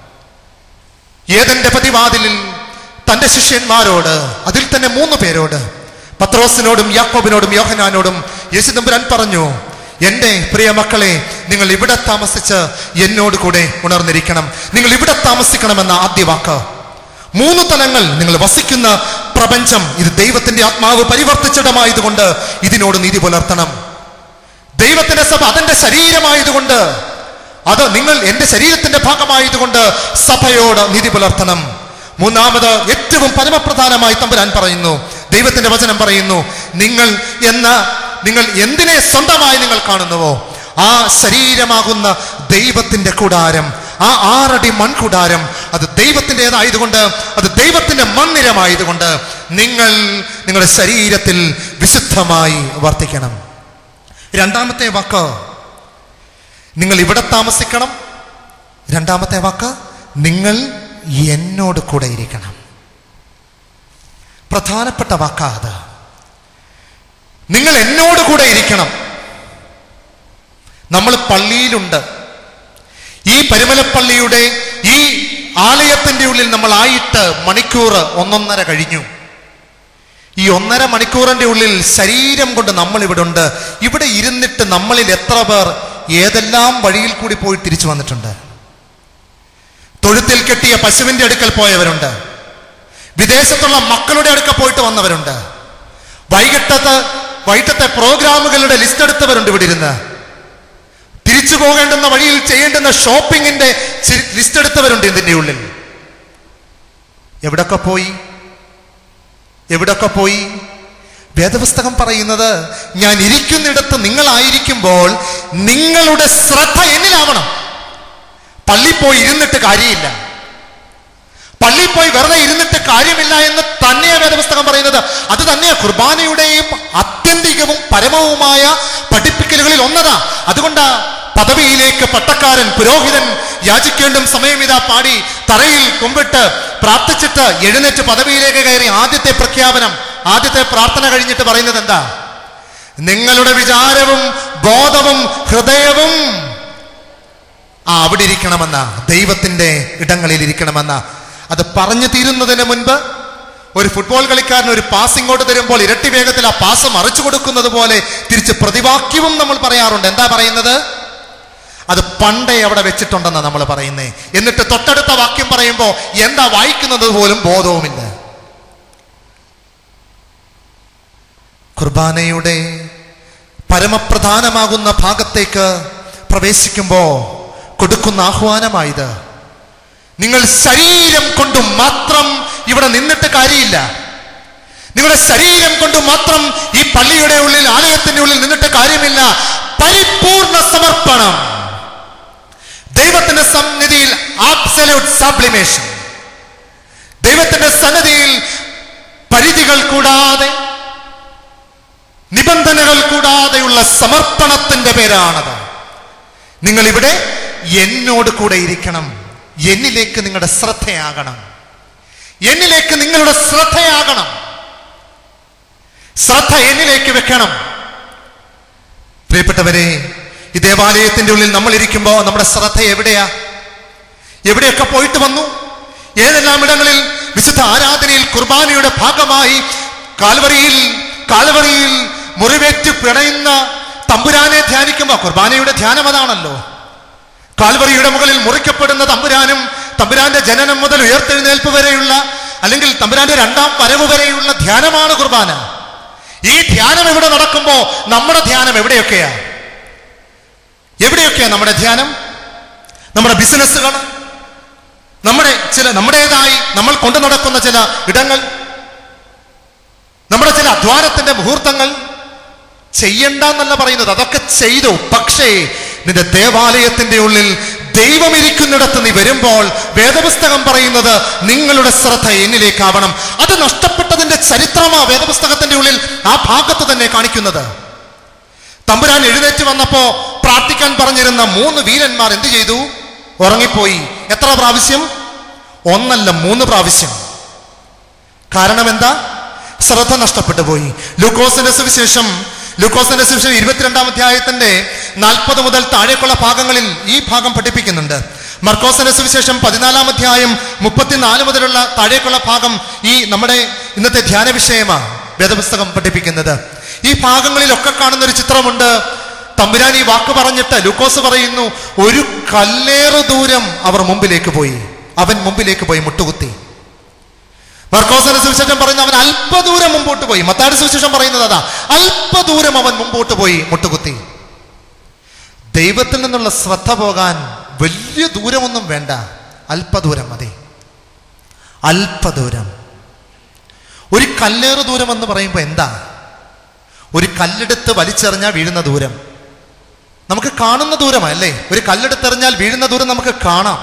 ഏതന്റെ പതിവാതിലിൽ തന്റെ ശിഷ്യന്മാരോട് അതിൽ തന്നെ മൂന്ന് പേരോട് പത്രോസിനോടും യാക്കോബിനോടും യോഹനാനോടും യേശുദമ്പുരാൻ പറഞ്ഞു എന്റെ പ്രിയ മക്കളെ നിങ്ങൾ ഇവിടെ താമസിച്ച് എന്നോട് കൂടെ ഉണർന്നിരിക്കണം നിങ്ങൾ ഇവിടെ താമസിക്കണമെന്ന ആദ്യ വാക്ക് മൂന്ന് തലങ്ങൾ നിങ്ങൾ വസിക്കുന്ന പ്രപഞ്ചം ഇത് ദൈവത്തിന്റെ ആത്മാവ് പരിവർത്തിച്ചിടമായതുകൊണ്ട് ഇതിനോട് നീതി പുലർത്തണം ദൈവത്തിന്റെ സഭ അതെന്റെ ശരീരമായതുകൊണ്ട് അത് നിങ്ങൾ എന്റെ ശരീരത്തിന്റെ ഭാഗമായതുകൊണ്ട് സഭയോട് നീതി പുലർത്തണം മൂന്നാമത് ഏറ്റവും പരമപ്രധാനമായി തമ്പുരാൻ പറയുന്നു ദൈവത്തിന്റെ വചനം പറയുന്നു നിങ്ങൾ എന്ന നിങ്ങൾ എന്തിനെ സ്വന്തമായി നിങ്ങൾ കാണുന്നുവോ ആ ശരീരമാകുന്ന ദൈവത്തിന്റെ കൂടാരം ആ ആറടി മൺകൂടാരം അത് ദൈവത്തിൻ്റെതായതുകൊണ്ട് അത് ദൈവത്തിന്റെ മന്ദിരമായതുകൊണ്ട് നിങ്ങൾ നിങ്ങളുടെ ശരീരത്തിൽ വിശുദ്ധമായി വർത്തിക്കണം രണ്ടാമത്തെ വാക്ക് നിങ്ങൾ ഇവിടെ താമസിക്കണം രണ്ടാമത്തെ വാക്ക് നിങ്ങൾ എന്നോട് കൂടെ ഇരിക്കണം പ്രധാനപ്പെട്ട വാക്കാ അത് നിങ്ങൾ എന്നോട് കൂടെ ഇരിക്കണം നമ്മൾ പള്ളിയിലുണ്ട് ഈ പരുമലപ്പള്ളിയുടെ ഈ ആലയത്തിന്റെ ഉള്ളിൽ നമ്മൾ ആയിട്ട് മണിക്കൂർ ഒന്നൊന്നര കഴിഞ്ഞു ഈ ഒന്നര മണിക്കൂറിന്റെ ഉള്ളിൽ ശരീരം കൊണ്ട് നമ്മൾ ഇവിടെ ഉണ്ട് ഇവിടെ ഇരുന്നിട്ട് നമ്മളിൽ എത്ര പേർ ഏതെല്ലാം വഴിയിൽ കൂടി പോയി തിരിച്ചു വന്നിട്ടുണ്ട് തൊഴുത്തിൽ കെട്ടിയ പശുവിന്റെ അടുക്കൽ പോയവരുണ്ട് വിദേശത്തുള്ള മക്കളുടെ അടുക്കൽ പോയിട്ട് വന്നവരുണ്ട് വൈകിട്ടത്തെ വൈകിട്ടത്തെ പ്രോഗ്രാമുകളുടെ ലിസ്റ്റ് എടുത്തവരുണ്ട് ഇവിടെ ഇരുന്ന് തിരിച്ചു പോകേണ്ടുന്ന വഴിയിൽ ചെയ്യേണ്ടുന്ന ഷോപ്പിങ്ങിന്റെ ചി- ലിസ്റ്റ് എടുത്തവരുണ്ട് ഇതിന്റെ ഉള്ളിൽ എവിടൊക്കെ പോയി എവിടൊക്കെ പോയി വേദപുസ്തകം പറയുന്നത് ഞാൻ ഇരിക്കുന്നിടത്ത് നിങ്ങളായിരിക്കുമ്പോൾ നിങ്ങളുടെ ശ്രദ്ധ എന്നിലാവണം പള്ളി പോയി ഇരുന്നിട്ട് കാര്യമില്ല പള്ളി പോയി വെറുതെ ഇരുന്നിട്ട് കാര്യമില്ല എന്ന് തന്നെയാ വേദപുസ്തകം പറയുന്നത് അത് തന്നെയാ കുർബാനയുടെയും ആത്യന്തികവും പരമവുമായ പഠിപ്പിക്കലുകളിൽ ഒന്നതാ അതുകൊണ്ടാ പദവിയിലേക്ക് പട്ടക്കാരൻ പുരോഹിതൻ യാചിക്കേണ്ടും സമയം ഇതാ പാടി തറയിൽ കുമ്പിട്ട് പ്രാർത്ഥിച്ചിട്ട് എഴുന്നേറ്റ് പദവിയിലേക്ക് കയറി ആദ്യത്തെ പ്രഖ്യാപനം ആദ്യത്തെ പ്രാർത്ഥന കഴിഞ്ഞിട്ട് പറയുന്നത് എന്താ നിങ്ങളുടെ വിചാരവും ബോധവും ഹൃദയവും ആ അവിടെ ഇരിക്കണമെന്ന ദൈവത്തിന്റെ ഇടങ്ങളിൽ ഇരിക്കണമെന്ന അത് പറഞ്ഞു തീരുന്നതിന് മുൻപ് ഒരു ഫുട്ബോൾ കളിക്കാരൻ ഒരു പാസ് ഇങ്ങോട്ട് തരുമ്പോൾ ഇരട്ടി വേഗത്തിൽ ആ പാസ് മറിച്ചു കൊടുക്കുന്നത് പോലെ തിരിച്ച് പ്രതിവാക്യവും നമ്മൾ പറയാറുണ്ട് എന്താ പറയുന്നത് അത് പണ്ടേ അവിടെ വെച്ചിട്ടുണ്ടെന്ന് നമ്മൾ പറയുന്നേ എന്നിട്ട് തൊട്ടടുത്ത വാക്യം പറയുമ്പോൾ എന്താ വായിക്കുന്നത് പോലും ബോധവുമില്ല കുർബാനയുടെ പരമപ്രധാനമാകുന്ന ഭാഗത്തേക്ക് പ്രവേശിക്കുമ്പോൾ കൊടുക്കുന്ന ആഹ്വാനമായത് നിങ്ങൾ ശരീരം കൊണ്ട് മാത്രം ഇവിടെ നിന്നിട്ട് കാര്യമില്ല നിങ്ങളുടെ ശരീരം കൊണ്ട് മാത്രം ഈ പള്ളിയുടെ ഉള്ളിൽ ആലയത്തിന്റെ ഉള്ളിൽ നിന്നിട്ട് കാര്യമില്ല പരിപൂർണ സമർപ്പണം ദൈവത്തിന്റെ സന്നിധിയിൽ ആബ്സല്യൂട്ട് സബ്ലിമേഷൻ ദൈവത്തിന്റെ സന്നിധിയിൽ പരിധികൾ കൂടാതെ നിബന്ധനകൾ കൂടാതെയുള്ള സമർപ്പണത്തിന്റെ പേരാണത് നിങ്ങൾ ഇവിടെ എന്നോട് കൂടെ ഇരിക്കണം എന്നിലേക്ക് നിങ്ങളുടെ ശ്രദ്ധയാകണം എന്നിലേക്ക് നിങ്ങളുടെ ശ്രദ്ധയാകണം ശ്രദ്ധ എന്നിലേക്ക് വെക്കണം പ്രിയപ്പെട്ടവരെ ഈ ദേവാലയത്തിന്റെ ഉള്ളിൽ നമ്മൾ ഇരിക്കുമ്പോൾ നമ്മുടെ ശ്രദ്ധ എവിടെയാ എവിടെയൊക്കെ പോയിട്ട് വന്നു ഏതെല്ലാം ഇടങ്ങളിൽ വിശുദ്ധ ആരാധനയിൽ കുർബാനയുടെ ഭാഗമായി കാൽവറിയിൽ കാൽവറിയിൽ മുറിവേറ്റ് പിണയുന്ന തമ്പുരാനെ ധ്യാനിക്കുമ്പോൾ കുർബാനയുടെ ധ്യാനം അതാണല്ലോ കാൽവറിയുടെ മുകളിൽ മുറിക്കപ്പെടുന്ന തമ്പുരാനും തമ്പുരാന്റെ ജനനം മുതൽ ഉയർത്തെഴുന്നേൽപ്പ് വരെയുള്ള അല്ലെങ്കിൽ തമ്പുരാന്റെ രണ്ടാം വരവ് വരെയുള്ള ധ്യാനമാണ് കുർബാന ഈ ധ്യാനം എവിടെ നടക്കുമ്പോ നമ്മുടെ ധ്യാനം എവിടെയൊക്കെയാ എവിടെയൊക്കെയാ നമ്മുടെ ധ്യാനം നമ്മുടെ ബിസിനസ്സുകൾ നമ്മുടെ ചില നമ്മുടേതായി നമ്മൾ കൊണ്ടു നടക്കുന്ന ചില ഇടങ്ങൾ നമ്മുടെ ചില അധ്വാനത്തിന്റെ മുഹൂർത്തങ്ങൾ ചെയ്യണ്ട എന്നല്ല പറയുന്നത് അതൊക്കെ ചെയ്തു പക്ഷേ നിന്റെ ദേവാലയത്തിന്റെ ഉള്ളിൽ ദൈവം ഇരിക്കുന്നിടത്ത് നീ വരുമ്പോൾ വേദപുസ്തകം പറയുന്നത് നിങ്ങളുടെ ശ്രദ്ധ എന്നിലേക്കാവണം അത് നഷ്ടപ്പെട്ടതിന്റെ ചരിത്രമാ വേദപുസ്തകത്തിന്റെ ഉള്ളിൽ ആ ഭാഗത്ത് തന്നെ കാണിക്കുന്നത് തമ്പുരാൻ എഴുന്നേറ്റ് വന്നപ്പോ പ്രാർത്ഥിക്കാൻ പറഞ്ഞിരുന്ന മൂന്ന് വീരന്മാർ എന്ത് ചെയ്തു ഉറങ്ങിപ്പോയി എത്ര പ്രാവശ്യം ഒന്നല്ല മൂന്ന് പ്രാവശ്യം കാരണം എന്താ ശ്രദ്ധ നഷ്ടപ്പെട്ടു പോയി ലൂക്കോസിന്റെ സുവിശേഷം ലൂക്കോസിന്റെ സുവിശേഷം ഇരുപത്തിരണ്ടാം അധ്യായത്തിന്റെ നാൽപ്പത് മുതൽ താഴേക്കുള്ള ഭാഗങ്ങളിൽ ഈ ഭാഗം പഠിപ്പിക്കുന്നുണ്ട് മർക്കോസിന്റെ സുവിശേഷം പതിനാലാം അധ്യായം മുപ്പത്തിനാല് മുതലുള്ള താഴേക്കുള്ള ഭാഗം ഈ നമ്മുടെ ഇന്നത്തെ ധ്യാന വിഷയമാണ് വേദപുസ്തകം പഠിപ്പിക്കുന്നത് ഈ ഭാഗങ്ങളിലൊക്കെ കാണുന്ന ഒരു ചിത്രമുണ്ട് തമ്പുരാൻ ഈ വാക്ക് പറഞ്ഞിട്ട് ലൂക്കോസ് പറയുന്നു ഒരു കല്ലേറു ദൂരം അവർ മുമ്പിലേക്ക് പോയി അവൻ മുമ്പിലേക്ക് പോയി മുട്ടുകുത്തി മർക്കോസിന്റെ സുവിശേഷം പറയുന്ന അവൻ അല്പദൂരം മുമ്പോട്ട് പോയി മത്താടി സുവിശേഷം പറയുന്നത് അതാ അല്പദൂരം അവൻ മുമ്പോട്ട് പോയി മുട്ടുകുത്തി ദൈവത്തിൽ നിന്നുള്ള ശ്രദ്ധ പോകാൻ വലിയ ദൂരമൊന്നും വേണ്ട അല്പദൂരം മതി അല്പദൂരം ഒരു കല്ലേറ് ദൂരം എന്ന് പറയുമ്പോൾ എന്താ ഒരു കല്ലെടുത്ത് വലിച്ചെറിഞ്ഞാൽ വീഴുന്ന ദൂരം നമുക്ക് കാണുന്ന ദൂരമാണ് അല്ലേ ഒരു കല്ലെടുത്തെറിഞ്ഞാൽ വീഴുന്ന ദൂരം നമുക്ക് കാണാം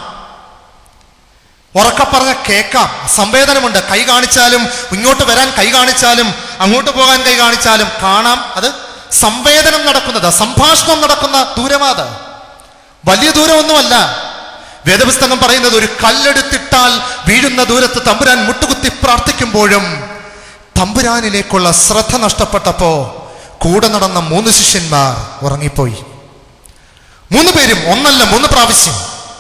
ഉറക്ക പറഞ്ഞ കേക്കാം സംവേദനമുണ്ട് കൈ കാണിച്ചാലും ഇങ്ങോട്ട് വരാൻ കൈ കാണിച്ചാലും അങ്ങോട്ട് പോകാൻ കൈ കാണിച്ചാലും കാണാം അത് സംവേദനം നടക്കുന്നത് സംഭാഷണം നടക്കുന്ന ദൂരമാത് വലിയ ദൂരമൊന്നുമല്ല വേദപുസ്തകം പറയുന്നത് ഒരു കല്ലെടുത്തിട്ടാൽ വീഴുന്ന ദൂരത്ത് തമ്പുരാൻ മുട്ടുകുത്തി പ്രാർത്ഥിക്കുമ്പോഴും തമ്പുരാനിലേക്കുള്ള ശ്രദ്ധ നഷ്ടപ്പെട്ടപ്പോ കൂടെ നടന്ന മൂന്ന് ശിഷ്യന്മാർ ഉറങ്ങിപ്പോയി മൂന്ന് പേരും ഒന്നല്ല മൂന്ന് പ്രാവശ്യം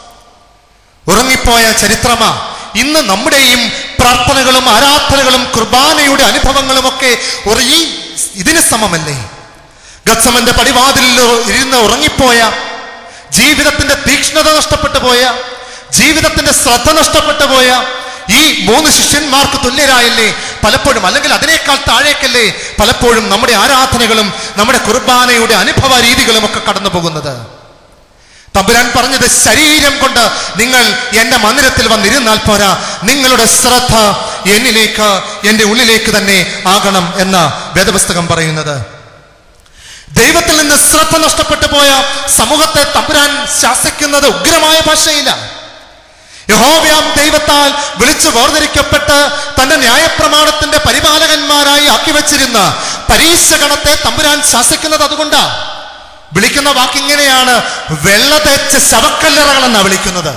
ഉറങ്ങിപ്പോയ ചരിത്രമാ ഇന്ന് നമ്മുടെയും പ്രാർത്ഥനകളും ആരാധനകളും കുർബാനയുടെ അനുഭവങ്ങളും ഒക്കെ ഒരു ഈ ഇതിന് സമമല്ലേ ഗത്സമന്റെ പടിവാതിലിൽ ഇരുന്ന് ഉറങ്ങിപ്പോയ ജീവിതത്തിന്റെ തീക്ഷ്ണത നഷ്ടപ്പെട്ടു പോയ ജീവിതത്തിന്റെ ശ്രദ്ധ നഷ്ടപ്പെട്ടു പോയ ഈ മൂന്ന് ശിഷ്യന്മാർക്ക് തുല്യരായല്ലേ പലപ്പോഴും അല്ലെങ്കിൽ അതിനേക്കാൾ താഴേക്കല്ലേ പലപ്പോഴും നമ്മുടെ ആരാധനകളും നമ്മുടെ കുർബാനയുടെ അനുഭവ രീതികളും ഒക്കെ കടന്നു പോകുന്നത് തമ്പുരാൻ പറഞ്ഞത് ശരീരം കൊണ്ട് നിങ്ങൾ എന്റെ മന്ദിരത്തിൽ വന്നിരുന്നാൽ പോരാ നിങ്ങളുടെ ശ്രദ്ധ എന്നിലേക്ക് എന്റെ ഉള്ളിലേക്ക് തന്നെ ആകണം എന്ന വേദപുസ്തകം പറയുന്നത് ദൈവത്തിൽ നിന്ന് ശ്രദ്ധ നഷ്ടപ്പെട്ടു പോയ സമൂഹത്തെ തമ്പുരാൻ ശാസിക്കുന്നത് ഉഗ്രമായ ഭാഷയില്ല യഹോവയാം ദൈവത്താൽ വിളിച്ചു വേർതിരിക്കപ്പെട്ട് തന്റെ ന്യായപ്രമാണത്തിന്റെ പരിപാലകന്മാരായി ആക്കി വെച്ചിരുന്ന പരീക്ഷഗണത്തെ തമ്പുരാൻ ശാസിക്കുന്നത് അതുകൊണ്ടാ വിളിക്കുന്ന വാക്കിങ്ങനെയാണ് വെള്ള തേച്ച് ശവക്കല്ലറകൾ എന്നാ വിളിക്കുന്നത്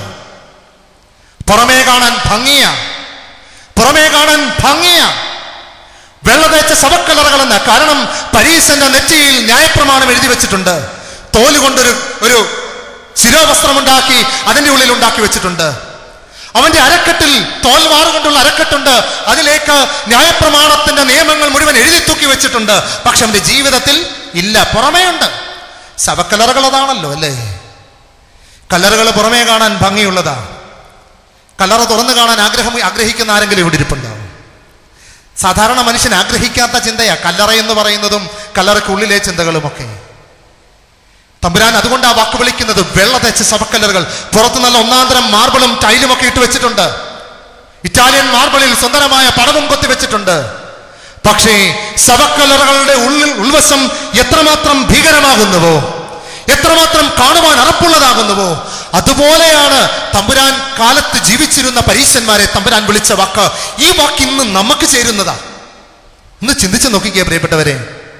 പുറമേ കാണാൻ ഭംഗിയ പുറമേ കാണാൻ ഭംഗിയ വെള്ള തേച്ച ശവക്കല്ലറകൾ എന്ന കാരണം പരീശന്റെ നെറ്റിയിൽ ന്യായപ്രമാണം എഴുതി വെച്ചിട്ടുണ്ട് തോല് കൊണ്ടൊരു ഒരു ശിരോവസ്ത്രമുണ്ടാക്കി അതിന്റെ ഉള്ളിൽ ഉണ്ടാക്കി വെച്ചിട്ടുണ്ട് അവന്റെ അരക്കെട്ടിൽ തോൽവാറ് കൊണ്ടുള്ള അരക്കെട്ടുണ്ട് അതിലേക്ക് ന്യായപ്രമാണത്തിന്റെ നിയമങ്ങൾ മുഴുവൻ എഴുതി തൂക്കി വെച്ചിട്ടുണ്ട് പക്ഷെ അവന്റെ ജീവിതത്തിൽ ഇല്ല പുറമേ ഉണ്ട് ശവക്കലറുകൾ അതാണല്ലോ അല്ലേ കല്ലറുകൾ പുറമേ കാണാൻ ഭംഗിയുള്ളതാ കല്ലറ തുറന്നു കാണാൻ ആഗ്രഹം ആഗ്രഹിക്കുന്ന ആരെങ്കിലും ഇവിടെ ഇരിപ്പുണ്ടാവും സാധാരണ മനുഷ്യൻ ആഗ്രഹിക്കാത്ത ചിന്തയാ കല്ലറ എന്ന് പറയുന്നതും കല്ലറയ്ക്കുള്ളിലെ ചിന്തകളുമൊക്കെ തമ്പുരാൻ അതുകൊണ്ട് ആ വാക്ക് വിളിക്കുന്നത് വെള്ള തെച്ച് ശവക്കല്ലറുകൾ പുറത്ത് നല്ല ഒന്നാന്തരം മാർബിളും ടൈലും ഒക്കെ ഇട്ട് വെച്ചിട്ടുണ്ട് ഇറ്റാലിയൻ മാർബിളിൽ സുന്ദരമായ പടവും കൊത്തി വെച്ചിട്ടുണ്ട് പക്ഷേ ശവക്കല്ലറകളുടെ ഉള്ളിൽ ഉൾവശം എത്രമാത്രം ഭീകരമാകുന്നുവോ എത്രമാത്രം കാണുവാൻ അറപ്പുള്ളതാകുന്നുവോ അതുപോലെയാണ് തമ്പുരാൻ കാലത്ത് ജീവിച്ചിരുന്ന പരീശന്മാരെ തമ്പുരാൻ വിളിച്ച വാക്ക് ഈ വാക്ക് ഇന്ന് നമുക്ക് ചേരുന്നതാ ഒന്ന് ചിന്തിച്ചു നോക്കിക്കേ പ്രിയപ്പെട്ടവരെ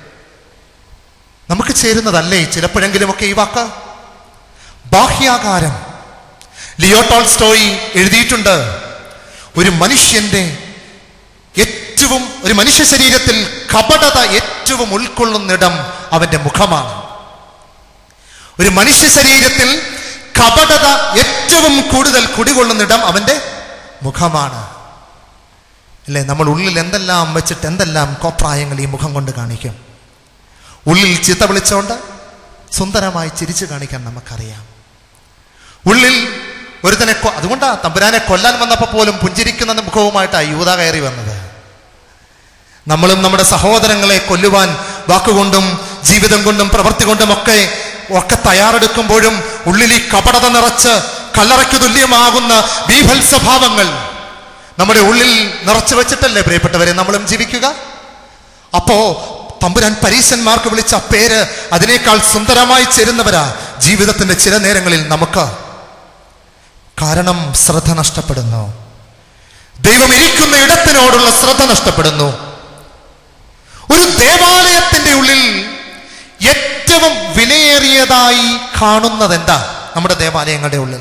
നമുക്ക് ചേരുന്നതല്ലേ ചിലപ്പോഴെങ്കിലുമൊക്കെ ഈ വാക്ക് ബാഹ്യാകാരം ലിയോ ടോൾസ്റ്റോയി എഴുതിയിട്ടുണ്ട് ഒരു മനുഷ്യന്റെ ഏറ്റവും ഒരു മനുഷ്യ ശരീരത്തിൽ കപടത ഏറ്റവും ഉൾക്കൊള്ളുന്നിടം അവന്റെ മുഖമാണ് ഒരു മനുഷ്യ ശരീരത്തിൽ കപടത ഏറ്റവും കൂടുതൽ കുടികൊള്ളുന്നിടം അവന്റെ മുഖമാണ് അല്ലേ നമ്മൾ ഉള്ളിൽ എന്തെല്ലാം വെച്ചിട്ട് എന്തെല്ലാം കോപ്രായങ്ങൾ ഈ മുഖം കൊണ്ട് കാണിക്കും ഉള്ളിൽ ചീത്ത വിളിച്ചുകൊണ്ട് സുന്ദരമായി ചിരിച്ചു കാണിക്കാൻ നമുക്കറിയാം ഉള്ളിൽ ഒരുത്തനെ കൊ- അതുകൊണ്ടാ തമ്പുരാനെ കൊല്ലാൻ വന്നപ്പോൾ പോലും പുഞ്ചിരിക്കുന്ന മുഖവുമായിട്ടാണ് യൂത കയറി വന്നത് നമ്മളും നമ്മുടെ സഹോദരങ്ങളെ കൊല്ലുവാൻ വാക്കുകൊണ്ടും ജീവിതം കൊണ്ടും പ്രവൃത്തി കൊണ്ടും ഒക്കെ ഒക്കെ തയ്യാറെടുക്കുമ്പോഴും ഉള്ളിൽ ഈ കപടത നിറച്ച് കല്ലറയ്ക്ക് തുല്യമാകുന്ന ബീഭത്സഭാവങ്ങൾ നമ്മുടെ ഉള്ളിൽ നിറച്ചു വെച്ചിട്ടല്ലേ പ്രിയപ്പെട്ടവരെ നമ്മളും ജീവിക്കുക അപ്പോ തമ്പുരാൻ പരീശന്മാർക്ക് വിളിച്ച പേര് അതിനേക്കാൾ സുന്ദരമായി ചേരുന്നവരാ ജീവിതത്തിന്റെ ചില നേരങ്ങളിൽ നമുക്ക് കാരണം ശ്രദ്ധ നഷ്ടപ്പെടുന്നു ദൈവം ഇരിക്കുന്ന ഇടത്തിനോടുള്ള ശ്രദ്ധ നഷ്ടപ്പെടുന്നു ഒരു ദേവാലയത്തിന്റെ ഉള്ളിൽ ഏറ്റവും വിലയേറിയതായി കാണുന്നത് എന്താ നമ്മുടെ ദേവാലയങ്ങളുടെ ഉള്ളിൽ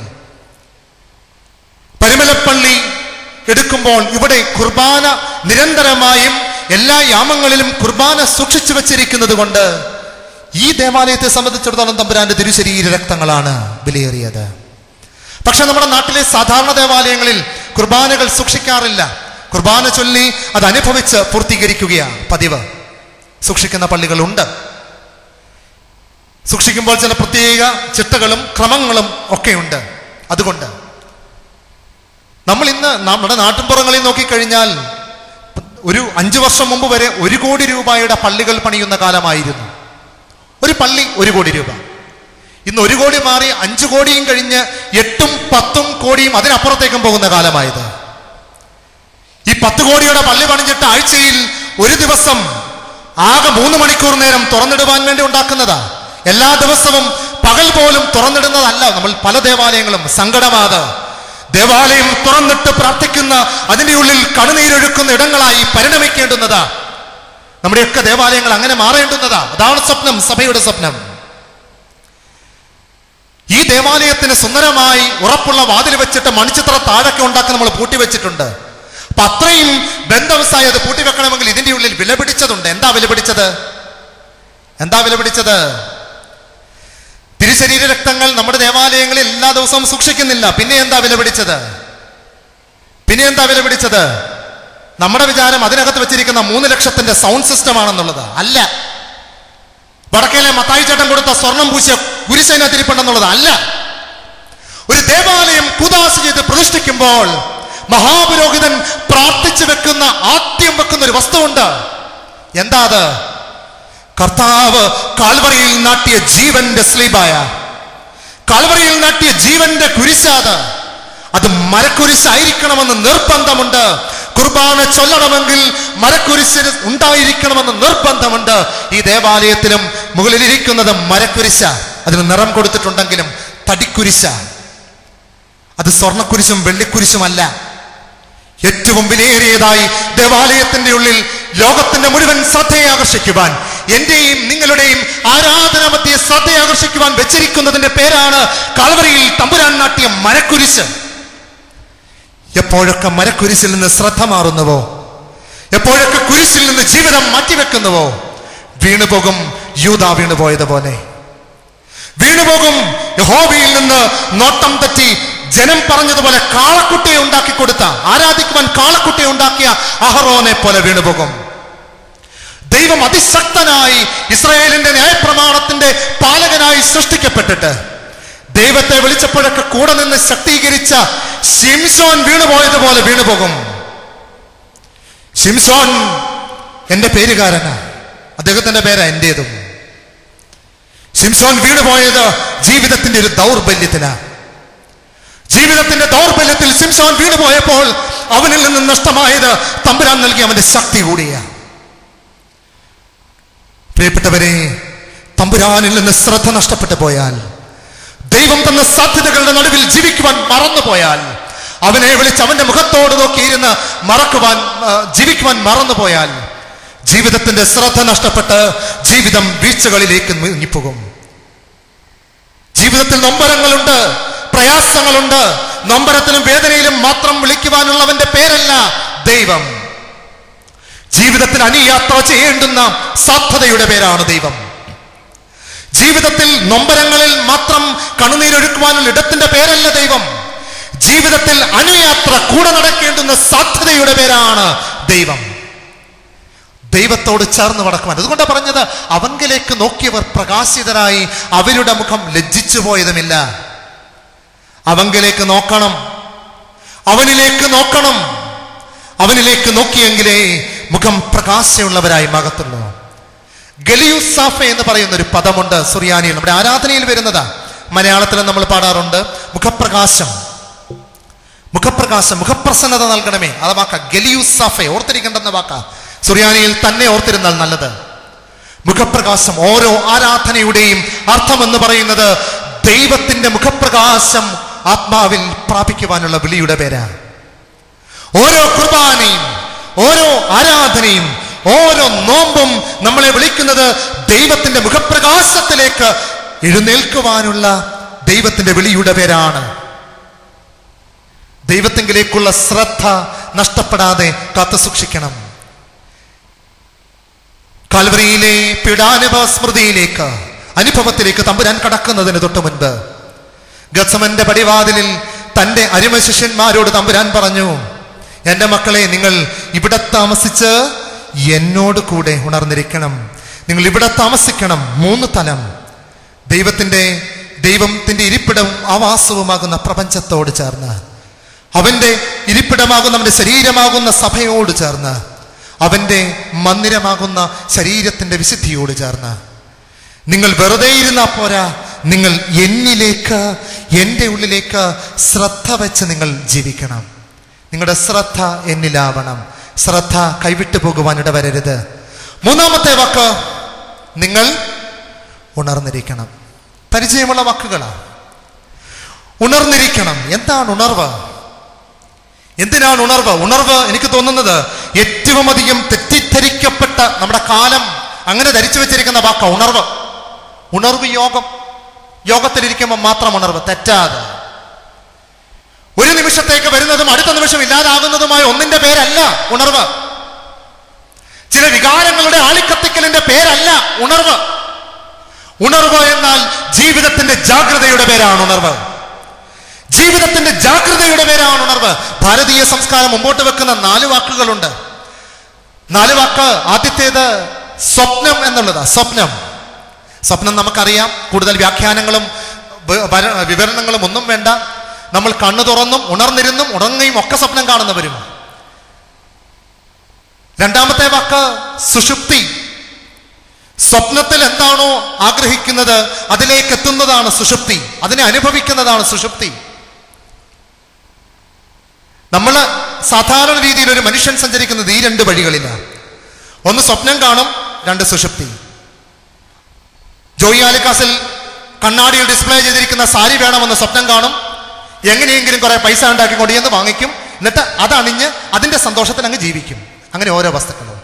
പരിമലപ്പള്ളി എടുക്കുമ്പോൾ ഇവിടെ കുർബാന നിരന്തരമായും എല്ലാ യാമങ്ങളിലും കുർബാന സൂക്ഷിച്ചു വച്ചിരിക്കുന്നത് കൊണ്ട് ഈ ദേവാലയത്തെ സംബന്ധിച്ചിടത്തോളം തമ്പുരാന്റെ തിരുശരീര രക്തങ്ങളാണ് വിലയേറിയത് പക്ഷെ നമ്മുടെ നാട്ടിലെ സാധാരണ ദേവാലയങ്ങളിൽ കുർബാനകൾ സൂക്ഷിക്കാറില്ല കുർബാന ചൊല്ലി അത് അനുഭവിച്ച് പൂർത്തീകരിക്കുകയാണ് പതിവ് സൂക്ഷിക്കുന്ന പള്ളികളുണ്ട് സൂക്ഷിക്കുമ്പോൾ ചില പ്രത്യേക ചിട്ടകളും ക്രമങ്ങളും ഒക്കെയുണ്ട് അതുകൊണ്ട് നമ്മൾ ഇന്ന് നമ്മുടെ നാട്ടിൻപുറങ്ങളിൽ നോക്കിക്കഴിഞ്ഞാൽ ഒരു അഞ്ചു വർഷം മുമ്പ് വരെ ഒരു കോടി രൂപയുടെ പള്ളികൾ പണിയുന്ന കാലമായിരുന്നു ഒരു പള്ളി ഒരു കോടി രൂപ ഇന്ന് ഒരു കോടി മാറി അഞ്ചു കോടിയും കഴിഞ്ഞ് എട്ടും പത്തും കോടിയും അതിനപ്പുറത്തേക്കും പോകുന്ന കാലമായത് ഈ പത്ത് കോടിയുടെ പള്ളി പണിഞ്ഞിട്ട് ആഴ്ചയിൽ ഒരു ദിവസം ആകെ മൂന്ന് മണിക്കൂർ നേരം തുറന്നിടുവാൻ വേണ്ടി ഉണ്ടാക്കുന്നതാ എല്ലാ ദിവസവും പകൽ പോലും തുറന്നിടുന്നതല്ല നമ്മൾ പല ദേവാലയങ്ങളും സങ്കടമാത് ദേവാലയം തുറന്നിട്ട് പ്രാർത്ഥിക്കുന്ന അതിൻ്റെ ഉള്ളിൽ കണ്ണുനീരൊഴുക്കുന്ന ഇടങ്ങളായി പരിണമിക്കേണ്ടുന്നതാ നമ്മുടെയൊക്കെ ദേവാലയങ്ങൾ അങ്ങനെ മാറേണ്ടുന്നതാ അതാണ് സ്വപ്നം സഭയുടെ സ്വപ്നം ഈ ദേവാലയത്തിന് സുന്ദരമായി ഉറപ്പുള്ള വാതിൽ വെച്ചിട്ട് മണിച്ചിത്ര താഴൊക്കെ ഉണ്ടാക്കി നമ്മൾ പൂട്ടി വെച്ചിട്ടുണ്ട് അപ്പൊ അത്രയും ബന്ധവസായി അത് പൂട്ടി വെക്കണമെങ്കിൽ ഇതിന്റെ ഉള്ളിൽ വില പിടിച്ചതുണ്ട് എന്താ വില പിടിച്ചത് എന്താ വില പിടിച്ചത് തിരുശരീര രക്തങ്ങൾ നമ്മുടെ ദേവാലയങ്ങളിൽ എല്ലാ ദിവസവും സൂക്ഷിക്കുന്നില്ല പിന്നെ എന്താ വില പിടിച്ചത് പിന്നെ എന്താ വില പിടിച്ചത് നമ്മുടെ വിചാരം അതിനകത്ത് വെച്ചിരിക്കുന്ന മൂന്ന് ലക്ഷത്തിന്റെ സൗണ്ട് സിസ്റ്റം ആണെന്നുള്ളത് അല്ല വടക്കേലെ മത്തായി ചേട്ടൻ കൊടുത്ത സ്വർണം പൂശിയ കുരിശനത്തിരിപ്പുണ്ടെന്നുള്ളത് അല്ല ഒരു ദേവാലയം കുദാസ് ചെയ്ത് പ്രതിഷ്ഠിക്കുമ്പോൾ മഹാപുരോഹിതൻ പ്രാർത്ഥിച്ചു വെക്കുന്ന ആദ്യം വെക്കുന്ന ഒരു വസ്തുവുണ്ട് എന്താ അത് കർത്താവ് കാൽവറിയിൽ നാട്ടിയ ജീവന്റെ സ്ലീബായ കാൽവറിയിൽ നാട്ടിയ ജീവന്റെ കുരിശാത് അത് മരക്കുരിശായിരിക്കണമെന്ന് നിർബന്ധമുണ്ട് കുർബാന ചൊല്ലണമെങ്കിൽ മരക്കുരിശിന് ഉണ്ടായിരിക്കണമെന്ന് നിർബന്ധമുണ്ട് ഈ ദേവാലയത്തിലും മുകളിലിരിക്കുന്നത് മരക്കുരിശ അതിന് നിറം കൊടുത്തിട്ടുണ്ടെങ്കിലും തടിക്കുരിശ അത് സ്വർണക്കുരിശും വെള്ളിക്കുരിശുമല്ല ഏറ്റവും വിലയേറിയതായി ദേവാലയത്തിന്റെ ഉള്ളിൽ ലോകത്തിന്റെ മുഴുവൻ ശ്രദ്ധയെ ആകർഷിക്കുവാൻ എന്റെയും നിങ്ങളുടെയും ആരാധനാമത്തെ ശ്രദ്ധയെ ആകർഷിക്കുവാൻ വെച്ചിരിക്കുന്നതിന്റെ പേരാണ് കാൽവറിയിൽ തമ്പുരാൻ നാട്ടിയ മരക്കുരിശ് എപ്പോഴൊക്കെ മരക്കുരിശിൽ നിന്ന് ശ്രദ്ധ മാറുന്നുവോ എപ്പോഴൊക്കെ കുരിശിൽ നിന്ന് ജീവിതം മാറ്റിവെക്കുന്നുവോ വീണുപോകും യൂത വീണുപോയതുപോലെ വീണുപോകും യഹോവയിൽ നിന്ന് നോട്ടം തെറ്റി ജനം പറഞ്ഞതുപോലെ കാളക്കുട്ടിയെ ഉണ്ടാക്കി കൊടുത്ത ആരാധിക്കുവാൻ കാളക്കുട്ടിയെ ഉണ്ടാക്കിയ അഹറോനെ പോലെ വീണുപോകും ദൈവം അതിശക്തനായി ഇസ്രായേലിന്റെ ന്യായപ്രമാണത്തിന്റെ പാലകനായി സൃഷ്ടിക്കപ്പെട്ടിട്ട് ദൈവത്തെ വിളിച്ചപ്പോഴൊക്കെ കൂടെ നിന്ന് ശക്തീകരിച്ച ശിംസോൻ വീണുപോയതുപോലെ വീണുപോകും ശിംസോൻ എന്റെ പേരുകാരനാ അദ്ദേഹത്തിന്റെ പേരാ എന്റേതും ശിംസോൻ വീണുപോയത് ജീവിതത്തിന്റെ ഒരു ദൗർബല്യത്തിനാ ജീവിതത്തിന്റെ ദൗർബല്യത്തിൽ ശിംസോൻ വീണുപോയപ്പോൾ അവനിൽ നിന്ന് നഷ്ടമായത് തമ്പുരാൻ നൽകിയ അവന്റെ ശക്തി കൂടിയ പ്രിയപ്പെട്ടവരെ തമ്പുരാനിൽ നിന്ന് ശ്രദ്ധ നഷ്ടപ്പെട്ടു പോയാൽ ദൈവം തന്ന സാധ്യതകളുടെ നടുവിൽ ജീവിക്കുവാൻ മറന്നുപോയാൽ അവനെ വിളിച്ച് അവന്റെ മുഖത്തോട് നോക്കിയിരുന്ന് മറക്കുവാൻ ആ, ജീവിക്കുവാൻ മറന്നുപോയാൽ ജീവിതത്തിന്റെ ശ്രദ്ധ നഷ്ടപ്പെട്ട് ജീവിതം വീഴ്ചകളിലേക്ക് നീങ്ങിപ്പോകും ജീവിതത്തിൽ നൊമ്പരങ്ങളുണ്ട് പ്രയാസങ്ങളുണ്ട് നൊമ്പരത്തിലും വേദനയിലും മാത്രം വിളിക്കുവാനുള്ളവന്റെ പേരല്ല ദൈവം ജീവിതത്തിൽ അനുയാത്ര ചെയ്യേണ്ടുന്ന സാധ്യതയുടെ പേരാണ് ദൈവം ജീവിതത്തിൽ നൊമ്പരങ്ങളിൽ മാത്രം കണ്ണുനീരൊഴുക്കുവാനുള്ള ഇടത്തിന്റെ പേരല്ല ദൈവം ജീവിതത്തിൽ അനുയാത്ര കൂടെ നടക്കേണ്ടുന്ന സാധ്യതയുടെ പേരാണ് ദൈവം ദൈവത്തോട് ചേർന്ന് നടക്കുവാൻ അതുകൊണ്ടാണ് പറഞ്ഞത് അവങ്കിലേക്ക് നോക്കിയവർ പ്രകാശിതരായി അവരുടെ മുഖം ലജ്ജിച്ചു പോയതുമില്ല അവങ്കിലേക്ക് നോക്കണം അവനിലേക്ക് നോക്കണം അവനിലേക്ക് നോക്കിയെങ്കിലേ മുഖം പ്രകാശമുള്ളവരായി മകത്തുള്ളൂ ഗലിയുസാഫ എന്ന് പറയുന്ന ഒരു പദമുണ്ട് സുറിയാനിയിൽ നമ്മുടെ ആരാധനയിൽ വരുന്നതാ മലയാളത്തിൽ നമ്മൾ പാടാറുണ്ട് മുഖപ്രകാശം മുഖപ്രകാശം മുഖപ്രസന്നത നൽകണമേ അത് വാക്ക ഗലിയുസാഫെ ഓർത്തിരിക്കേണ്ടെന്ന വാക്ക സുറിയാനിയിൽ തന്നെ ഓർത്തിരുന്നാൽ നല്ലത് മുഖപ്രകാശം ഓരോ ആരാധനയുടെയും അർത്ഥമെന്ന് പറയുന്നത് ദൈവത്തിന്റെ മുഖപ്രകാശം ആത്മാവിൽ പ്രാപിക്കുവാനുള്ള വിളിയുടെ പേരാണ് ഓരോ കുർബാനയും ഓരോ ആരാധനയും ഓരോ നോമ്പും നമ്മളെ വിളിക്കുന്നത് ദൈവത്തിന്റെ മുഖപ്രകാശത്തിലേക്ക് എഴുന്നേൽക്കുവാനുള്ള ദൈവത്തിന്റെ വിളിയുടെ പേരാണ് ദൈവത്തെങ്കിലേക്കുള്ള ശ്രദ്ധ നഷ്ടപ്പെടാതെ കാത്തു സൂക്ഷിക്കണം കാൽവറിയിലെ പീഡാനുഭവ സ്മൃതിയിലേക്ക് അനുഭവത്തിലേക്ക് തമ്പുരാൻ കടക്കുന്നതിന് തൊട്ട് മുൻപ് ഗസമന്റെ പടിവാതിലിൽ തന്റെ അരിമ ശിഷ്യന്മാരോട് തമ്പുരാൻ പറഞ്ഞു എന്റെ മക്കളെ നിങ്ങൾ ഇവിടെ താമസിച്ച് എന്നോട് കൂടെ ഉണർന്നിരിക്കണം നിങ്ങൾ ഇവിടെ താമസിക്കണം മൂന്ന് തലം ദൈവത്തിന്റെ ദൈവത്തിന്റെ ഇരിപ്പിടവും ആവാസവുമാകുന്ന പ്രപഞ്ചത്തോട് ചേർന്ന് അവന്റെ ഇരിപ്പിടമാകുന്ന അവന്റെ ശരീരമാകുന്ന സഭയോട് ചേർന്ന് അവന്റെ മന്ദിരമാകുന്ന ശരീരത്തിന്റെ വിശുദ്ധിയോട് ചേർന്ന് നിങ്ങൾ വെറുതെ ഇരുന്നാ പോരാ നിങ്ങൾ എന്നിലേക്ക് എൻ്റെ ഉള്ളിലേക്ക് ശ്രദ്ധ വെച്ച് നിങ്ങൾ ജീവിക്കണം നിങ്ങളുടെ ശ്രദ്ധ എന്നിലാവണം ശ്രദ്ധ കൈവിട്ടു പോകുവാൻ ഇടവരരുത് മൂന്നാമത്തെ വാക്ക് നിങ്ങൾ ഉണർന്നിരിക്കണം പരിചയമുള്ള വാക്കുകളാണ് ഉണർന്നിരിക്കണം എന്താണ് ഉണർവ് എന്തിനാണ് ഉണർവ് ഉണർവ് എനിക്ക് തോന്നുന്നത് ഏറ്റവും അധികം തെറ്റിദ്ധരിക്കപ്പെട്ട നമ്മുടെ കാലം അങ്ങനെ ധരിച്ചു വെച്ചിരിക്കുന്ന വാക്ക ഉണർവ് ഉണർവ് യോഗം യോഗത്തിലിരിക്കുമ്പോൾ മാത്രം ഉണർവ് തെറ്റാതെ ഒരു നിമിഷത്തേക്ക് വരുന്നതും അടുത്ത നിമിഷം ഇല്ലാതാകുന്നതുമായ ഒന്നിന്റെ പേരല്ല ഉണർവ് ചില വികാരങ്ങളുടെ ആളിക്കത്തിക്കലിന്റെ പേരല്ല ഉണർവ് ഉണർവ് എന്നാൽ ജീവിതത്തിന്റെ ജാഗ്രതയുടെ പേരാണ് ഉണർവ് ജീവിതത്തിന്റെ ജാഗ്രതയുടെ പേരാണ് ഉണർവ് ഭാരതീയ സംസ്കാരം മുമ്പോട്ട് വെക്കുന്ന നാല് വാക്കുകളുണ്ട് നാല് വാക്ക് ആദ്യത്തേത് സ്വപ്നം എന്നുള്ളതാ സ്വപ്നം സ്വപ്നം നമുക്കറിയാം കൂടുതൽ വ്യാഖ്യാനങ്ങളും വ- വര- വിവരണങ്ങളും ഒന്നും വേണ്ട നമ്മൾ കണ്ണു തുറന്നും ഉണർന്നിരുന്നും ഉണങ്ങുകയും ഒക്കെ സ്വപ്നം കാണുന്നവരും രണ്ടാമത്തെ വാക്ക് സുഷുപ്തി സ്വപ്നത്തിൽ എന്താണോ ആഗ്രഹിക്കുന്നത് അതിലേക്ക് എത്തുന്നതാണ് സുഷുപ്തി അതിനെ അനുഭവിക്കുന്നതാണ് സുഷുപ്തി നമ്മൾ സാധാരണ രീതിയിൽ ഒരു മനുഷ്യൻ സഞ്ചരിക്കുന്നത് ഈ രണ്ട് വഴികളിലാണ് ഒന്ന് സ്വപ്നം കാണും രണ്ട് സുഷുപ്തി ജോയി ആലിക്കാസിൽ കണ്ണാടിയിൽ ഡിസ്പ്ലേ ചെയ്തിരിക്കുന്ന സാരി വേണമെന്ന് സ്വപ്നം കാണും എങ്ങനെയെങ്കിലും കുറെ പൈസ ഉണ്ടാക്കി കൊണ്ടുചെന്ന് വാങ്ങിക്കും എന്നിട്ട് അത് അണിഞ്ഞ് അതിന്റെ സന്തോഷത്തിൽ അങ്ങ് ജീവിക്കും അങ്ങനെ ഓരോ വസ്തുക്കളും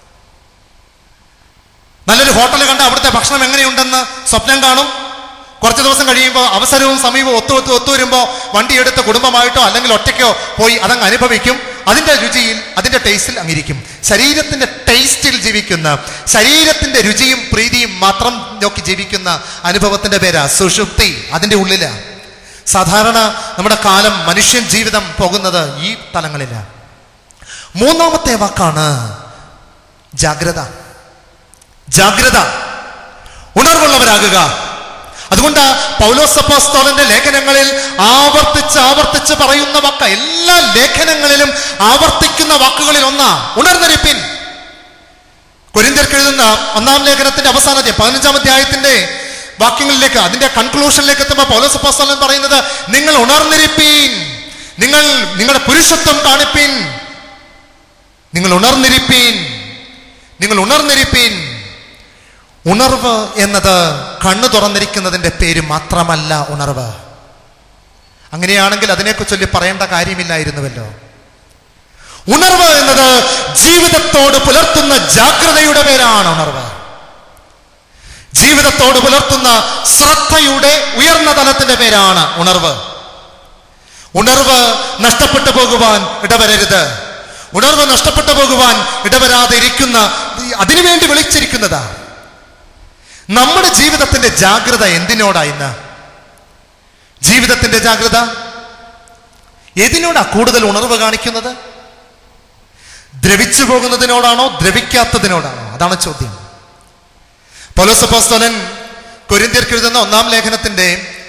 നല്ലൊരു ഹോട്ടൽ കണ്ട് അവിടുത്തെ ഭക്ഷണം എങ്ങനെയുണ്ടെന്ന് സ്വപ്നം കാണും കുറച്ച് ദിവസം കഴിയുമ്പോൾ അവസരവും സമയവും ഒത്തു ഒത്തു ഒത്തു വരുമ്പോൾ വണ്ടി എടുത്ത് കുടുംബമായിട്ടോ അല്ലെങ്കിൽ ഒറ്റയ്ക്കോ പോയി അതങ്ങ് അനുഭവിക്കും അതിന്റെ രുചിയിൽ അതിന്റെ ടേസ്റ്റിൽ അങ്ങിരിക്കും ശരീരത്തിന്റെ ടേസ്റ്റിൽ ജീവിക്കുന്ന ശരീരത്തിന്റെ രുചിയും പ്രീതിയും മാത്രം നോക്കി ജീവിക്കുന്ന അനുഭവത്തിന്റെ പേരാ സുഷുപ്തി അതിന്റെ ഉള്ളിലാ സാധാരണ നമ്മുടെ കാലം മനുഷ്യൻ ജീവിതം പോകുന്നത് ഈ തലങ്ങളിലാണ് മൂന്നാമത്തെ വാക്കാണ് ജാഗ്രത ജാഗ്രത ഉണർവുള്ളവരാകുക അതുകൊണ്ട് പൗലോസപ്പോസ്തോലന്റെ ലേഖനങ്ങളിൽ ആവർത്തിച്ച് ആവർത്തിച്ച് പറയുന്ന വാക്ക എല്ലാ ലേഖനങ്ങളിലും ആവർത്തിക്കുന്ന വാക്കുകളിൽ ഒന്നാ ഉണർന്നിരിപ്പിൻ കൊരിന്ത്യർക്ക് എഴുതുന്ന ഒന്നാം ലേഖനത്തിന്റെ അവസാനത്തെ പതിനഞ്ചാം അധ്യായത്തിന്റെ വാക്യങ്ങളിലേക്ക് അതിന്റെ കൺക്ലൂഷനിലേക്ക് എത്തുമ്പോൾ പൗലോസപ്പോസ്തോലൻ പറയുന്നത് നിങ്ങൾ ഉണർന്നിരിപ്പീൻ നിങ്ങൾ നിങ്ങളുടെ പുരുഷത്വം കാണിപ്പിൻ നിങ്ങൾ ഉണർന്നിരിപ്പീൻ നിങ്ങൾ ഉണർന്നിരിപ്പീൻ ഉണർവ് എന്നത് കണ്ണു തുറന്നിരിക്കുന്നതിന്റെ പേര് മാത്രമല്ല ഉണർവ് അങ്ങനെയാണെങ്കിൽ അതിനെക്കുറിച്ച് ചൊല്ലി പറയേണ്ട കാര്യമില്ലായിരുന്നുവല്ലോ ഉണർവ് എന്നത് ജീവിതത്തോട് പുലർത്തുന്ന ജാഗ്രതയുടെ പേരാണ് ഉണർവ് ജീവിതത്തോട് പുലർത്തുന്ന ശ്രദ്ധയുടെ ഉയർന്ന തലത്തിന്റെ പേരാണ് ഉണർവ് ഉണർവ് നഷ്ടപ്പെട്ടു പോകുവാൻ ഇടവരരുത് ഉണർവ് നഷ്ടപ്പെട്ടു പോകുവാൻ ഇടവരാതെ ഇരിക്കുന്ന അതിനുവേണ്ടി വിളിച്ചിരിക്കുന്നതാ നമ്മുടെ ജീവിതത്തിന്റെ ജാഗ്രത എന്തിനോടാ ഇന്ന് ജീവിതത്തിന്റെ ജാഗ്രത ഏതിനോടാ കൂടുതൽ ഉണർവ് കാണിക്കുന്നത് ദ്രവിച്ചു പോകുന്നതിനോടാണോ ദ്രവിക്കാത്തതിനോടാണോ അതാണ് ചോദ്യം പൗലോസപ്പോസ്തലൻ കൊരിന്ത്യർക്ക് എഴുതുന്ന ഒന്നാം ലേഖനത്തിന്റെ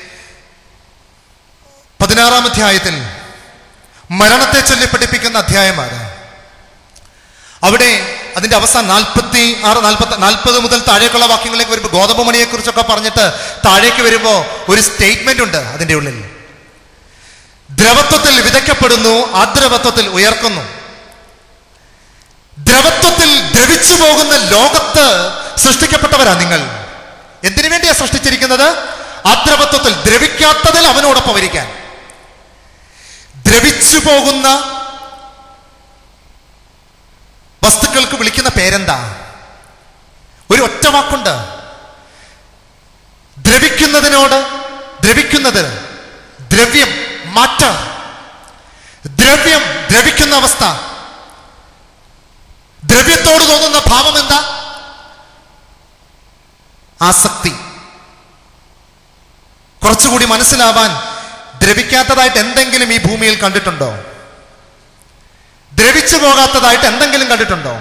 പതിനാറാം അധ്യായത്തിൽ മരണത്തെ ചൊല്ലി പഠിപ്പിക്കുന്ന അധ്യായമാണ് അവിടെ അതിന്റെ അവസാനം നാൽപ്പത്തി ആറ് നാൽപ്പത്തി നാൽപ്പത് മുതൽ താഴേക്കുള്ള വാക്യങ്ങളിലേക്ക് വരുമ്പോൾ ഗോതമ്പ് മണിയെ കുറിച്ചൊക്കെ പറഞ്ഞിട്ട് താഴേക്ക് വരുമ്പോൾ ഒരു സ്റ്റേറ്റ്മെന്റ് ഉണ്ട് അതിന്റെ ഉള്ളിൽ ദ്രവത്വത്തിൽ വിതയ്ക്കപ്പെടുന്നു അദ്രവത്വത്തിൽ ഉയർക്കുന്നു ദ്രവത്വത്തിൽ ദ്രവിച്ചു പോകുന്ന ലോകത്ത് സൃഷ്ടിക്കപ്പെട്ടവരാ നിങ്ങൾ എന്തിനു വേണ്ടിയാ സൃഷ്ടിച്ചിരിക്കുന്നത് അദ്രവത്വത്തിൽ ദ്രവിക്കാത്തതിൽ അവനോടൊപ്പം ഇരിക്കാൻ ദ്രവിച്ചു പോകുന്ന വസ്തുക്കൾക്ക് വിളിക്കുന്ന പേരെന്താ ഒരു ഒറ്റ വാക്കുണ്ട് ദ്രവിക്കുന്നതിനോട് ദ്രവിക്കുന്നത് ദ്രവ്യം മാറ്റം ദ്രവ്യം ദ്രവിക്കുന്ന അവസ്ഥ ദ്രവ്യത്തോട് തോന്നുന്ന ഭാവം എന്താ ആസക്തി കുറച്ചുകൂടി മനസ്സിലാവാൻ ദ്രവിക്കാത്തതായിട്ട് എന്തെങ്കിലും ഈ ഭൂമിയിൽ കണ്ടിട്ടുണ്ടോ ദ്രവിച്ചു പോകാത്തതായിട്ട് എന്തെങ്കിലും കണ്ടിട്ടുണ്ടോ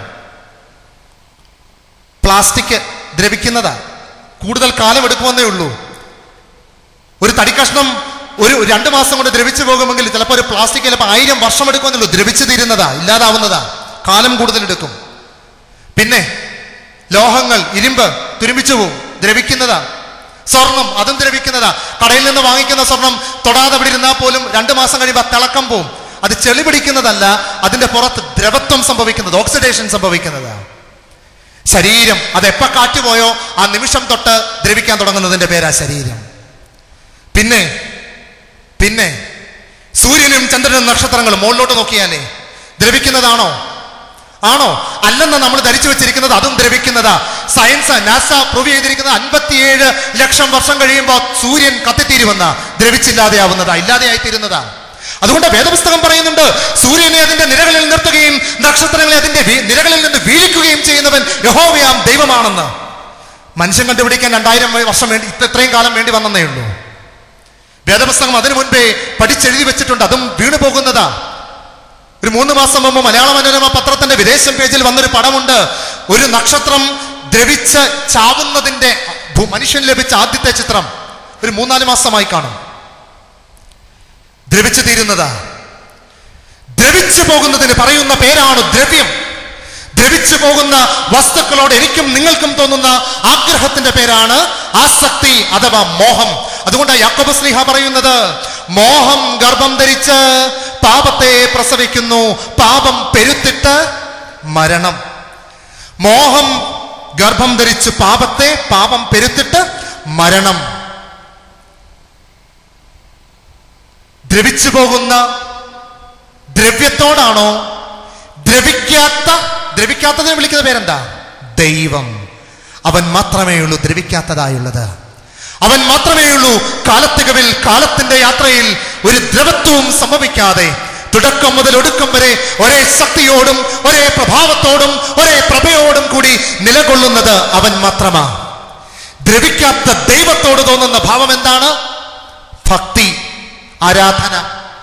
പ്ലാസ്റ്റിക് ദ്രവിക്കുന്നതാ കൂടുതൽ കാലം എടുക്കുമെന്നേ ഉള്ളൂ ഒരു തടിക്കഷ്ണം ഒരു രണ്ട് മാസം കൊണ്ട് ദ്രവിച്ചു പോകുമെങ്കിൽ ചിലപ്പോൾ ഒരു പ്ലാസ്റ്റിക് ചിലപ്പോൾ ആയിരം വർഷം എടുക്കുമെന്നുള്ളൂ ദ്രവിച്ചു തീരുന്നതാ ഇല്ലാതാവുന്നതാ കാലം കൂടുതൽ എടുക്കും പിന്നെ ലോഹങ്ങൾ ഇരുമ്പ് തുരുമ്പിച്ചു പോവും ദ്രവിക്കുന്നതാ സ്വർണം അതും ദ്രവിക്കുന്നതാ കടയിൽ നിന്ന് വാങ്ങിക്കുന്ന സ്വർണം തൊടാതെ അവിടെ ഇരുന്നാൽ പോലും രണ്ട് മാസം കഴിയുമ്പോൾ തിളക്കം പോവും അത് ചെളി പിടിക്കുന്നതല്ല അതിന്റെ പുറത്ത് ദ്രവത്വം സംഭവിക്കുന്നത് ഓക്സിഡേഷൻ സംഭവിക്കുന്നതാ ശരീരം അത് എപ്പ കാറ്റുപോയോ ആ നിമിഷം തൊട്ട് ദ്രവിക്കാൻ തുടങ്ങുന്നതിന്റെ പേരാ ശരീരം പിന്നെ പിന്നെ സൂര്യനും ചന്ദ്രനും നക്ഷത്രങ്ങളും മുകളിലോട്ട് നോക്കിയാലേ ദ്രവിക്കുന്നതാണോ ആണോ അല്ലെന്ന് നമ്മൾ ധരിച്ചു വെച്ചിരിക്കുന്നത് അതും ദ്രവിക്കുന്നതാ സയൻസ് നാസ പ്രൂവ് ചെയ്തിരിക്കുന്നത് അൻപത്തിയേഴ് ലക്ഷം വർഷം കഴിയുമ്പോൾ സൂര്യൻ കത്തിത്തീരുമെന്ന ദ്രവിച്ചില്ലാതെയാവുന്നതാ ഇല്ലാതെയായിത്തീരുന്നതാ അതുകൊണ്ട് വേദപുസ്തകം പറയുന്നുണ്ട് സൂര്യനെ അതിന്റെ നിരകളിൽ നിർത്തുകയും നക്ഷത്രങ്ങളെ അതിന്റെ വീ- നിരകളിൽ നിന്ന് വീഴിക്കുകയും ചെയ്യുന്നവൻ യഹോവയാം ദൈവമാണെന്ന് മനുഷ്യൻ കണ്ടുപിടിക്കാൻ രണ്ടായിരം വർഷം വേണ്ടി ഇത്ര- ഇത്രയും കാലം വേണ്ടി വന്നേ ഉള്ളൂ വേദപുസ്തകം അതിനു മുൻപേ പഠിച്ചെഴുതി വെച്ചിട്ടുണ്ട് അതും വീണു പോകുന്നതാ ഒരു മൂന്ന് മാസം മുമ്പ് മലയാള മനോരമ പത്രത്തിന്റെ വിദേശം പേജിൽ വന്നൊരു പടമുണ്ട് ഒരു നക്ഷത്രം ദ്രവിച്ച് ചാവുന്നതിന്റെ ഭൂ- മനുഷ്യന് ലഭിച്ച ആദ്യത്തെ ചിത്രം ഒരു മൂന്നാല് മാസമായി കാണും ദ്രവിച്ചു തീരുന്നതാ ദ്രവിച്ചു പോകുന്നതിന് പറയുന്ന പേരാണ് ദ്രവ്യം ദ്രവിച്ചു പോകുന്ന വസ്തുക്കളോട് എനിക്കും നിങ്ങൾക്കും തോന്നുന്ന ആഗ്രഹത്തിന്റെ പേരാണ് ആസക്തി അഥവാ മോഹം അതുകൊണ്ട് യാക്കോബ് സ്ലിഹ പറയുന്നത് മോഹം ഗർഭം ധരിച്ച് പാപത്തെ പ്രസവിക്കുന്നു പാപം പെരുത്തിട്ട് മരണം മോഹം ഗർഭം ധരിച്ച് പാപത്തെ പാപം പെരുത്തിട്ട് മരണം ദ്രവിച്ചു പോകുന്ന ദ്രവ്യത്തോടാണോ ദ്രവിക്കാത്ത ദ്രവിക്കാത്തതിനെ വിളിക്കുന്ന പേരെന്താ ദൈവം അവൻ മാത്രമേ ഉള്ളൂ ദ്രവിക്കാത്തതായുള്ളത് അവൻ മാത്രമേ ഉള്ളൂ കാലത്തികവിൽ കാലത്തിന്റെ യാത്രയിൽ ഒരു ദ്രവത്വവും സംഭവിക്കാതെ തുടക്കം മുതൽ ഒടുക്കം വരെ ഒരേ ശക്തിയോടും ഒരേ പ്രഭാവത്തോടും ഒരേ പ്രഭയോടും കൂടി നിലകൊള്ളുന്നത് അവൻ മാത്രമാ ദ്രവിക്കാത്ത ദൈവത്തോട് തോന്നുന്ന ഭാവം എന്താണ് ഭക്തി ആരാധന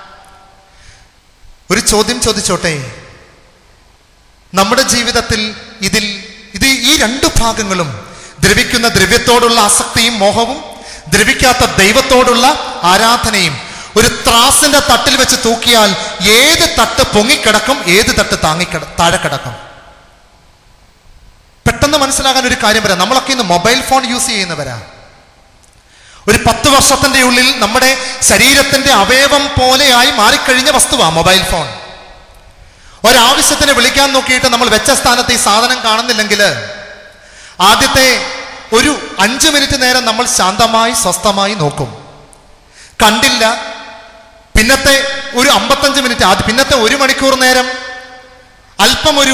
ഒരു ചോദ്യം ചോദിച്ചോട്ടെ നമ്മുടെ ജീവിതത്തിൽ ഇതിൽ ഇത് ഈ രണ്ട് ഭാഗങ്ങളും ദ്രവിക്കുന്ന ദ്രവ്യത്തോടുള്ള ആസക്തിയും മോഹവും ദ്രവിക്കാത്ത ദൈവത്തോടുള്ള ആരാധനയും ഒരു ത്രാസിന്റെ തട്ടിൽ വെച്ച് തൂക്കിയാൽ ഏത് തട്ട് പൊങ്ങിക്കിടക്കും ഏത് തട്ട് താങ്ങിക്കിട താഴെ കിടക്കും പെട്ടെന്ന് മനസ്സിലാകാൻ ഒരു കാര്യം വരാം നമ്മളൊക്കെ ഇന്ന് മൊബൈൽ ഫോൺ യൂസ് ചെയ്യുന്നവരാ ഒരു പത്ത് വർഷത്തിന്റെ ഉള്ളിൽ നമ്മുടെ ശരീരത്തിന്റെ അവയവം പോലെയായി മാറിക്കഴിഞ്ഞ വസ്തുവാ മൊബൈൽ ഫോൺ ഒരാവശ്യത്തിന് വിളിക്കാൻ നോക്കിയിട്ട് നമ്മൾ വെച്ച സ്ഥാനത്ത് ഈ സാധനം കാണുന്നില്ലെങ്കിൽ ആദ്യത്തെ ഒരു അഞ്ച് മിനിറ്റ് നേരം നമ്മൾ ശാന്തമായി സ്വസ്ഥമായി നോക്കും കണ്ടില്ല പിന്നത്തെ ഒരു അമ്പത്തഞ്ച് മിനിറ്റ് ആദ്യ പിന്നത്തെ ഒരു മണിക്കൂർ നേരം അല്പം ഒരു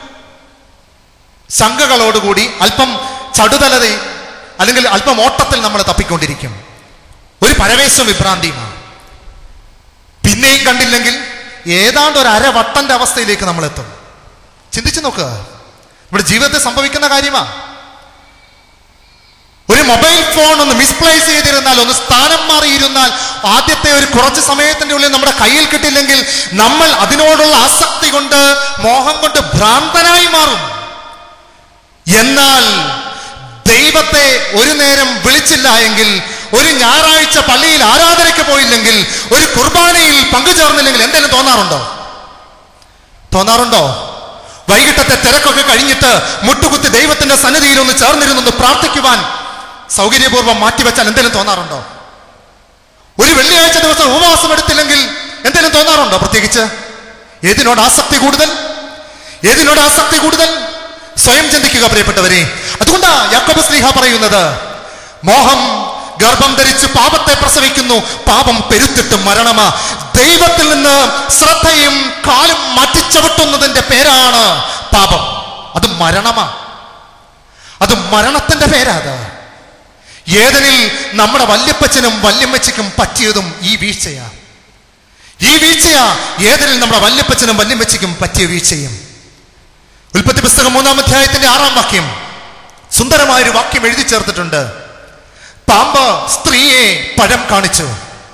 ശങ്കകളോടുകൂടി അല്പം ചടുതലത അല്ലെങ്കിൽ അല്പം ഓട്ടത്തിൽ നമ്മൾ തപ്പിക്കൊണ്ടിരിക്കും ഒരു പരവേശം വിഭ്രാന്തിയുമാണ് പിന്നെയും കണ്ടില്ലെങ്കിൽ ഏതാണ്ട് ഒരു അരവട്ടന്റെ അവസ്ഥയിലേക്ക് നമ്മൾ എത്തും ചിന്തിച്ചു നോക്കുക നമ്മുടെ ജീവിതത്തിൽ സംഭവിക്കുന്ന കാര്യമാ ഒരു മൊബൈൽ ഫോൺ ഒന്ന് മിസ്പ്ലേസ് ചെയ്തിരുന്നാൽ ഒന്ന് സ്ഥാനം മാറിയിരുന്നാൽ ആദ്യത്തെ ഒരു കുറച്ച് സമയത്തിന്റെ ഉള്ളിൽ നമ്മുടെ കയ്യിൽ കിട്ടില്ലെങ്കിൽ നമ്മൾ അതിനോടുള്ള ആസക്തി കൊണ്ട് മോഹം കൊണ്ട് ഭ്രാന്തനായി മാറും എന്നാൽ ദൈവത്തെ ഒരു നേരം വിളിച്ചില്ല എങ്കിൽ ഒരു ഞായറാഴ്ച പള്ളിയിൽ ആരാധനയ്ക്ക് പോയില്ലെങ്കിൽ ഒരു കുർബാനയിൽ പങ്കുചേർന്നില്ലെങ്കിൽ എന്തെങ്കിലും തോന്നാറുണ്ടോ തോന്നാറുണ്ടോ വൈകിട്ടത്തെ തിരക്കൊക്കെ കഴിഞ്ഞിട്ട് മുട്ടുകുത്തി ദൈവത്തിന്റെ സന്നിധിയിൽ ഒന്ന് ചേർന്നിരുന്നൊന്ന് പ്രാർത്ഥിക്കുവാൻ സൗകര്യപൂർവ്വം മാറ്റിവെച്ചാൽ എന്തെങ്കിലും തോന്നാറുണ്ടോ ഒരു വെള്ളിയാഴ്ച ദിവസം ഉപവാസം എടുത്തില്ലെങ്കിൽ എന്തെങ്കിലും തോന്നാറുണ്ടോ പ്രത്യേകിച്ച് ഏതിനോട് ആസക്തി കൂടുതൽ ഏതിനോട് ആസക്തി കൂടുതൽ സ്വയം ചിന്തിക്കുക പ്രിയപ്പെട്ടവരെ അതുകൊണ്ടാ യാക്കോബ് സ്ലീഹ പറയുന്നത് മോഹം ഗർഭം ധരിച്ച് പാപത്തെ പ്രസവിക്കുന്നു പാപം പെരുത്തിട്ട് മരണമാ ദൈവത്തിൽ നിന്ന് ശ്രദ്ധയും കാലും മാറ്റിച്ചവിട്ടുന്നതിന്റെ പേരാണ് പാപം അത് മരണമാ അത് മരണത്തിന്റെ പേരാ അത് ഏതനിൽ നമ്മുടെ വല്യപ്പച്ചനും വല്യമ്മച്ചയ്ക്കും പറ്റിയതും ഈ വീഴ്ചയാ ഈ വീഴ്ചയാ ഏതനിൽ നമ്മുടെ വല്യപ്പച്ചനും വല്യമ്മച്ചയ്ക്കും പറ്റിയ വീഴ്ചയും ഉൽപ്പത്തി പുസ്തകം മൂന്നാം അധ്യായത്തിന്റെ ആറാം വാക്യം സുന്ദരമായൊരു വാക്യം എഴുതി ചേർത്തിട്ടുണ്ട് പാമ്പ് സ്ത്രീയെ പഴം കാണിച്ചു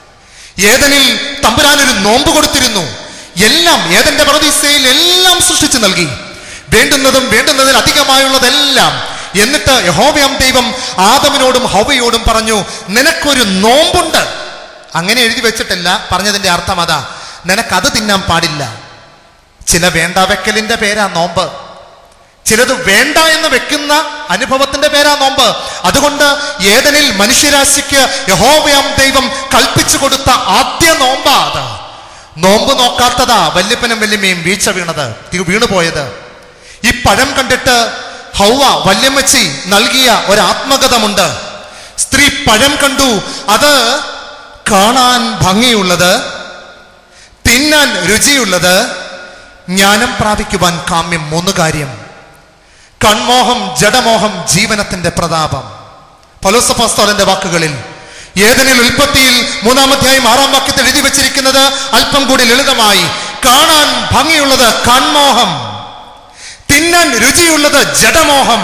ഏതനിൽ തമ്പുരാൻ ഒരു നോമ്പ് കൊടുത്തിരുന്നു എല്ലാം ഏതന്റെ പ്രതീസയിൽ എല്ലാം സൃഷ്ടിച്ചു നൽകി വേണ്ടുന്നതും വേണ്ടുന്നതിൽ അധികമായുള്ളതെല്ലാം എന്നിട്ട് യഹോവയാം ദൈവം ആദമിനോടും ഹൗവയോടും പറഞ്ഞു നിനക്കൊരു നോമ്പുണ്ട് അങ്ങനെ എഴുതി വെച്ചിട്ടില്ല പറഞ്ഞതിന്റെ അർത്ഥം അതാ നിനക്കത് തിന്നാൻ പാടില്ല ചില വേണ്ട വെക്കലിന്റെ പേരാ നോമ്പ് ചിലത് വേണ്ട എന്ന് വെക്കുന്ന അനുഭവത്തിന്റെ പേരാ നോമ്പ് അതുകൊണ്ട് ഏതനിൽ മനുഷ്യരാശിക്ക് യഹോവയാം ദൈവം കൽപ്പിച്ചു കൊടുത്ത ആദ്യ നോമ്പാ അത് നോമ്പ് നോക്കാത്തതാ വല്യപ്പനും വല്യമ്മയും വീഴ്ച വീണത് തി- വീണുപോയത് ഈ പഴം കണ്ടിട്ട് ഹൗവ വല്യമ്മച്ചി നൽകിയ ഒരു ആത്മകഥമുണ്ട് സ്ത്രീ പഴം കണ്ടു അത് കാണാൻ ഭംഗിയുള്ളത് തിന്നാൻ രുചിയുള്ളത് ജ്ഞാനം പ്രാപിക്കുവാൻ കാമ്യം മൂന്ന് കാര്യം കൺമോഹം ജഡമോഹം ജീവനത്തിന്റെ പ്രതാപം പലോസഫാസ്തോലന്റെ വാക്കുകളിൽ ഏതെനിൽ ഉൽപ്പത്തിയിൽ മൂന്നാമധ്യായം ആറാം വാക്യത്തിൽ എഴുതി വെച്ചിരിക്കുന്നത് അല്പം കൂടി ലളിതമായി കാണാൻ ഭംഗിയുള്ളത് കൺമോഹം തിന്നാൻ രുചിയുള്ളത് ജഡമോഹം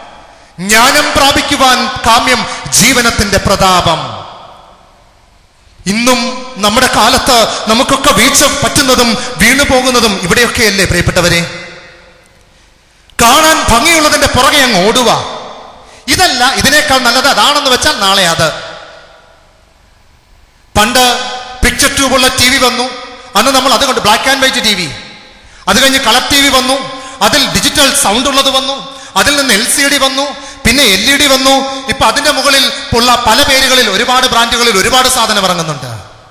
ജ്ഞാനം പ്രാപിക്കുവാൻ കാമ്യം ജീവനത്തിന്റെ പ്രതാപം ഇന്നും നമ്മുടെ കാലത്ത് നമുക്കൊക്കെ വീഴ്ച പറ്റുന്നതും വീണു പോകുന്നതും ഇവിടെയൊക്കെയല്ലേ പ്രിയപ്പെട്ടവരെ കാണാൻ ഭംഗിയുള്ളതിന്റെ പുറകെ അങ്ങ് ഓടുക ഇതല്ല ഇതിനേക്കാൾ നല്ലത് അതാണെന്ന് വെച്ചാൽ നാളെ അത് പണ്ട് പിക്ചർ ട്യൂബുള്ള ടി വി വന്നു അന്ന് നമ്മൾ അത് കണ്ടു black and white T V അത് കഴിഞ്ഞ് കളർ ടി വി വന്നു അതിൽ ഡിജിറ്റൽ സൗണ്ട് ഉള്ളത് വന്നു അതിൽ നിന്ന് എൽ സി ഡി വന്നു പിന്നെ എൽ ഇ ഡി വന്നു ഇപ്പൊ അതിന്റെ മുകളിൽ ഉള്ള പല പേരുകളിൽ ഒരുപാട് ബ്രാൻഡുകളിൽ ഒരുപാട് സാധനം ഇറങ്ങുന്നുണ്ട്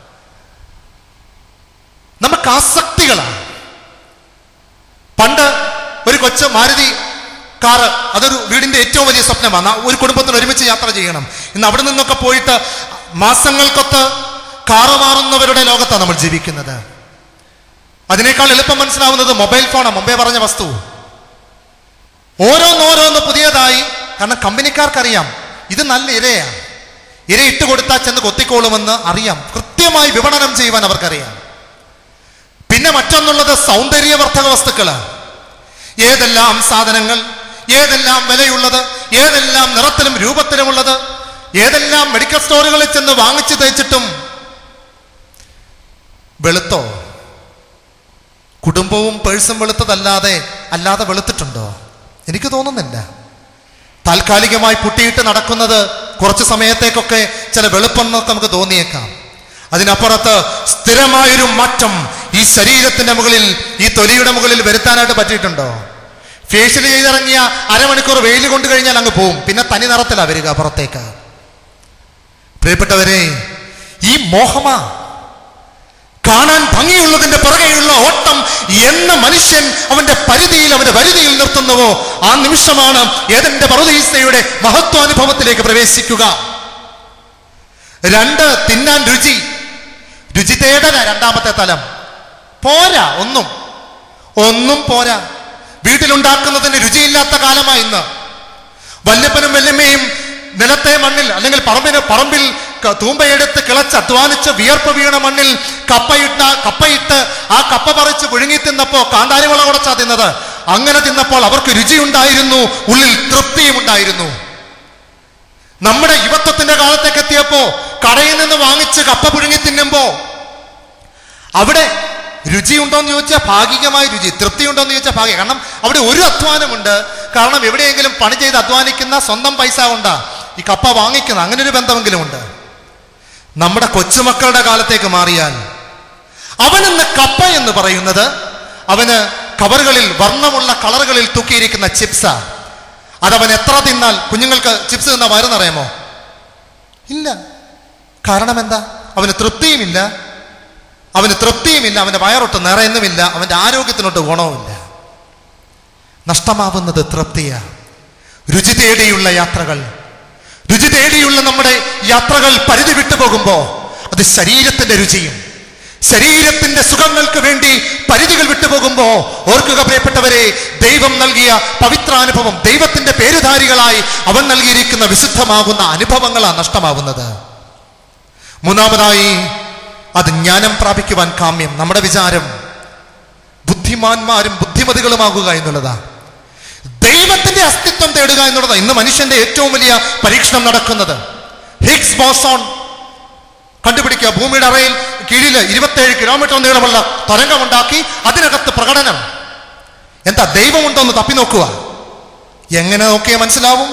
നമുക്ക് ആസക്തികളാണ് പണ്ട് ഒരു കൊച്ചു മാരുതി കാറ് അതൊരു വീടിന്റെ ഏറ്റവും വലിയ സ്വപ്നമാണ് ആ ഒരു കുടുംബത്തിന് ഒരുമിച്ച് യാത്ര ചെയ്യണം ഇന്ന് അവിടെ നിന്നൊക്കെ പോയിട്ട് മാസങ്ങൾക്കൊത്ത് കാറ് മാറുന്നവരുടെ ലോകത്താണ് നമ്മൾ ജീവിക്കുന്നത് അതിനേക്കാൾ എളുപ്പം മനസ്സിലാവുന്നത് മൊബൈൽ ഫോണാണ് മുമ്പേ പറഞ്ഞ വസ്തു ഓരോന്നോരോന്ന് പുതിയതായി കാരണം കമ്പനിക്കാർക്കറിയാം ഇത് നല്ല ഇരയാണ് ഇര ഇട്ട് കൊടുത്താൽ ചെന്ന് കൊത്തിക്കോളുമെന്ന് അറിയാം കൃത്യമായി വിപണനം ചെയ്യുവാൻ അവർക്കറിയാം പിന്നെ മറ്റൊന്നുള്ളത് സൗന്ദര്യവർദ്ധക വസ്തുക്കള് ഏതെല്ലാം സാധനങ്ങൾ ഏതെല്ലാം വിലയുള്ളത് ഏതെല്ലാം നിറത്തിലും രൂപത്തിലുമുള്ളത് ഏതെല്ലാം മെഡിക്കൽ സ്റ്റോറുകളിൽ ചെന്ന് വാങ്ങിച്ചു തയ്ച്ചിട്ടും വെളുത്തോ കുടുംബവും പേഴ്സും വെളുത്തതല്ലാതെ അല്ലാതെ വെളുത്തിട്ടുണ്ടോ എനിക്ക് തോന്നുന്നില്ല താൽക്കാലികമായി പുട്ടിയിട്ട് നടക്കുന്നത് കുറച്ച് സമയത്തേക്കൊക്കെ ചില വെളുപ്പെന്നൊക്കെ നമുക്ക് തോന്നിയേക്കാം അതിനപ്പുറത്ത് സ്ഥിരമായൊരു മാറ്റം ഈ ശരീരത്തിന്റെ മുകളിൽ ഈ തൊലിയുടെ മുകളിൽ വരുത്താനായിട്ട് പറ്റിയിട്ടുണ്ടോ ഫേഷ്യൽ ചെയ്തിറങ്ങിയ അരമണിക്കൂർ വെയിൽ കൊണ്ട് കഴിഞ്ഞാൽ അങ്ങ് പോവും പിന്നെ തനി നിറത്തിലാ വരിക പുറത്തേക്ക് പ്രിയപ്പെട്ടവരെ ഈ മോഹമാ കാണാൻ ഭംഗിയുള്ളതിന്റെ പുറകെയുള്ള ഓട്ടം എന്ന മനുഷ്യൻ അവന്റെ പരിധിയിൽ അവന്റെ പരിധിയിൽ നിർത്തുന്നുവോ ആ നിമിഷമാണ് ഏതെന്റെ പർവതീസയുടെ മഹത്വാനുഭവത്തിലേക്ക് പ്രവേശിക്കുക രണ്ട് തിന്നാൻ രുചി രുചി തേടല രണ്ടാമത്തെ തലം പോരാ ഒന്നും ഒന്നും പോരാ വീട്ടിലുണ്ടാക്കുന്നതിന് രുചിയില്ലാത്ത കാലമായി ഇന്ന് വല്യപ്പനും വല്യമ്മയും നിലത്തെ മണ്ണിൽ അല്ലെങ്കിൽ പറമ്പിന് പറമ്പിൽ ക- തൂമ്പയെടുത്ത് കിളച്ച് അധ്വാനിച്ച് വിയർപ്പ് വീണ മണ്ണിൽ കപ്പയിട്ട കപ്പയിട്ട് ആ കപ്പ പറിച്ച് പുഴുങ്ങി തിന്നപ്പോ കാന്താരിമുള കുടച്ചാ തിന്നത് അങ്ങനെ തിന്നപ്പോൾ അവർക്ക് രുചിയുണ്ടായിരുന്നു ഉള്ളിൽ തൃപ്തിയും ഉണ്ടായിരുന്നു നമ്മുടെ യുവത്വത്തിന്റെ കാലത്തേക്ക് എത്തിയപ്പോ കടയിൽ നിന്ന് വാങ്ങിച്ച് കപ്പ പുഴുങ്ങി തിന്നുമ്പോ അവിടെ രുചിയുണ്ടോ എന്ന് ചോദിച്ചാൽ ഭാഗികമായ രുചി തൃപ്തി ഉണ്ടോ എന്ന് ചോദിച്ചാൽ ഭാഗ്യം കാരണം അവിടെ ഒരു അധ്വാനമുണ്ട് കാരണം എവിടെയെങ്കിലും പണി ചെയ്ത് അധ്വാനിക്കുന്ന സ്വന്തം പൈസ കൊണ്ടാ ഈ കപ്പ വാങ്ങിക്കുന്ന അങ്ങനെ ഒരു ബന്ധമെങ്കിലും ഉണ്ട് നമ്മുടെ കൊച്ചുമക്കളുടെ കാലത്തേക്ക് മാറിയാൽ അവനെന്ന് കപ്പ എന്ന് പറയുന്നത് അവന് കവറുകളിൽ വർണ്ണമുള്ള കളറുകളിൽ തൂക്കിയിരിക്കുന്ന ചിപ്സാ അതവൻ എത്ര തിന്നാൽ കുഞ്ഞുങ്ങൾക്ക് ചിപ്സ് തിന്ന വയറുന്നറിയാമോ ഇല്ല കാരണം എന്താ അവന് തൃപ്തിയുമില്ല അവന് തൃപ്തിയുമില്ല അവന്റെ വയറൊട്ട് നിറയുന്നുമില്ല അവന്റെ ആരോഗ്യത്തിനൊട്ട് ഗുണവുമില്ല നഷ്ടമാവുന്നത് തൃപ്തിയാ രുചി തേടിയുള്ള യാത്രകൾ രുചി തേടിയുള്ള നമ്മുടെ യാത്രകൾ പരിധി വിട്ടു പോകുമ്പോ അത് ശരീരത്തിന്റെ രുചിയും ശരീരത്തിന്റെ സുഖങ്ങൾക്ക് വേണ്ടി പരിധികൾ വിട്ടുപോകുമ്പോ ഓർക്കുക പ്രിയപ്പെട്ടവരെ ദൈവം നൽകിയ പവിത്രാനുഭവം ദൈവത്തിന്റെ പേരുധാരികളായി അവൻ നൽകിയിരിക്കുന്ന വിശുദ്ധമാകുന്ന അനുഭവങ്ങളാണ് നഷ്ടമാവുന്നത് മൂന്നാമതായി അത് ജ്ഞാനം പ്രാപിക്കുവാൻ കാമ്യം നമ്മുടെ വിചാരം ബുദ്ധിമാന്മാരും ബുദ്ധിമതികളുമാകുക എന്നുള്ളതാ ദൈവത്തിന്റെ അസ്തിത്വം തേടുക എന്നുള്ളതാ ഇന്ന് മനുഷ്യന്റെ ഏറ്റവും വലിയ പരീക്ഷണം നടക്കുന്നത് ഹിഗ്സ് ബോസോൺ കണ്ടുപിടിക്കുക ഭൂമിയുടെ അറയിൽ കീഴിൽ ഇരുപത്തേഴ് കിലോമീറ്റർ നീളമുള്ള തരംഗമുണ്ടാക്കി അതിനകത്ത് പ്രകടനം എന്താ ദൈവമുണ്ടോ എന്ന് തപ്പി നോക്കുക എങ്ങനെ നോക്കിയാൽ മനസ്സിലാവും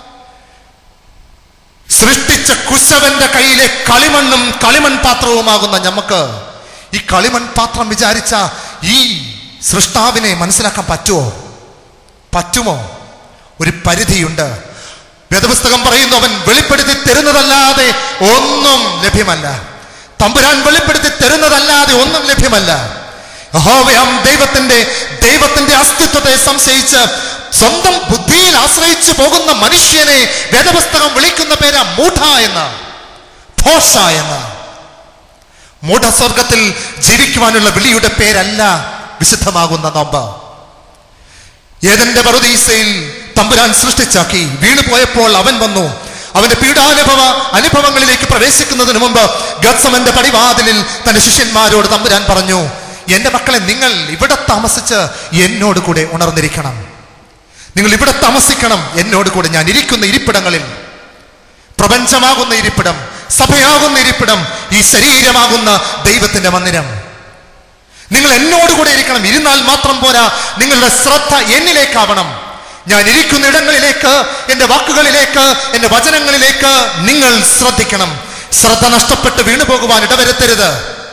സൃഷ്ടിച്ച കുശവന്റെ കയ്യിലെ കളിമണ്ണും കളിമൺ പാത്രവുമാകുന്ന നമുക്ക് ഈ കളിമൺ പാത്രം വിചാരിച്ച ഈ സൃഷ്ടാവിനെ മനസ്സിലാക്കാൻ പറ്റുമോ പറ്റുമോ ഒരു പരിധിയുണ്ട് വേദപുസ്തകം പറയുന്നു അവൻ വെളിപ്പെടുത്തി തരുന്നതല്ലാതെ ഒന്നും ലഭ്യമല്ല തമ്പുരാൻ വെളിപ്പെടുത്തി തരുന്നതല്ലാതെ ഒന്നും ലഭ്യമല്ല യഹോവയാം ദൈവത്തിന്റെ ദൈവത്തിന്റെ അസ്തിത്വത്തെ സംശയിച്ച് സ്വന്തം ബുദ്ധിയിൽ ആശ്രയിച്ചു പോകുന്ന മനുഷ്യനെ വേദപുസ്തകം വിളിക്കുന്ന പേരാ മൂഢ എന്ന് ഭോഷ എന്ന് മൂഢസ്വർഗത്തിൽ ജീവിക്കുവാനുള്ള വിളിയുടെ പേരല്ല വിശുദ്ധമാകുന്ന നോമ്പ് ഏതെന്റെ പറുദീസയിൽ തമ്പുരാൻ സൃഷ്ടിച്ചാക്കി വീണു പോയപ്പോൾ അവൻ വന്നു അവന്റെ പീഡാനുഭവ അനുഭവങ്ങളിലേക്ക് പ്രവേശിക്കുന്നതിന് മുമ്പ് ഗത്സമന്റെ പടിവാതിലിൽ തന്റെ ശിഷ്യന്മാരോട് തമ്പുരാൻ പറഞ്ഞു എന്റെ മക്കളെ നിങ്ങൾ ഇവിടെ താമസിച്ച് എന്നോട് കൂടെ ഉണർന്നിരിക്കണം നിങ്ങൾ ഇവിടെ താമസിക്കണം എന്നോട് കൂടെ ഞാൻ ഇരിക്കുന്ന ഇരിപ്പിടങ്ങളിൽ പ്രപഞ്ചമാകുന്ന ഇരിപ്പിടം സഭയാകുന്ന ഇരിപ്പിടം ഈ ശരീരമാകുന്ന ദൈവത്തിന്റെ മന്ദിരം നിങ്ങൾ എന്നോട് കൂടെ ഇരിക്കണം ഇരുന്നാൽ മാത്രം പോരാ നിങ്ങളുടെ ശ്രദ്ധ എന്നിലേക്കാവണം ഞാൻ ഇരിക്കുന്ന ഇടങ്ങളിലേക്ക് എന്റെ വാക്കുകളിലേക്ക് എന്റെ വചനങ്ങളിലേക്ക് നിങ്ങൾ ശ്രദ്ധിക്കണം ശ്രദ്ധ നഷ്ടപ്പെട്ട് വീണു പോകുവാൻ ഇടവരുത്തരുത്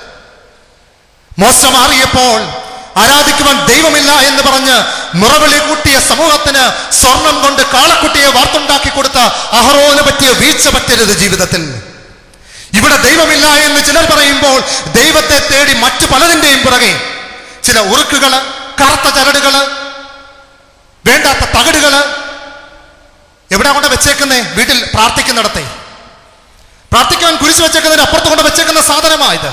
മോശം മാറിയപ്പോൾ ആരാധിക്കുവാൻ ദൈവമില്ല എന്ന് പറഞ്ഞ് മുറവിളി കൂട്ടിയ സമൂഹത്തിന് സ്വർണം കൊണ്ട് കാളക്കുട്ടിയെ വാർത്തുണ്ടാക്കി കൊടുത്ത അഹറോന് പറ്റിയ വീഴ്ച പറ്റരുത് ജീവിതത്തിൽ ഇവിടെ ദൈവമില്ല എന്ന് ചിലർ പറയുമ്പോൾ ദൈവത്തെ തേടി മറ്റു പലതിന്റെയും പുറകെ ചില ഉറുക്കുകള് കറുത്ത ചരടുകള് വേണ്ടാത്ത തകടുകള് എവിടെ കൊണ്ട് വെച്ചേക്കുന്നേ വീട്ടിൽ പ്രാർത്ഥിക്കുന്നിടത്തെ പ്രാർത്ഥിക്കാൻ കുരിശ് വെച്ചേക്കുന്നതിന് അപ്പുറത്ത് കൊണ്ട് വെച്ചേക്കുന്ന സാധനമായത്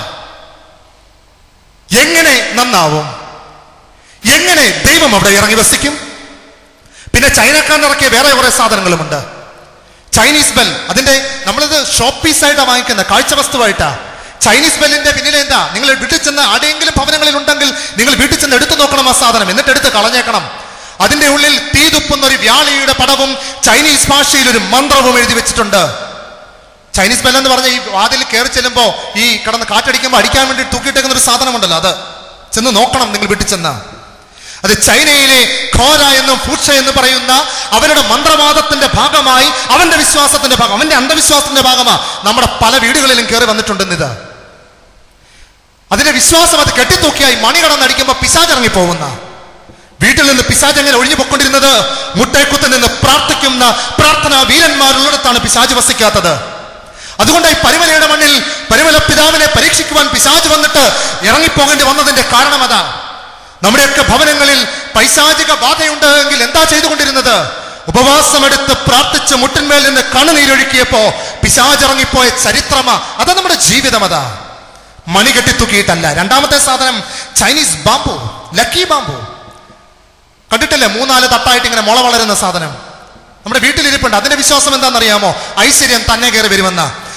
എങ്ങനെ നന്നാവും എങ്ങനെ ദൈവം അവിടെ ഇറങ്ങി വസിക്കും പിന്നെ ചൈനക്കാരൻ ഇറക്കിയ വേറെ കുറെ സാധനങ്ങളുമുണ്ട് ചൈനീസ് ബെൽ അതിന്റെ നമ്മളിത് ഷോപ്പ് പീസായിട്ടാണ് വാങ്ങിക്കുന്നത് കാഴ്ച വസ്തുവായിട്ടാ ചൈനീസ് ബെല്ലിന്റെ പിന്നിൽ എന്താ നിങ്ങൾ വീട്ടിൽ ചെന്ന് ആടെയെങ്കിലും ഭവനങ്ങളിൽ ഉണ്ടെങ്കിൽ നിങ്ങൾ വീട്ടിൽ ചെന്ന് എടുത്തു നോക്കണം ആ സാധനം എന്നിട്ട് എടുത്ത് കളഞ്ഞേക്കണം അതിന്റെ ഉള്ളിൽ തീ തുപ്പുന്ന ഒരു വ്യാളിയുടെ പടവും ചൈനീസ് ഭാഷയിൽ ഒരു മന്ത്രവും എഴുതി വെച്ചിട്ടുണ്ട് ചൈനീസ് ബെൽ എന്ന് പറഞ്ഞ ഈ വാതിൽ കയറി ചെല്ലുമ്പോ ഈ കിടന്ന് കാറ്റടിക്കുമ്പോൾ അടിക്കാൻ വേണ്ടി തൂക്കിയിട്ടേക്കുന്ന ഒരു സാധനമുണ്ടല്ലോ അത് ചെന്ന് നോക്കണം നിങ്ങൾ വീട്ടിൽ ചെന്ന് അത് ചൈനയിലെ ഖോര എന്നും ഫൂഷ എന്ന് പറയുന്ന അവരുടെ മന്ത്രവാദത്തിന്റെ ഭാഗമായി അവന്റെ വിശ്വാസത്തിന്റെ ഭാഗം അവന്റെ അന്ധവിശ്വാസത്തിന്റെ ഭാഗമാ നമ്മുടെ പല വീടുകളിലും കയറി വന്നിട്ടുണ്ടെന്നിത് അതിന്റെ വിശ്വാസം അത് കെട്ടിത്തൂക്കിയായി മണി കടന്നടിക്കുമ്പോൾ പിശാചിറങ്ങി പോകുന്ന വീട്ടിൽ നിന്ന് പിശാജ് എങ്ങനെ ഒഴിഞ്ഞു പൊക്കൊണ്ടിരുന്നത് മുട്ടേക്കുത്ത് നിന്ന് പ്രാർത്ഥിക്കുന്ന പ്രാർത്ഥനാ വീരന്മാരുള്ളിടത്താണ് പിശാജ് വസിക്കാത്തത് അതുകൊണ്ട് ഈ പരിമലയുടെ മണ്ണിൽ പരിമല പിതാവിനെ പരീക്ഷിക്കുവാൻ പിശാജ് വന്നിട്ട് ഇറങ്ങിപ്പോകേണ്ടി വന്നതിന്റെ കാരണം അതാ നമ്മുടെയൊക്കെ ഭവനങ്ങളിൽ പൈശാചിക ബാധയുണ്ട് എങ്കിൽ എന്താ ചെയ്തുകൊണ്ടിരുന്നത് ഉപവാസമെടുത്ത് പ്രാർത്ഥിച്ച് മുട്ടിന്മേൽ നിന്ന് കണ്ണുനീരൊഴുക്കിയപ്പോ പിശാചിറങ്ങിപ്പോയ ചരിത്രമാ അതാ നമ്മുടെ ജീവിതം അതാ മണി കെട്ടിത്തൂക്കിയിട്ടല്ല രണ്ടാമത്തെ സാധനം ചൈനീസ് ബാമ്പു ലക്കി ബാമ്പു കണ്ടിട്ടില്ലേ മൂന്നാല് തട്ടായിട്ട് ഇങ്ങനെ മുള വളരുന്ന സാധനം നമ്മുടെ വീട്ടിലിരിപ്പുണ്ട് അതിന്റെ വിശ്വാസം എന്താണെന്നറിയാമോ ഐശ്വര്യം തന്നെ കയറി വരുമെന്ന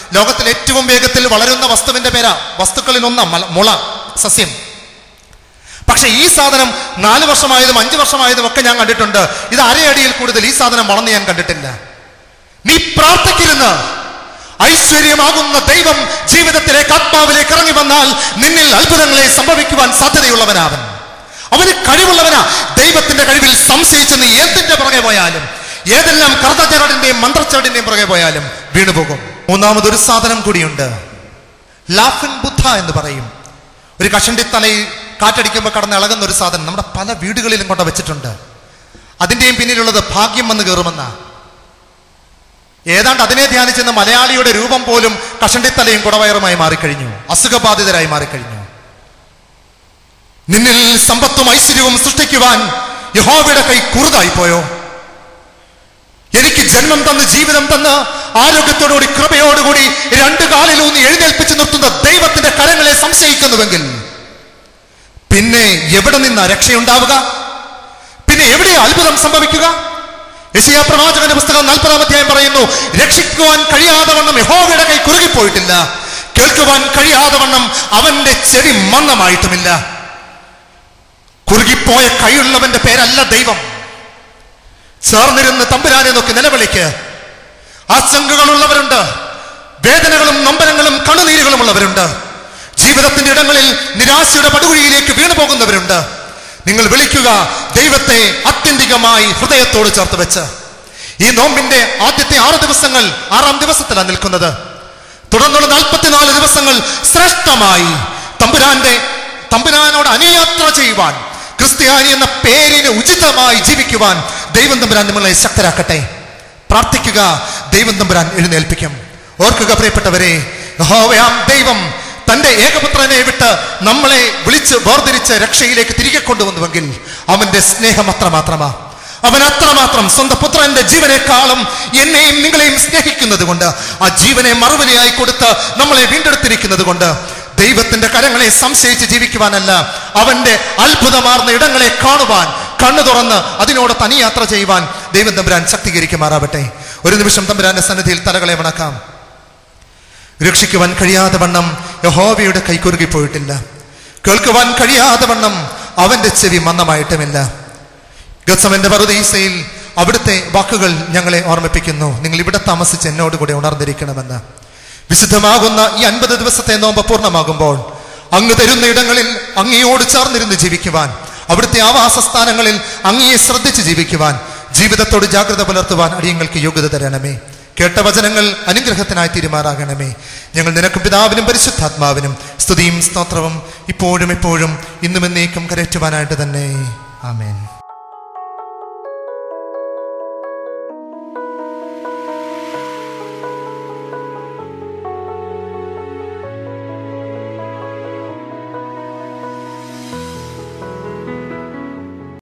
ലോകത്തിൽ ഏറ്റവും വേഗത്തിൽ വളരുന്ന വസ്തുവിന്റെ പേരാ വസ്തുക്കളിൽ ഒന്നാം മല- മുള സസ്യം പക്ഷെ ഈ സാധനം നാല് വർഷമായതും അഞ്ചു വർഷമായതും ഒക്കെ ഞാൻ കണ്ടിട്ടുണ്ട് ഇത് അരയടിയിൽ കൂടുതൽ ഈ സാധനം വളർന്ന് ഞാൻ കണ്ടിട്ടില്ല നീ പ്രാർത്ഥിക്കരുന്ന് ഐശ്വര്യമാകുന്ന ദൈവം ജീവിതത്തിലേക്ക് ആത്മാവിലേക്ക് ഇറങ്ങി വന്നാൽ നിന്നിൽ അത്ഭുതങ്ങളെ സംഭവിക്കുവാൻ സാധ്യതയുള്ളവനാവൻ അവന് കഴിവുള്ളവനാ ദൈവത്തിന്റെ കഴിവിൽ സംശയിച്ച് നീ എന്തിന്റെ പുറകെ പോയാലും ഏതെല്ലാം കർത്തചരടിന്റെയും മന്ത്രച്ചരടിന്റെയും പുറകെ പോയാലും വീണുപോകും മൂന്നാമതൊരു സാധനം കൂടിയുണ്ട് ലാഫിൻ ബുദ്ധ എന്ന് പറയും ഒരു കഷണ്ടി തലയിൽ കാറ്റടിക്കുമ്പോൾ കടന്ന് ഇളകുന്ന ഒരു സാധനം നമ്മുടെ പല വീടുകളിലും കൊണ്ട് വെച്ചിട്ടുണ്ട് അതിന്റെയും പിന്നിലുള്ളത് ഭാഗ്യം വന്ന് കയറുമെന്ന ഏതാണ്ട് അതിനെ ധ്യാനിച്ചെന്ന് മലയാളിയുടെ രൂപം പോലും കഷണ്ടിത്തലയും കുടവയറുമായി മാറിക്കഴിഞ്ഞു അസുഖബാധിതരായി മാറിക്കഴിഞ്ഞു നിന്നിൽ സമ്പത്തും ഐശ്വര്യവും സൃഷ്ടിക്കുവാൻ യഹോവയുടെ കൈ കുറുതായി പോയോ എനിക്ക് ജന്മം തന്ന് ജീവിതം തന്ന് ആരോഗ്യത്തോടുകൂടി കൃപയോടുകൂടി രണ്ട് കാലിലൂന്നി എഴുന്നേൽപ്പിച്ച് നിർത്തുന്ന ദൈവത്തിന്റെ കരങ്ങളെ സംശയിക്കുന്നുവെങ്കിൽ പിന്നെ എവിടെ നിന്നാ രക്ഷയുണ്ടാവുക പിന്നെ എവിടെയാ അത്ഭുതം സംഭവിക്കുക യശയാ പ്രവാചകന്റെ പുസ്തകം നാൽപ്പതാം അധ്യായം പറയുന്നു രക്ഷിക്കുവാൻ കഴിയാതെ വണ്ണം യഹോവയുടെ കൈ കുറുകിപ്പോയിട്ടില്ല കേൾക്കുവാൻ കഴിയാതെ വണ്ണം അവന്റെ ചെവി മന്ദമായിട്ടുമില്ല കുറുകിപ്പോയ കൈയുള്ളവന്റെ പേരല്ല ദൈവം ചേർന്നിരുന്ന് തമ്പുരാനെ നോക്കി നിലവിളിക്ക് ആശങ്കകളുള്ളവരുണ്ട് വേദനകളും നൊമ്പരങ്ങളും കണ്ണുനീരുകളും ഉള്ളവരുണ്ട് ജീവിതത്തിന്റെ ഇടങ്ങളിൽ നിരാശയുടെ പടുകുഴിയിലേക്ക് വീണു പോകുന്നവരുണ്ട് നിങ്ങൾ വിളിക്കുക ദൈവത്തെ അത്യന്തികമായി ഹൃദയത്തോട് ചേർത്ത് വെച്ച് ഈ നോമ്പിന്റെ ആദ്യത്തെ ആറ് ദിവസങ്ങൾ ആറാം ദിവസത്തിലാണ് നിൽക്കുന്നത് തുടർന്നുള്ള നാൽപ്പത്തിനാല് ദിവസങ്ങൾ ശ്രേഷ്ഠമായി തമ്പുരാന്റെ തമ്പുരാനോട് അനുയാത്ര ചെയ്യുവാൻ ക്രിസ്ത്യാനി എന്ന പേരിന് ഉചിതമായി ജീവിക്കുവാൻ ദൈവം തമ്പുരാൻ നിങ്ങളെ ശക്തരാക്കട്ടെ പ്രാർത്ഥിക്കുക ദൈവം തമ്പുരാൻ എഴുന്നേൽപ്പിക്കും ഓർക്കുക പ്രിയപ്പെട്ടവരെ യഹോവയാം ദൈവം തന്റെ ഏകപുത്രനെ വിട്ട് നമ്മളെ വിളിച്ച് വേർതിരിച്ച് രക്ഷയിലേക്ക് തിരികെ കൊണ്ടുവന്നുവെങ്കിൽ അവന്റെ സ്നേഹം അത്രമാത്രമാ അവൻ അത്രമാത്രം സ്വന്തം പുത്രന്റെ ജീവനേക്കാളും എന്നെയും നിങ്ങളെയും സ്നേഹിക്കുന്നത് കൊണ്ട് ആ ജീവനെ മറുപടിയായി കൊടുത്ത് നമ്മളെ വീണ്ടെടുത്തിരിക്കുന്നത് കൊണ്ട് ദൈവത്തിന്റെ കരങ്ങളെ സംശയിച്ച് ജീവിക്കുവാനല്ല അവന്റെ അത്ഭുതമാർന്ന ഇടങ്ങളെ കാണുവാൻ കണ്ണു തുറന്ന് അതിനോട് തനി യാത്ര ചെയ്യുവാൻ ദൈവം തമ്പുരാൻ ശക്തീകരിക്കുമാറാവട്ടെ ഒരു നിമിഷം തമ്പുരാന്റെ സന്നിധിയിൽ തലകളെ വണക്കാം രക്ഷിക്കുവാൻ കഴിയാതെ വണ്ണം യഹോവയുടെ കൈക്കുറുകിപ്പോയിട്ടില്ല കേൾക്കുവാൻ കഴിയാതെ വണ്ണം അവന്റെ ചെവി മന്ദമായിട്ടുമില്ല ഗത്സമന്റെ പറുദീസയിൽ അവിടുത്തെ വാക്കുകൾ ഞങ്ങളെ ഓർമ്മിപ്പിക്കുന്നു നിങ്ങൾ ഇവിടെ താമസിച്ച് എന്നോട് കൂടെ ഉണർന്നിരിക്കണമെന്ന് വിശുദ്ധമാകുന്ന ഈ അൻപത് ദിവസത്തെ നോമ്പ് പൂർണ്ണമാകുമ്പോൾ അങ്ങ് തരുന്ന ഇടങ്ങളിൽ അങ്ങയോട് ചേർന്നിരുന്ന് ജീവിക്കുവാൻ അവിടുത്തെ ആവാസസ്ഥാനങ്ങളിൽ അങ്ങയെ ശ്രദ്ധിച്ച് ജീവിക്കുവാൻ ജീവിതത്തോട് ജാഗ്രത പുലർത്തുവാൻ അടിയങ്ങൾക്ക് യോഗ്യത തരണമേ കേട്ട വചനങ്ങൾ അനുഗ്രഹത്തിനായി തീരുമാറാകണമേ ഞങ്ങൾ നിനക്കും പിതാവിനും പരിശുദ്ധാത്മാവിനും സ്തുതിയും സ്തോത്രവും ഇപ്പോഴും എപ്പോഴും ഇന്നും എന്നേക്കും കരറ്റുവാനായിട്ട് തന്നെ ആമേൻ